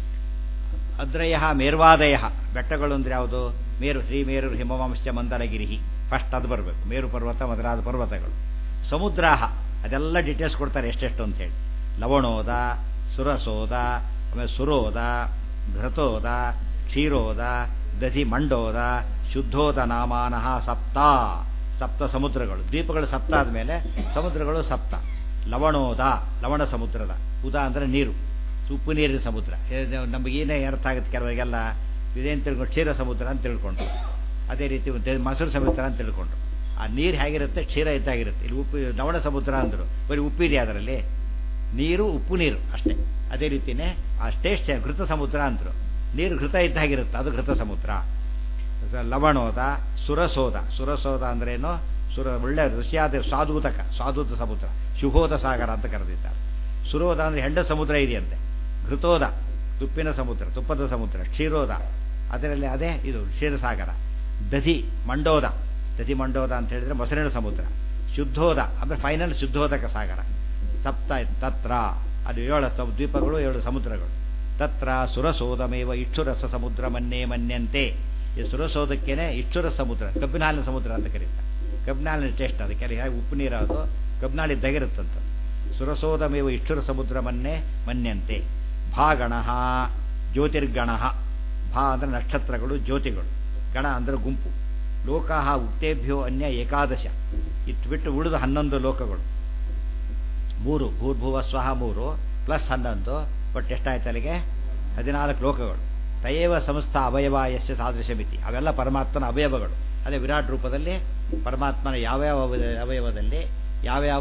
ಅದ್ರಯ ಮೇರ್ವಾದಯ ಬೆಟ್ಟಗಳು ಅಂದ್ರೆ ಯಾವುದು ಮೇರು ಶ್ರೀ ಮೇರು ಹಿಮವಂಶ ಮಂದರಗಿರಿ ಫಸ್ಟ್ ಅದು ಬರಬೇಕು ಮೇರು ಪರ್ವತ ಮೊದಲಾದ ಪರ್ವತಗಳು ಸಮುದ್ರಾಹ ಅದೆಲ್ಲ ಡೀಟೇಲ್ಸ್ ಕೊಡ್ತಾರೆ ಎಷ್ಟೆಷ್ಟು ಅಂತ ಹೇಳಿ ಲವಣೋದ ಸುರಸೋದ ಆಮೇಲೆ ಸುರೋದ ಘೃತೋದ ಕ್ಷೀರೋದ ದಧಿ ಮಂಡೋದ ಶುದ್ಧೋದ ನಾಮಾನಃ ಸಪ್ತ ಸಪ್ತ ಸಮುದ್ರಗಳು ದ್ವೀಪಗಳು ಸಪ್ತ ಆದಮೇಲೆ ಸಮುದ್ರಗಳು ಸಪ್ತ ಲವಣೋದ ಲವಣ ಸಮುದ್ರದ ಉದ ಅಂದರೆ ನೀರು ಉಪ್ಪು ನೀರಿನ ಸಮುದ್ರ ಇದು ನಮಗೇನೇ ಅರ್ಥ ಆಗುತ್ತೆ ಕೆಲವರಿಗೆಲ್ಲ ಇದೇನು ತಿಳ್ಕೊಂಡು ಕ್ಷೀರ ಸಮುದ್ರ ಅಂತ ತಿಳ್ಕೊಂಡು ಅದೇ ರೀತಿ ದೆ- ಮೊಸರು ಸಮುದ್ರ ಅಂತ ತಿಳ್ಕೊಂಡು ಆ ನೀರು ಹೇಗಿರುತ್ತೆ ಕ್ಷೀರ ಇದ್ದಾಗಿರುತ್ತೆ ಇಲ್ಲಿ ಉಪ್ಪು ಲವಣ ಸಮುದ್ರ ಅಂದರು ಬರೀ ಉಪ್ಪಿದೆ ಅದರಲ್ಲಿ ನೀರು ಉಪ್ಪು ನೀರು ಅಷ್ಟೇ ಅದೇ ರೀತಿನೇ ಆ ಟೇಸ್ಟ್ ಘೃತ ಸಮುದ್ರ ಅಂದರು ನೀರು ಘೃತ ಇದ್ದಾಗಿರುತ್ತೆ ಅದು ಘೃತ ಸಮುದ್ರ ಲವಣೋದ ಸುರಸೋದ ಸುರಸೋದ ಅಂದ್ರೇನು ಸುರ ಒಳ್ಳೆ ಋಷಿಯಾದ ಸ್ವಾದೂತಕ ಸ್ವಾದೂತ ಸಮುದ್ರ ಶುಭೋದ ಸಾಗರ ಅಂತ ಕರೆದಿದ್ದಾರೆ ಸುರೋದ ಅಂದ್ರೆ ಹೆಂಡ ಸಮುದ್ರ ಇದೆಯಂತೆ ಘೃತೋದ ತುಪ್ಪಿನ ಸಮುದ್ರ ತುಪ್ಪದ ಸಮುದ್ರ ಕ್ಷೀರೋದ ಅದರಲ್ಲಿ ಅದೇ ಇದು ಕ್ಷೀರಸಾಗರ ದಧಿ ಮಂಡೋದ ದಧಿ ಮಂಡೋದ ಅಂತ ಹೇಳಿದ್ರೆ ಮೊಸರಿನ ಸಮುದ್ರ ಶುದ್ಧೋದ ಅಂದ್ರೆ ಫೈನಲ್ ಶುದ್ಧೋದಕ ಸಾಗರ ಸಪ್ತ ತತ್ರ ಅದು ಏಳು ಸ- ದ್ವೀಪಗಳು ಏಳು ಸಮುದ್ರಗಳು ತತ್ರ ಸುರಸೋದಮೇವ ಇಕ್ಷುರಸ ಸಮುದ್ರ ಮನ್ನೇ ಮನ್ಯಂತೆ ಈ ಸುರಸೋದಕ್ಕೇನೆ ಇಕ್ಷುರ ಸಮುದ್ರ ಕಬ್ಬಿನ ಹಾಲಿನ ಸಮುದ್ರ ಅಂತ ಕರೀತಾರೆ ಕಬ್ಬಿನ ಹಾಲಿನ ಟೇಸ್ಟ್ ಅದಕ್ಕೆ ಅಲ್ಲಿ ಹೇಗೆ ಉಪ್ಪು ನೀರು ಅದು ಕಬ್ಬಿನ ಹಾಲಿಗೆ ದಗಿರುತ್ತಂತ ಸುರಸೋದಮೇವ ಇಕ್ಷುರ ಸಮುದ್ರ ಮನ್ನೆ ಮನ್ಯಂತೆ ಭಾಗಣ ಜ್ಯೋತಿರ್ಗಣ ಭಾ ಅಂದರೆ ನಕ್ಷತ್ರಗಳು ಜ್ಯೋತಿಗಳು ಗಣ ಅಂದರೆ ಗುಂಪು ಲೋಕಾಹ ಉಕ್ತೇಭ್ಯೋ ಅನ್ಯ ಏಕಾದಶ ಇಟ್ಟು ಬಿಟ್ಟು ಉಳಿದ ಹನ್ನೊಂದು ಲೋಕಗಳು ಮೂರು ಭೂರ್ಭುವ ಸ್ವಹ ಮೂರು ಪ್ಲಸ್ ಹನ್ನೊಂದು ಬಟ್ ಎಷ್ಟಾಯ್ತು ಅಲ್ಲಿಗೆ ಹದಿನಾಲ್ಕು ಲೋಕಗಳು ತಯೇವ ಸಂಸ್ಥಾ ಅವಯವ ಯಶ ಸಾದೃಶ ಮಿತಿ ಅವೆಲ್ಲ ಪರಮಾತ್ಮನ ಅವಯವಗಳು ಅದೇ ವಿರಾಟ್ ರೂಪದಲ್ಲಿ ಪರಮಾತ್ಮನ ಯಾವ್ಯಾವ ಅವಯ- ಅವಯವದಲ್ಲಿ ಯಾವ್ಯಾವ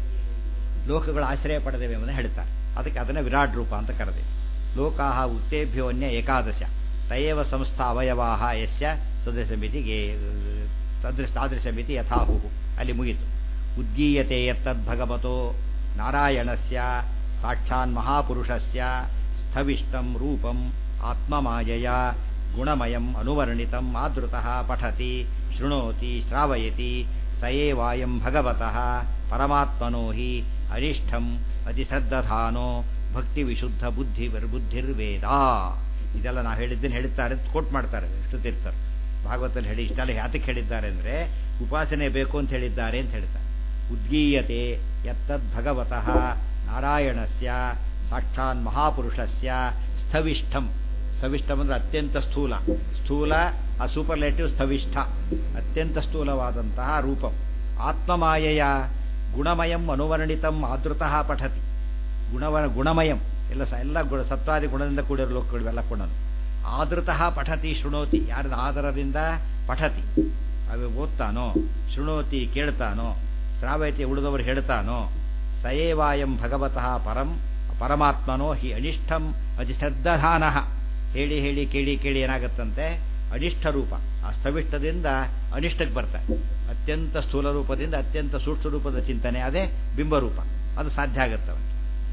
ಲೋಕಗಳು ಆಶ್ರಯ ಪಡೆದಿವೆ ಎಂಬುದನ್ನು ಹೇಳ್ತಾರೆ ಅದಕ್ಕೆ ಅದನ್ನೇ ವಿರಾಟ್ ರೂಪ ಅಂತ ಕರೆದಿದೆ ಲೋಕಾಹ ಉತ್ತೇಭ್ಯೋ ಅನ್ಯ ಏಕಾದಶ ತಯೇವ ಸಂಸ್ಥಾ ಅವಯವಾಹ ಯಸ್ಯ ಸದೃಶ ಮಿತಿಗೆ ಸದೃಶ ತಾದೃಶ ಮಿತಿ ಯಥಾಹು ಅಲ್ಲಿ ಮುಗಿತು ಉದ್ಗೀಯತೆ ಯತ್ತದ್ಭಗವತೋ ನಾರಾಯಣಸ್ಯ ಸಾಕ್ಷಾನ್ ಮಹಾಪುರುಷಸ್ಯ ಸ್ಥವಿಷ್ಟಂ ರೂಪಂ ಆತ್ಮಮಾಯಯ ಗುಣಮಯಂ ಅನುವರ್ಣಿತಂ ಆದೃತಃ ಪಠತಿ ಶೃಣೋತಿ ಶ್ರಾವಯತಿ ಸಯೇವಾಯಂ ಭಗವತಃ ಪರಮಾತ್ಮನೋ ಹಿ ಅನಿಷ್ಠಂ ಅತಿಶ್ರದ್ಧಾನೋ ಭಕ್ತಿ ವಿಶುದ್ಧ ಬುದ್ಧಿ ಬುದ್ಧಿರ್ವೇದ ಇದೆಲ್ಲ ನಾವು ಹೇಳಿದ್ದೇನೆ ಹೇಳ್ತಾರೆ ಅಂತ ಕೋಟ್ ಮಾಡ್ತಾರೆ ಎಷ್ಟು ತೀರ್ಥರು ಭಾಗವತಲ್ಲಿ ಹೇಳಿ ಇಷ್ಟೆಲ್ಲ ಯಾತಕ್ಕೆ ಹೇಳಿದ್ದಾರೆ ಅಂದರೆ ಉಪಾಸನೆ ಬೇಕು ಅಂತ ಹೇಳಿದ್ದಾರೆ ಅಂತ ಹೇಳ್ತಾರೆ ಉದ್ಗೀಯತೆ ಯತ್ತದ್ ಭಗವತಃ ನಾರಾಯಣಸ್ಯ ಸಾಕ್ಷಾನ್ ಮಹಾಪುರುಷಸ್ಯ ಸ್ಥವಿಷ್ಠಂ ಸ್ಥವಿಷ್ಠಂ ಅಂದರೆ ಅತ್ಯಂತ ಸ್ಥೂಲ ಸ್ಥೂಲ ಆ ಸೂಪರ್ಲೇಟಿವ್ ಸ್ಥವಿಷ್ಠ ಅತ್ಯಂತ ಸ್ಥೂಲವಾದಂತಹ ರೂಪಂ ಆತ್ಮಮಾಯೆಯ ಗುಣಮಯಂ ಅನುವರ್ಣಿತಂ ಆದೃತಃ ಪಠತಿ ಗುಣವ ಗುಣಮಯಂ ಎಲ್ಲ ಸ ಎಲ್ಲ ಗುಣ ಸತ್ವಾದಿ ಗುಣದಿಂದ ಕೂಡಿರೋ ಲೋಕಗಳು ಇವೆಲ್ಲ ಕೂಡ ಆದೃತಃ ಪಠತಿ ಶೃಣೋತಿ ಯಾರದ ಆದರದಿಂದ ಪಠತಿ ಅವು ಓದ್ತಾನೋ ಶೃಣೋತಿ ಕೇಳ್ತಾನೋ ಶ್ರಾವಯತಿ ಉಳಿದವರು ಹೇಳ್ತಾನೋ ಸಯೇವಾಯಂ ಭಗವತಃ ಪರಂ ಪರಮಾತ್ಮನೋ ಹಿ ಅನಿಷ್ಠಂ ಅತಿಶ್ರದ್ಧಾನ ಹೇಳಿ ಹೇಳಿ ಕೇಳಿ ಕೇಳಿ ಏನಾಗುತ್ತಂತೆ ಅನಿಷ್ಠ ರೂಪ ಆ ಸ್ಥವಿಷ್ಠದಿಂದ ಅನಿಷ್ಟಕ್ಕೆ ಬರ್ತಾರೆ ಅತ್ಯಂತ ಸ್ಥೂಲ ರೂಪದಿಂದ ಅತ್ಯಂತ ಸೂಕ್ಷ್ಮ ರೂಪದ ಚಿಂತನೆ ಅದೇ ಬಿಂಬರೂಪ ಅದು ಸಾಧ್ಯ ಆಗುತ್ತೆ ಅವನಿಗೆ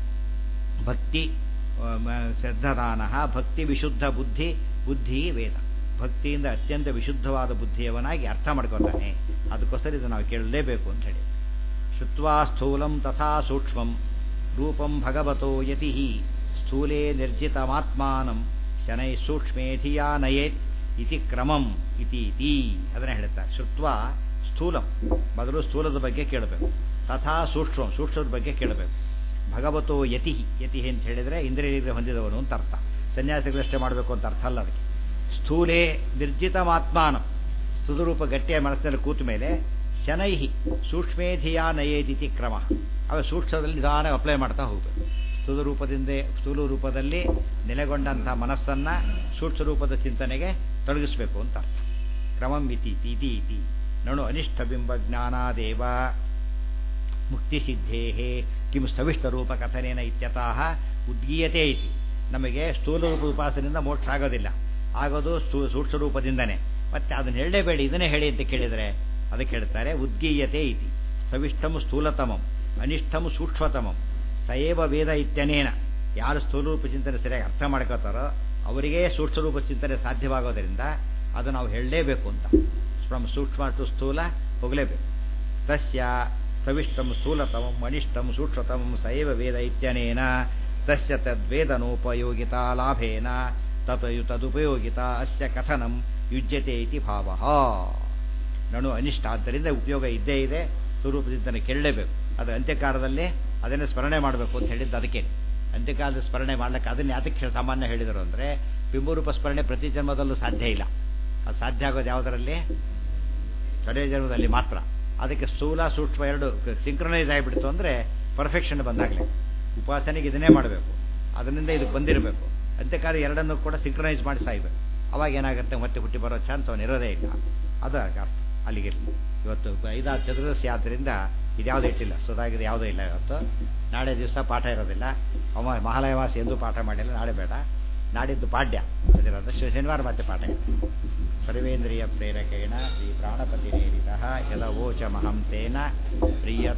ಭಕ್ತಿ ಶ್ರದ್ಧದಾನ ಭಕ್ತಿ ವಿಶುದ್ಧ ಬುದ್ಧಿ ಬುದ್ಧಿ ವೇದ ಭಕ್ತಿಯಿಂದ ಅತ್ಯಂತ ವಿಶುದ್ಧವಾದ ಬುದ್ಧಿಯವನಾಗಿ ಅರ್ಥ ಮಾಡ್ಕೊತಾನೆ ಅದಕ್ಕೋಸ್ಕರ ಇದು ನಾವು ಕೇಳಲೇಬೇಕು ಅಂತ ಹೇಳಿ ಶುತ್ವಾ ಸ್ಥೂಲಂ ತಥಾ ಸೂಕ್ಷ್ಮಂ ರೂಪಂ ಭಗವತೋ ಯತಿ ಸ್ಥೂಲೇ ನಿರ್ಜಿತಮಾತ್ಮಾನಂ ಶನೈ ಸೂಕ್ಷ್ಮೇ ಧಿಯಾ ನಯೇತ್ ಇತಿ ಕ್ರಮಂ ಇತಿ ಇತಿ ಅದನ್ನ ಹೇಳ್ತಾರೆ ಶುತ್ವಾ ಸ್ಥೂಲಂ ಮೊದಲು ಸ್ಥೂಲದ ಬಗ್ಗೆ ಕೇಳಬೇಕು ತಥಾ ಸೂಕ್ಷ್ಮ ಸೂಕ್ಷ್ಮದ ಬಗ್ಗೆ ಕೇಳಬೇಕು ಭಗವತೋ ಯತಿ ಯತಿ ಅಂತ ಹೇಳಿದರೆ ಇಂದ್ರಿಯ ಹೊಂದಿದವನು ಅಂತ ಅರ್ಥ ಸನ್ಯಾಸಿಗಳಷ್ಟೇ ಮಾಡಬೇಕು ಅಂತ ಅರ್ಥ ಅಲ್ಲ ಅದಕ್ಕೆ ಸ್ಥೂಲೇ ನಿರ್ಜಿತಮಾತ್ಮಾನಂ ಸುಧುರೂಪ ಗಟ್ಟಿಯ ಮನಸ್ಸಿನಲ್ಲಿ ಕೂತ ಮೇಲೆ ಶನೈಹಿ ಸೂಕ್ಷ್ಮೇಧಿಯಾ ನಯೇದಿತಿ ಕ್ರಮ ಅವ ಸೂಕ್ಷ್ಮದಲ್ಲಿ ನಿಧಾನ ಅಪ್ಲೈ ಮಾಡ್ತಾ ಹೋಗಬೇಕು ಸ್ಥೂಲ ರೂಪದಿಂದ ಸ್ಥೂಲ ರೂಪದಲ್ಲಿ ನೆಲೆಗೊಂಡಂಥ ಮನಸ್ಸನ್ನ ಸೂಕ್ಷ್ಮ ರೂಪದ ಚಿಂತನೆಗೆ ತೊಡಗಿಸಬೇಕು ಅಂತ ಅರ್ಥ ಕ್ರಮಂ ಇತಿ ಇತಿ ಇತಿ ನಣು ಅನಿಷ್ಠ ಬಿಂಬ ಜ್ಞಾನಾದೇವ ಮುಕ್ತಿಸಿದ್ಧೇ ಕಿಂ ಸ್ಥವಿಷ್ಟರೂಪ ಕಥನೇನ ಇತ್ಯತಃ ಉದ್ಗೀಯತೆ ಇತಿ ನಮಗೆ ಸ್ಥೂಲ ರೂಪ ಉಪಾಸನೆಯಿಂದ ಮೋಕ್ಷ ಆಗೋದಿಲ್ಲ ಆಗೋದು ಸೂಕ್ಷ್ಮ ರೂಪದಿಂದನೇ ಮತ್ತೆ ಅದನ್ನು ಹೇಳಲೇಬೇಡಿ ಇದನ್ನೇ ಹೇಳಿ ಅಂತ ಕೇಳಿದರೆ ಅದಕ್ಕೆ ಹೇಳ್ತಾರೆ ಉದ್ಗೀಯತೆ ಇತಿ ಸ್ಥವಿಷ್ಠಂ ಸ್ಥೂಲತಮಂ ಅನಿಷ್ಠಂ ಸೂಕ್ಷ್ಮತಮಂ ಸಯೇವ ವೇದ ಇತ್ಯನೇನ ಯಾರು ಸ್ಥೂಲರೂಪ ಚಿಂತನೆ ಸರಿಯಾಗಿ ಅರ್ಥ ಮಾಡ್ಕೋತಾರೋ ಅವರಿಗೇ ಸೂಕ್ಷ್ಮರೂಪ ಚಿಂತನೆ ಸಾಧ್ಯವಾಗೋದರಿಂದ ಅದು ನಾವು ಹೇಳಲೇಬೇಕು ಅಂತ ಫ್ರಮ್ ಸೂಕ್ಷ್ಮ ಟು ಸ್ಥೂಲ ಹೋಗಲೇಬೇಕು ತಸ್ಯ ಸ್ಥವಿಷ್ಟಂ ಸ್ಥೂಲತಮಂ ಅನಿಷ್ಟಂ ಸೂಕ್ಷ್ಮತಮಂ ಸೈವ ವೇದ ಇತ್ಯನೇನ ತಸ್ಯ ತದ್ವೇದನೋಪಯೋಗಿತಾ ಲಾಭೇನ ತಪಯು ತದುಪಯೋಗಿತಾ ಅಸ್ಯ ಕಥನಂ ಯುಜ್ಯತೆ ಇತಿ ಭಾವ ನಣು ಅನಿಷ್ಟ ಆದ್ದರಿಂದ ಉಪಯೋಗ ಇದ್ದೇ ಇದೆ ಸ್ವರೂಪದಿಂದನೇ ಕೇಳಲೇಬೇಕು ಅದು ಅಂತ್ಯಕಾಲದಲ್ಲಿ ಅದನ್ನೇ ಸ್ಮರಣೆ ಮಾಡಬೇಕು ಅಂತ ಹೇಳಿದ್ದು ಅದಕ್ಕೆ ಅಂತ್ಯಕಾಲದ ಸ್ಮರಣೆ ಮಾಡ್ಲಿಕ್ಕೆ ಅದನ್ನ ಯಾತಕ್ಕೆ ಸಾಮಾನ್ಯ ಹೇಳಿದರು ಅಂದರೆ ಬಿಂಬರೂಪ ಸ್ಮರಣೆ ಪ್ರತಿ ಜನ್ಮದಲ್ಲೂ ಸಾಧ್ಯ ಇಲ್ಲ ಅದು ಸಾಧ್ಯ ಆಗೋದು ಯಾವುದರಲ್ಲಿ ಕಡೆಯ ಜನ್ಮದಲ್ಲಿ ಮಾತ್ರ ಅದಕ್ಕೆ ಸ್ಥೂಲ ಸೂಕ್ಷ್ಮ ಎರಡು ಸಿಂಕ್ರನೈಸ್ ಆಗಿಬಿಡ್ತು ಅಂದರೆ ಪರ್ಫೆಕ್ಷನ್ ಬಂದಾಗಲೇ ಉಪಾಸನೆಗೆ ಇದನ್ನೇ ಮಾಡಬೇಕು ಅದರಿಂದ ಇದಕ್ಕೆ ಬಂದಿರಬೇಕು ಅಂತ್ಯಕಾಲ ಎರಡನ್ನೂ ಕೂಡ ಸಿಂಕ್ರನೈಸ್ ಮಾಡಿ ಸಾಯ್ಬೇಕು ಅವಾಗ ಏನಾಗುತ್ತೆ ಮತ್ತೆ ಹುಟ್ಟಿ ಬರೋ ಚಾನ್ಸ್ ಅವನು ಇರೋದೇ ಇಲ್ಲ ಅದು ಅರ್ಥ ಅಲ್ಲಿಗಿರಲಿ ಇವತ್ತು ಐದಾರು ಚತುರ್ದಶಿ ಆದ್ದರಿಂದ ಇದ್ಯಾವುದೂ ಇಟ್ಟಿಲ್ಲ ಸುಧಾಗಿದೆ ಯಾವುದೂ ಇಲ್ಲ ಇವತ್ತು ನಾಳೆ ದಿವಸ ಪಾಠ ಇರೋದಿಲ್ಲ ಅವ ಮಹಾಲಯವಾಸಿ ಎಂದೂ ಪಾಠ ಮಾಡಿಲ್ಲ ನಾಳೆ ಬೇಡ ನಾಡಿದ್ದು ಪಾಡ್ಯ ಅದರ ಶನಿವಾರ ಮತ್ತೆ ಪಾಠ ಇದೆ ಸರ್ವೇಂದ್ರಿಯ ಪ್ರೇರಕೇಣ ಶ್ರೀ ಪ್ರಾಣಪತಿ ನೇರಿತ ಯದವೋಚ ಮಹಂ ತೇನ ಪ್ರಿಯ